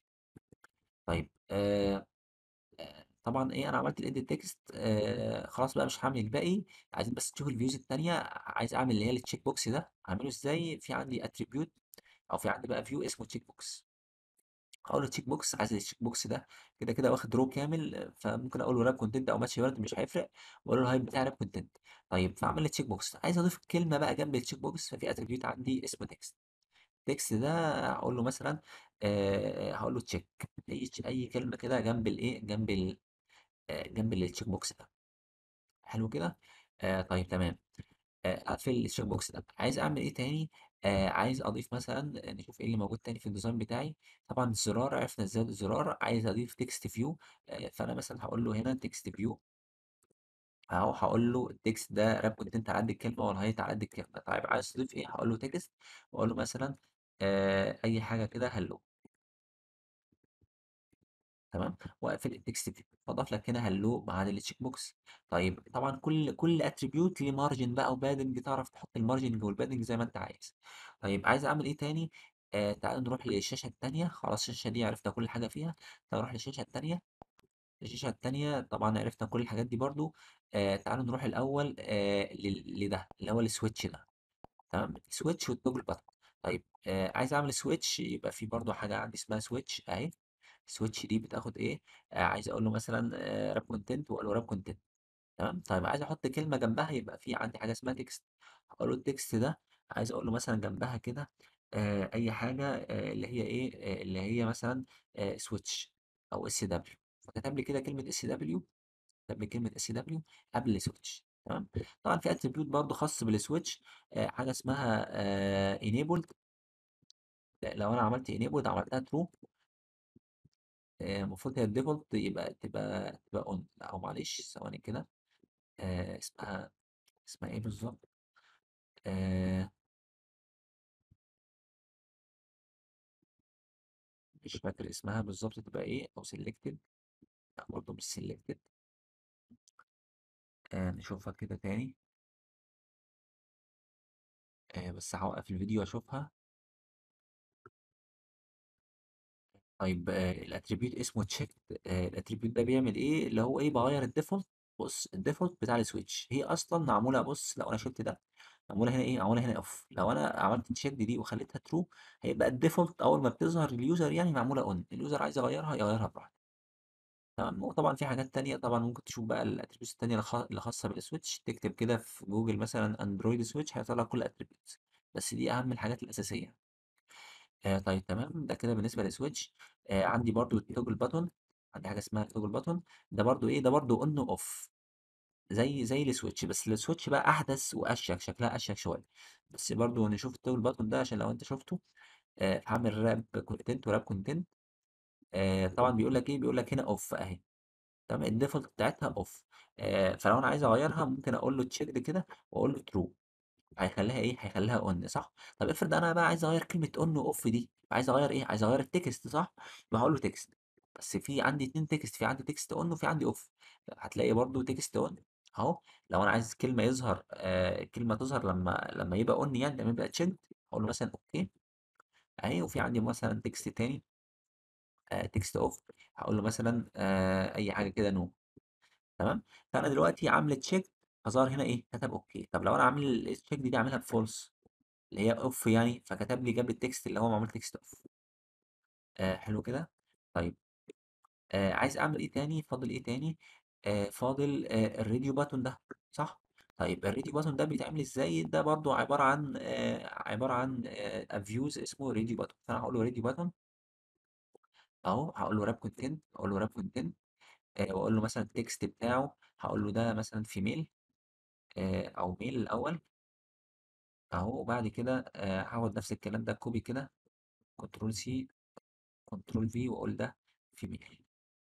طيب آه آه، طبعا ايه انا عملت الايديت تكست آه خلاص بقى مش هعمل الباقي عايزين بس تشوف الفيوز التانية عايز اعمل اللي هي التشيك بوكس ده اعمله ازاي في عندي اتريبيوت او في عندي بقى فيو اسمه تشيك بوكس هقول له تشيك بوكس عايز التشيك بوكس ده كده كده واخد رو كامل آه، فممكن اقول له راب كونتنت او ماتش بيرد مش هيفرق واقول له الهايب بتاعي راب كونتنت طيب فاعمل لي تشيك بوكس عايز اضيف كلمه بقى جنب التشيك بوكس ففي اتريبيوت عندي اسمه تكست التكست ده هقول له مثلا آه هقول له تشيك اي اي كلمه كده جنب الايه جنب ال آه، جنب التشيك بوكس ده حلو كده آه طيب تمام آه اقفل التشيك بوكس ده عايز اعمل ايه تاني آه عايز اضيف مثلا نشوف ايه اللي موجود تاني في الديزاين بتاعي طبعا الزرار عرفنا ازاي الزرار عايز اضيف تكست فيو آه فانا مثلا هقول له هنا تكست فيو أهو هاقول له الtext ده rap content على قد الكلمة والheight على قد الكلمة، طيب عايز تضيف إيه؟ هاقول له text وأقول له مثلًا آآ أي حاجة كده hello تمام، وأقفل الtext view فاضاف لك هنا hello مع الcheck box طيب طبعًا كل كل attribute ليه margin بقى وpadding تعرف تحط الmargin والpadding زي ما أنت عايز. طيب عايز أعمل إيه تاني؟ آآ تعالَ نروح للشاشة التانية، خلاص الشاشة دي عرفنا كل حاجة فيها، تعالَ نروح للشاشة التانية، الشاشة التانية طبعًا عرفنا كل الحاجات دي برضه، آآ تعالَ نروح الأول آآ لل لده اللي هو الswitch ده تمام، الswitch والtoggle button طيب آآ عايز أعمل switch يبقى في برضه حاجة عندي اسمها switch أهي، switch دي بتاخد إيه، آآ عايز أقول له مثلًا آآ wrap content وأقول له wrap content تمام، طيب عايز أحط كلمة جنبها يبقى في عندي حاجة اسمها text هاقول له الtext ده عايز أقول له مثلًا جنبها كده آآ أي حاجة آآ اللي هي إيه، آآ اللي هي مثلًا آآ switch أو SW فكتب لي كده كلمة SW كتب لي كلمة SW قبل switch تمام، طبعًا في attribute برضه خاص بالswitch آآ حاجة اسمها آآ enabled لو أنا عملت enabled عملتها true آآ المفروض هي الdefault يبقى تبقى تبقى on لأ هو معلش ثواني كده آآ اسمها اسمها إيه بالضبط؟ آآ مش فاكر اسمها بالضبط تبقى إيه أو selected لأ برضه مش selected آآ نشوفها كده تاني آآ بس هاوقّف الفيديو وأشوفها. طيب آآ الattribute اسمه checked آآ الattribute ده بيعمل إيه، اللي هو إيه باغيّر الdefault بُص الdefault بتاع الswitch هي أصلًا معمولة بُص لو أنا شِلت ده معمولة هنا إيه، معمولة هنا off لو أنا عملت checked دي وخليتها true هيبقى الdefault أول ما بتظهر للuser يعني معمولة on الuser عايز يغيّرها يغيّرها براحته. تمام، وطبعًا في حاجات تانية طبعًا ممكن تشوف بقى الattributes التانية الخ اللي خاصة بالswitch تكتب كده في جوجل مثلًا android switch هيطلع لك كل الattributes بس دي أهم الحاجات الأساسية. آآ طيب تمام، ده كده بالنسبة لswitch آآ عندي برضه الtoggle button عندي حاجة اسمها toggle button ده برضه إيه، ده برضه on وoff زي زي الswitch بس الswitch بقى أحدث وأشيك، شكلها أشيك شوية. بس برضه نشوف الtoggle button ده عشان لو أنت شُفته آآ هاعمل wrap content وwrap content آآ طبعًا بيقول لك إيه، بيقول لك هنا off أهي تمام، الdefault بتاعتها off آآ فلو أنا عايز أغيّرها ممكن أقول له checked كده وأقول له true هيخلّيها إيه، هيخلّيها on صح؟ طب افرض أنا بقى عايز أغيّر كلمة on وoff دي، عايز أغيّر إيه، عايز أغيّر الtext صح؟ يبقى هاقول له text بس في عندي 2 text في عندي text on وفي عندي off هتلاقي برضه text on أهو، لو أنا عايز كلمة يظهر آآ كلمة تظهر لمّا لمّا يبقى on يعني لمّا يبقى checked هاقول له مثلًا أوكي أهي، وفي عندي مثلًا text تاني آآ text off هاقول له مثلًا آآ أي حاجة كده no تمام، فأنا دلوقتي عامل check فظهر هنا إيه، كتب أوكي، طب لو أنا عامل الcheck دي عاملها بfalse اللي هي off يعني، فكتب لي جنب الtext اللي هو معمول text off آآ حلو كده؟ طيب آآ عايز أعمل إيه تاني، فاضل إيه تاني؟ آآ فاضل آآ الradio button ده صح؟ طيب الradio button ده بيتعمل إزاي؟ ده برضه عبارة عن آآ عبارة عن آآ views اسمه radio button فأنا هاقول له radio button أهو، هاقول له wrap content أقول له wrap content آآ وأقول له مثلًا الtext بتاعه هاقول له ده مثلًا female آآ أو male الأول أهو، وبعد كده آآ هاخد نفس الكلام ده copy كده control C control V وأقول ده female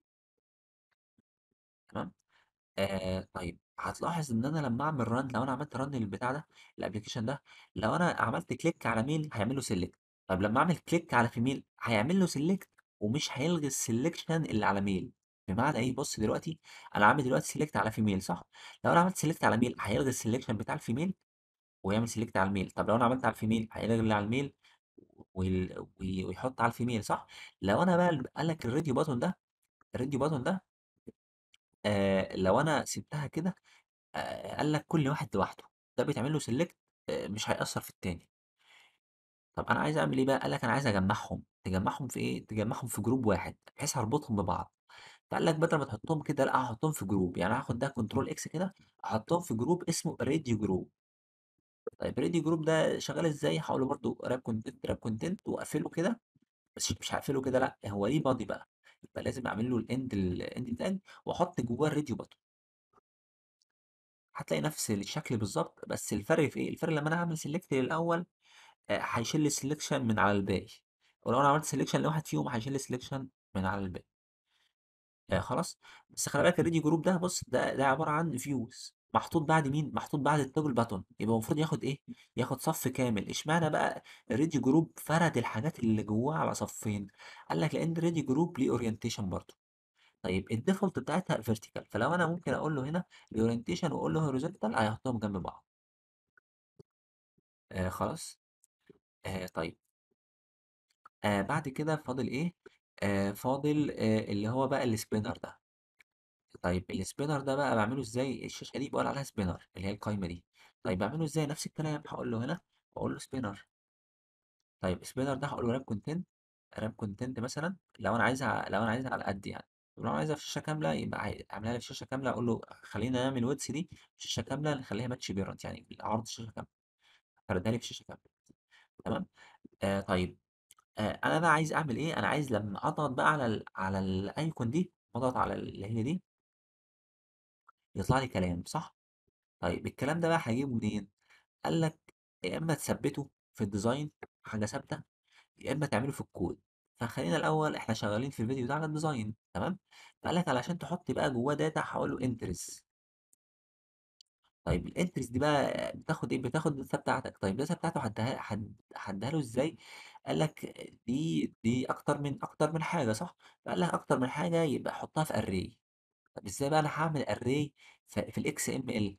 تمام؟ آآ طيب هتلاحظ إن أنا لمّا أعمل run لو أنا عملت run للبتاع ده الapplication ده، لو أنا عملت click على male هيعمل له select طب لمّا أعمل click على female هيعمل له select ومش هيلغي الselection اللي على male بمعنى إيه؟ بُص دلوقتي أنا عامل دلوقتي select على female صح؟ لو أنا عملت select على male هيلغي الselection بتاع الfemale ويعمل select على الmale طب لو أنا عملت على الfemale هيلغي اللي على الmale وال وي ويحط على الfemale صح؟ لو أنا بقى ال قال لك الradio button ده الradio button ده آآ لو أنا سِبتها كده آآ قال لك كل واحد لوحده، ده بيتعمل له select آآ مش هيأثّر في التاني. طب أنا عايز أعمل إيه بقى؟ قال لك أنا عايز أجمّعهم، تجمّعهم في إيه؟ تجمّعهم في جروب واحد بحيث أربطهم ببعض. فقال لك بدل ما تحطّهم كده لأ هاحطّهم في جروب، يعني هاخد ده control X كده أحطّهم في جروب اسمه radio group. طيب radio group ده شغّال إزاي؟ هاقول له برضه wrap content wrap content وأقفله كده بس مش هاقفله كده لأ، هو ليه body بقى، يبقى لازم أعمل له الend الend tag وأحط جوّاه الradio button. هتلاقي نفس الشكل بالضبط، بس الفرق في إيه؟ الفرق لمّا أنا أعمل select للأول آآ هيشيل لي الselection من على الباقي، ولو أنا عملت selection لواحد فيهم هيشيل لي selection من على الباقي. آه خلاص بس خلي بالك الريدي جروب ده بص ده ده عباره عن فيوز محطوط بعد مين محطوط بعد التوجل باتون يبقى المفروض ياخد ايه ياخد صف كامل اشمعنى بقى الريدي جروب فرد الحاجات اللي جواه على صفين قال لك لان الريدي جروب ليه اورينتيشن برضه طيب الديفولت بتاعتها فيرتيكال فلو انا ممكن اقول له هنا الاورينتيشن واقول له هوريزونتال هيحطهم جنب بعض آه خلاص آه طيب آه بعد كده فاضل ايه آه فاضل آه اللي هو بقى السبينر ده طيب السبينر ده بقى بعمله ازاي الشاشه دي بقول عليها سبينر اللي هي القايمه دي طيب بعمله ازاي نفس الكلام هقول له هنا واقول له سبينر طيب سبينر ده هقول له راب كونتنت راب كونتنت مثلا لو انا عايزها لو انا عايزها على قد يعني طب لو انا عايزها في شاشه كامله يبقى عاي- اعملها لي في شاشه كامله اقول له خلينا نعمل ويدث دي في شاشه كامله نخليها ماتش بيرنت يعني عرض الشاشه كامله فردها لي في شاشه كامله تمام آه طيب آه انا بقى عايز اعمل ايه انا عايز لما اضغط بقى على ال على الايكون دي اضغط على اللي هي دي يطلع لي كلام صح طيب الكلام ده بقى هجيبه منين قال لك يا اما تثبته في الديزاين حاجه ثابته يا اما تعمله في الكود فخلينا الاول احنا شغالين في الفيديو ده على الديزاين تمام فقال لك علشان تحط بقى جواه داتا هقول له انترس طيب الانترس دي بقى بتاخد ايه بتاخد الداتا بتاعتك طيب الداتا بتاعته هديها هد- هديها له ازاي قال لك دي دي اكتر من اكتر من حاجه صح فقال لك اكتر من حاجه يبقى حطها في اري طب ازاي بقى انا هعمل اري في الاكس ام ال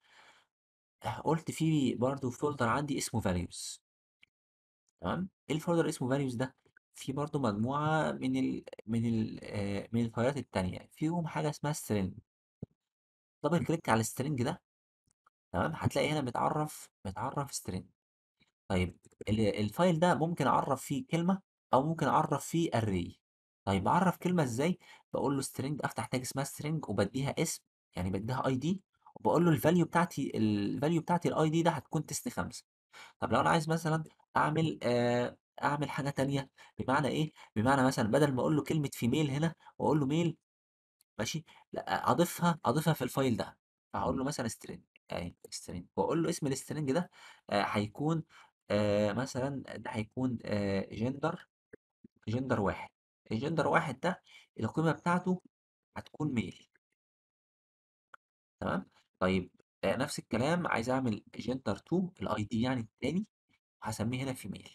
قلت في برضه فولدر عندي اسمه values تمام ايه الفولدر اسمه values ده في برضه مجموعة من ال من ال آه، من الفايلات التانية فيهم حاجة اسمها string دبل كليك على السترنج ده تمام هتلاقي هنا متعرف متعرف string طيب ال- الفايل ده ممكن اعرف فيه كلمة او ممكن اعرف فيه array طيب اعرف كلمة ازاي بقول له string افتح تاج اسمها string وبديها اسم يعني بديها اي دي وبقول له الفاليو بتاعتي الفاليو بتاعتي الاي دي ده هتكون تست خمسة طب لو انا عايز مثلا اعمل آه اعمل حاجه تانية بمعنى ايه بمعنى مثلا بدل ما اقول له كلمه فيميل هنا واقول له ميل ماشي لا اضيفها اضيفها في الفايل ده فهقول له مثلا string اهي string واقول له اسم السترنج ده آه هيكون آه مثلا ده هيكون آه جندر جندر واحد الجندر واحد ده القيمه بتاعته هتكون ميل تمام طيب آه نفس الكلام عايز اعمل جندر 2 الاي دي يعني التاني هسميه هنا فيميل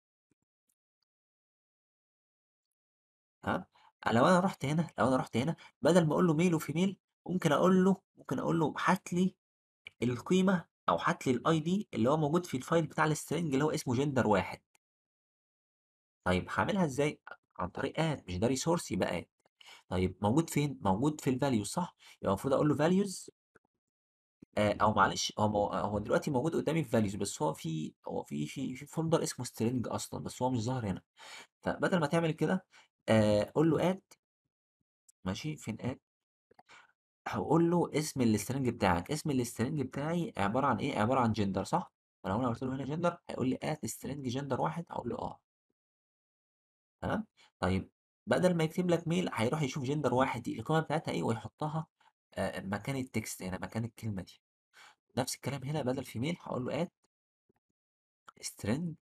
تمام لو انا رحت هنا لو انا رحت هنا بدل ما اقول له ميل وفيميل ممكن اقول له ممكن اقول له هات لي القيمه او هات لي الاي دي اللي هو موجود في الفايل بتاع السترنج اللي هو اسمه جندر واحد طيب هعملها ازاي عن طريق اد مش ده ريسورس يبقى اد طيب موجود فين موجود في الفاليوز صح يبقى المفروض اقول له فاليوز آه او معلش هو مو... هو دلوقتي موجود قدامي في فاليوز بس هو في هو في في في فولدر اسمه سترنج اصلا بس هو مش ظاهر هنا فبدل ما تعمل كده آه قول له اد ماشي فين اد هاقول له اسم الstring بتاعك، اسم الstring بتاعي عبارة عن إيه، عبارة عن gender صح؟ فلو أنا قُلت له هنا gender هيقول لي at string gender واحد هاقول له آه، تمام؟ طيب بدل ما يكتب لك mail هيروح يشوف gender واحد دي القيمة بتاعتها إيه ويحطها آآ مكان الtext هنا مكان الكلمة دي، نفس الكلام هنا بدل في mail هاقول له at string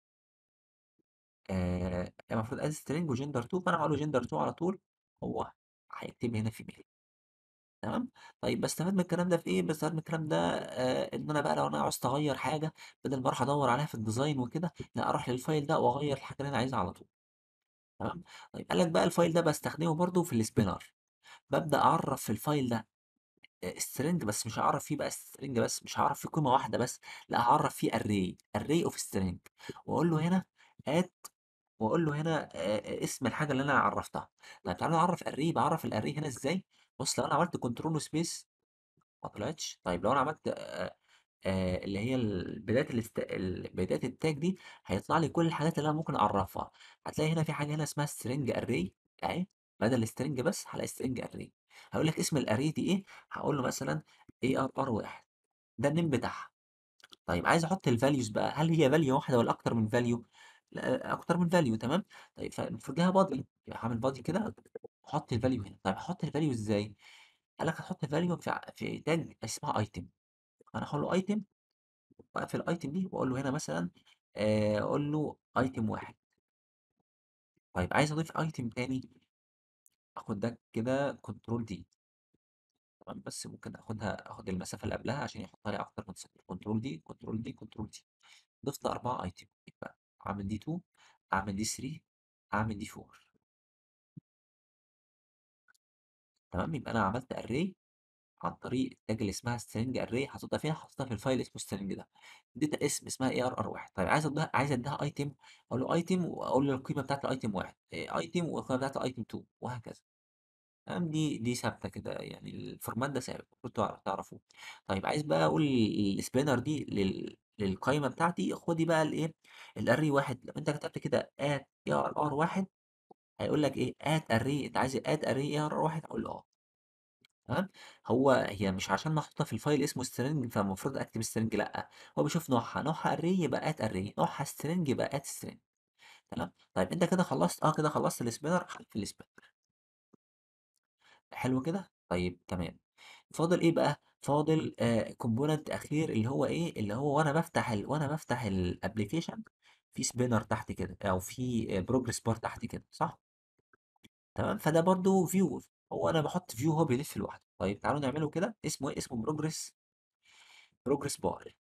آآ المفروض at string وgender2 فأنا هاقول له gender2 على طول هو هيكتب لي هنا في mail. تمام، طيب باستفاد من الكلام ده في إيه، باستفاد من الكلام ده آآ إن أنا بقى لو أنا عُزت أغيّر حاجة بدل ما أروح أدوّر عليها في الdesign وكده، لأ أروح للfile ده وأغيّر الحاجة اللي أنا عايزها على طول، تمام، طيب قال لك بقى الfile ده باستخدمه برضه في الspinner بابدأ أعرّف في الfile ده آآ string بس مش هاعرّف فيه بقى string بس، مش هاعرّف فيه قيمة واحدة بس، لأ هاعرّف فيه array array of string وأقول له هنا at وأقول له هنا آآ اسم الحاجة اللي أنا عرّفتها، طيب تعالَ نعرّف array باعرّف الarray هنا إزاي، بُص لو أنا عملت control وspace ما طلعتش، طيب لو أنا عملت آآ آآ اللي هي ال بداية الاست ال بداية الtag دي هيطلع لي كل الحاجات اللي أنا ممكن أعرّفها، هتلاقي هنا في حاجة هنا اسمها string array أهي، بدل string بس هالاقي string array هيقول لك اسم الarray دي إيه، هاقول له مثلًا ARR1 ده الname بتاعها، طيب عايز أحط الvalues بقى هل هي value واحدة والّا أكتر من value؟ لأ أكتر من value تمام، طيب فالمفروض لها body يبقى هاعمل body كده وأحط الvalue هنا، طيب هاحط الvalue إزاي؟ قال لك هتحط الvalue في ع في tag اسمها item أنا هاقول له item وأقفل الitem دي وأقول له هنا مثلًا آآ أقول له item 1 طيب عايز أضيف item تاني اخد ده كده كنترول دي تمام بس ممكن اخدها اخد المسافه اللي قبلها عشان يحطها لي اكتر من سطر كنترول دي كنترول دي كنترول دي ضفت اربعه ايتم يبقى اعمل دي 2 اعمل دي 3 اعمل دي 4 تمام يبقى انا عملت اري عن طريق التاج اللي اسمها string array حاططها فيها حاططها في الفايل اسمه string ده اديتها اسم اسمها arr1 طيب عايز اديها عايز اديها ايتم اقول له ايتم واقول له القيمه بتاعت الايتم 1 ايتم والقيمه بتاعت الايتم 2 وهكذا تمام دي دي ثابته كده يعني الفورمات ده ثابت المفروض تعرف- تعرفوه طيب عايز بقى اقول السبينر دي لل للقايمه بتاعتي خدي بقى الايه الاري واحد لما انت كتبت كده ات ار واحد هيقول لك ايه ات اري انت عايز ات اري ار واحد اقول له اه تمام هو هي مش عشان محطوطه في الفايل اسمه string فالمفروض اكتب string لا هو بيشوف نوعها نوعها array يبقى at array نوعها string يبقى at string تمام طيب انت كده خلصت اه كده خلصت السبينر حلف السبينر حلو كده طيب تمام فاضل ايه بقى فاضل آه كومبوننت اخير اللي هو ايه اللي هو وانا بفتح ال... وانا بفتح الابلكيشن في سبينر تحت كده او في بروجرس بار تحت كده صح تمام فده برضو فيو هو انا بحط فيو هو بيلف لوحده طيب تعالوا نعمله كده اسمه ايه اسمه بروجرس بروجرس بار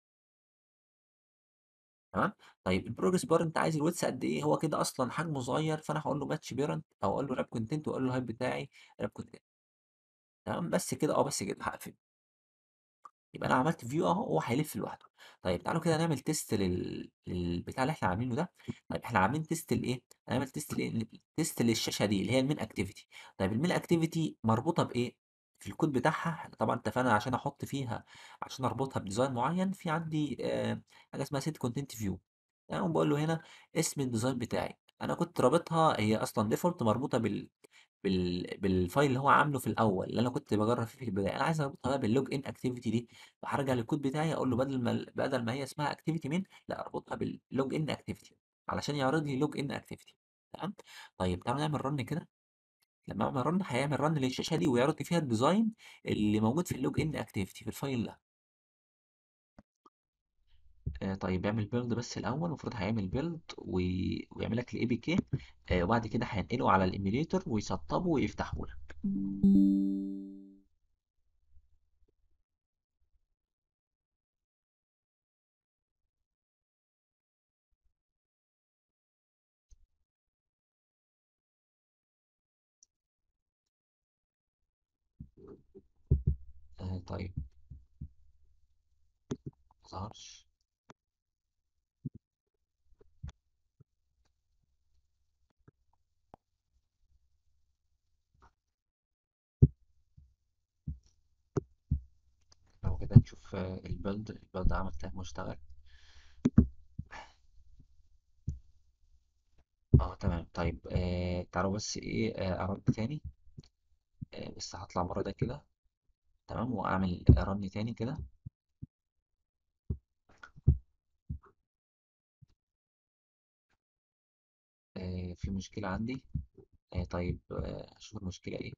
تمام طيب البروجرس بار انت عايز الويتس قد ايه هو كده اصلا حجمه صغير فانا هقول له ماتش بيرنت او اقول له راب كونتنت واقول له الهايب بتاعي راب كونتنت تمام بس كده اه بس كده هقفل يبقى انا عملت فيو اهو هو هيلف لوحده طيب تعالوا كده نعمل تيست لل... للبتاع اللي احنا عاملينه ده طيب احنا عاملين تيست لايه هنعمل تيست لايه تيست للشاشه دي اللي هي المين اكتيفيتي طيب المين اكتيفيتي مربوطه بايه في الكود بتاعها احنا طبعا اتفقنا عشان احط فيها عشان اربطها بديزاين معين في عندي آه حاجه اسمها سيت كونتنت فيو تمام بقول له هنا اسم الديزاين بتاعي انا كنت رابطها هي اصلا ديفولت مربوطه بال بال... بالفايل اللي هو عامله في الاول اللي انا كنت بجرب فيه في البدايه انا عايز اربطها بقى باللوج ان اكتيفيتي دي فهرجع للكود بتاعي اقول له بدل ما بدل ما هي اسمها اكتيفيتي من لا اربطها باللوج ان اكتيفيتي علشان يعرض لي لوج ان اكتيفيتي تمام طيب تعالوا نعمل رن كده لما اعمل رن هيعمل رن للشاشه دي ويعرض لي فيها الديزاين اللي موجود في اللوج ان اكتيفيتي في الفايل ده آه طيب اعمل بيلد بس الاول المفروض هيعمل بيلد وي... ويعمل لك الاي بي كي وبعد كده هينقله على الايميليتور ويسطبه ويفتحه لك آه طيب مظهرش لو كده نشوف آه، البيلد البيلد عمل كام مشتغل اه تمام طيب آه تعالوا بس ايه آه ارد تاني آه بس هطلع بره ده كده تمام واعمل رن تاني كده آه في مشكلة عندي آه طيب آه اشوف المشكلة ايه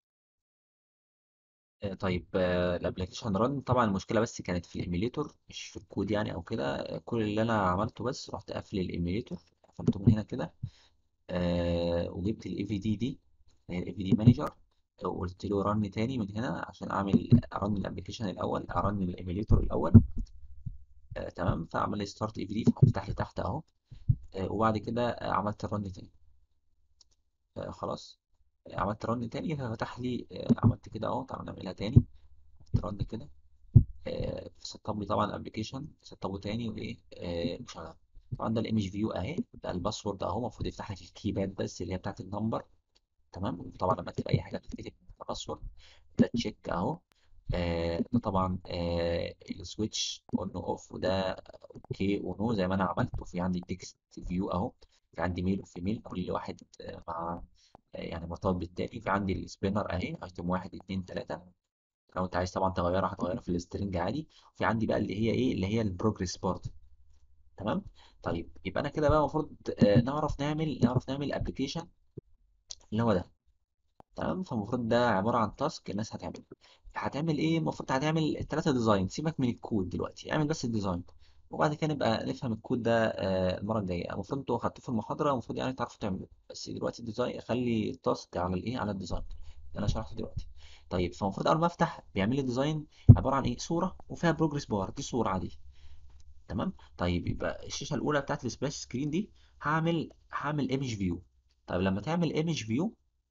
آه طيب آه الابلكيشن رن طبعا المشكلة بس كانت في الايميليتور مش في الكود يعني او كده آه، كل اللي انا عملته بس رحت قافل الايميليتور قفلته من هنا كده آه وجبت الاي في دي دي الاي في دي مانجر وقلت له رن تاني من هنا عشان اعمل ارن الابلكيشن الاول ارن الايميليتور الاول آه تمام فعمل لي ستارت اي في دي فتح لي تحت اهو آه وبعد كده آه عملت الرن تاني آه خلاص آه عملت رن تاني ففتح لي آه عملت كده اهو تعالى نعملها تاني عملت رن كده آه سطب لي طبعا الابلكيشن سطبه تاني وايه آه وشغل طبعا ده الايمج فيو اهي ده الباسورد اهو المفروض يفتح لك الكيباد بس اللي هي بتاعت النمبر تمام طبعا لما تكتب اي حاجه بتكتب باسورد ده تشيك اهو آه ده طبعا آه السويتش اون اوف وده اوكي ونو زي ما انا عملت وفي عندي تكست فيو اهو في عندي ميل وفي ميل كل واحد آه مع آه يعني مرتبط بالتاني في عندي السبينر اهي ايتم واحد اتنين تلاته لو انت عايز طبعا تغيرها هتغيرها في السترنج عادي في عندي بقى اللي هي ايه اللي هي البروجريس بارت تمام طيب يبقى انا كده بقى المفروض آه نعرف نعمل نعرف نعمل ابلكيشن اللي هو ده تمام فالمفروض ده عبارة عن تاسك الناس هتعمله هتعمل ايه المفروض هتعمل التلاتة ديزاين سيبك من الكود دلوقتي اعمل بس الديزاين وبعد كده نبقى نفهم الكود ده آه، المره الجايه المفروض انتوا خدتوه في المحاضره المفروض يعني تعرفوا تعملوه بس دلوقتي الديزاين خلي التاسك على الايه على الديزاين اللي انا شرحته دلوقتي طيب فالمفروض اول ما افتح بيعمل لي ديزاين عباره عن ايه صوره وفيها بروجرس بار دي صوره عاديه تمام طيب يبقى الشاشه الاولى بتاعت السبلاش سكرين دي هعمل هعمل ايمج فيو طيب لما تعمل ايمج فيو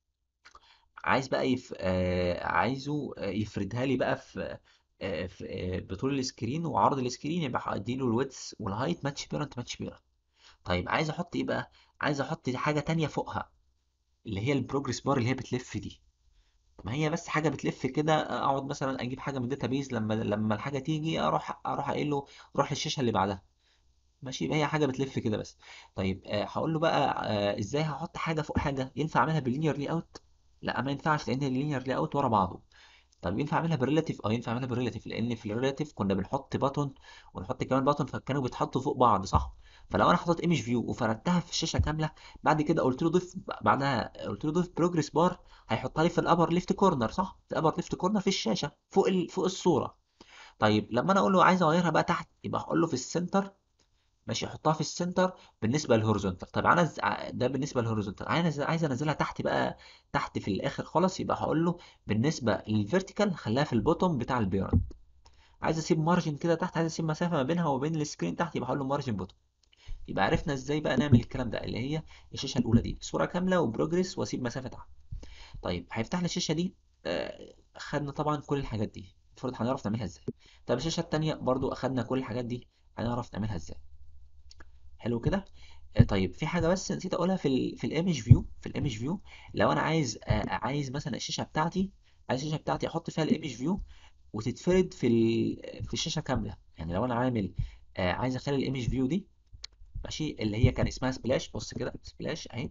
عايز بقى يف... آه عايزه آه، يفردها لي بقى في آه في آه بطول السكرين وعرض السكرين يبقى هديله الويدث والهايت ماتش بيرنت ماتش بيرنت طيب عايز احط ايه بقى عايز احط حاجه تانية فوقها اللي هي البروجرس بار اللي هي بتلف دي ما هي بس حاجه بتلف كده اقعد مثلا اجيب حاجه من الداتابيز لما لما الحاجه تيجي اروح اروح قايل له روح للشاشه اللي بعدها ماشي يبقى هي حاجه بتلف كده بس طيب آه هقول له بقى آه ازاي هحط حاجه فوق حاجه ينفع اعملها باللينير لي اوت لا ما ينفعش لان اللينير لي اوت ورا بعضه طب ينفع اعملها بالريلاتيف اه ينفع اعملها بالريلاتيف لان في الريلاتيف كنا بنحط باتون ونحط كمان باتون فكانوا بيتحطوا فوق بعض صح فلو انا حطيت ايمج فيو وفردتها في الشاشه كامله بعد كده قلت له ضيف بعدها قلت له ضيف بروجرس بار هيحطها لي في الابر ليفت كورنر صح في الابر ليفت كورنر في الشاشه فوق ال... فوق الصوره طيب لما انا اقول له عايز اغيرها بقى تحت يبقى هقول له في السنتر ماشي احطها في السنتر بالنسبه للهوريزونتال طب انا ز- ع- ده بالنسبه للهوريزونتال عايز عايز انزلها تحت بقى تحت في الاخر خالص يبقى هقول له بالنسبه للفيرتيكال خليها في البوتوم بتاع البيرنت عايز اسيب مارجن كده تحت عايز اسيب مسافه ما بينها وبين السكرين تحت يبقى هقول له مارجن بوتوم يبقى عرفنا ازاي بقى نعمل الكلام ده اللي هي الشاشه الاولى دي صوره كامله وبروجرس واسيب مسافه تحت طيب هيفتح لي الشاشه دي آه، خدنا طبعا كل الحاجات دي المفروض هنعرف نعملها ازاي طب الشاشه التانيه برضو اخدنا كل الحاجات دي هنعرف نعملها ازاي حلو كده آه، طيب في حاجه بس نسيت اقولها في ال في الايمج فيو في الايمج فيو لو انا عايز آه، عايز مثلا الشاشه بتاعتي عايز الشاشه بتاعتي احط فيها الايمج فيو وتتفرد في ال في الشاشه كامله يعني لو انا عامل آه، عايز اخلي الايمج فيو دي ماشي اللي هي كان اسمها سبلاش بص كده سبلاش اهي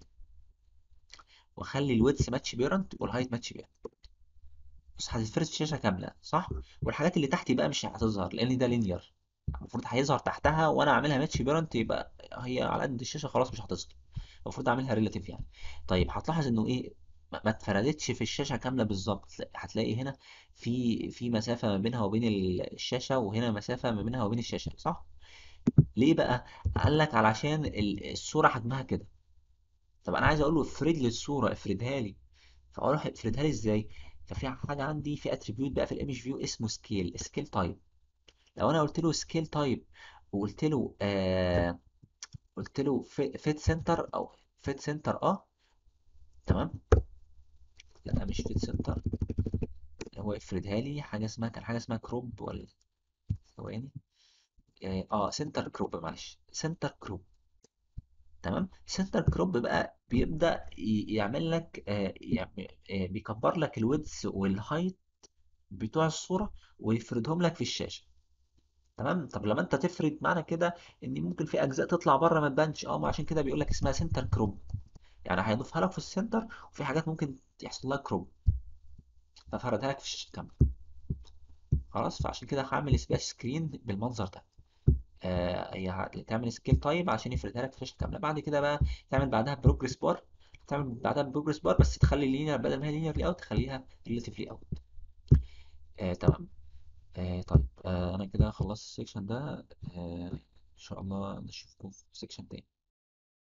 واخلي الويدث ماتش بيرنت والهايت ماتش بيرنت بص هتتفرد في الشاشه كامله صح والحاجات اللي تحت بقى مش هتظهر لان ده لينير المفروض هيظهر تحتها وانا اعملها ماتش بيرنت يبقى هي على قد الشاشه خلاص مش هتظهر المفروض اعملها ريلاتيف يعني طيب هتلاحظ انه ايه ما ما اتفردتش في الشاشه كامله بالظبط هتلاقي هنا في في مسافه ما بينها وبين ال- الشاشه وهنا مسافه ما بينها وبين الشاشه صح ليه بقى قال لك علشان ال- الصوره حجمها كده طب انا عايز اقول له افرد لي الصوره افردها لي فاقول له افردها لي ازاي ففي حاجه عندي في اتريبيوت بقى في الايمج فيو اسمه سكيل سكيل تايب لو انا قلت له سكيل تايب وقلت له آه قلت له فيت سنتر او فيت سنتر اه تمام لا مش فيت سنتر هو افردها لي حاجه اسمها كان حاجه اسمها كروب ولا ثواني اه آه، سنتر كروب معلش سنتر كروب تمام سنتر كروب بقى بيبدأ ي- يعمل لك آه يعمل آه بيكبر لك الويدث والهايت بتوع الصورة ويفردهم لك في الشاشة تمام طب لما انت تفرد معنى كده ان ممكن في اجزاء تطلع بره ما تبانش اه ما عشان كده بيقول لك اسمها سنتر كروب يعني هيضيفها لك في السنتر وفي حاجات ممكن يحصل لها كروب ففردها لك في الشاشة كاملة خلاص فعشان كده هعمل سبلاش سكرين بالمنظر ده آه هي ه- تعمل سكيل تايب عشان يفردها لك في الشاشة كاملة بعد كده بقى تعمل بعدها بروجرس بار تعمل بعدها بروجرس بار بس تخلي اللينير بدل ما هي لينير لي اوت تخليها ريلاتيف لي اوت آه تمام آه طيب آه انا كده خلصت السكشن ده آه ان شاء الله نشوفكم في سكشن تاني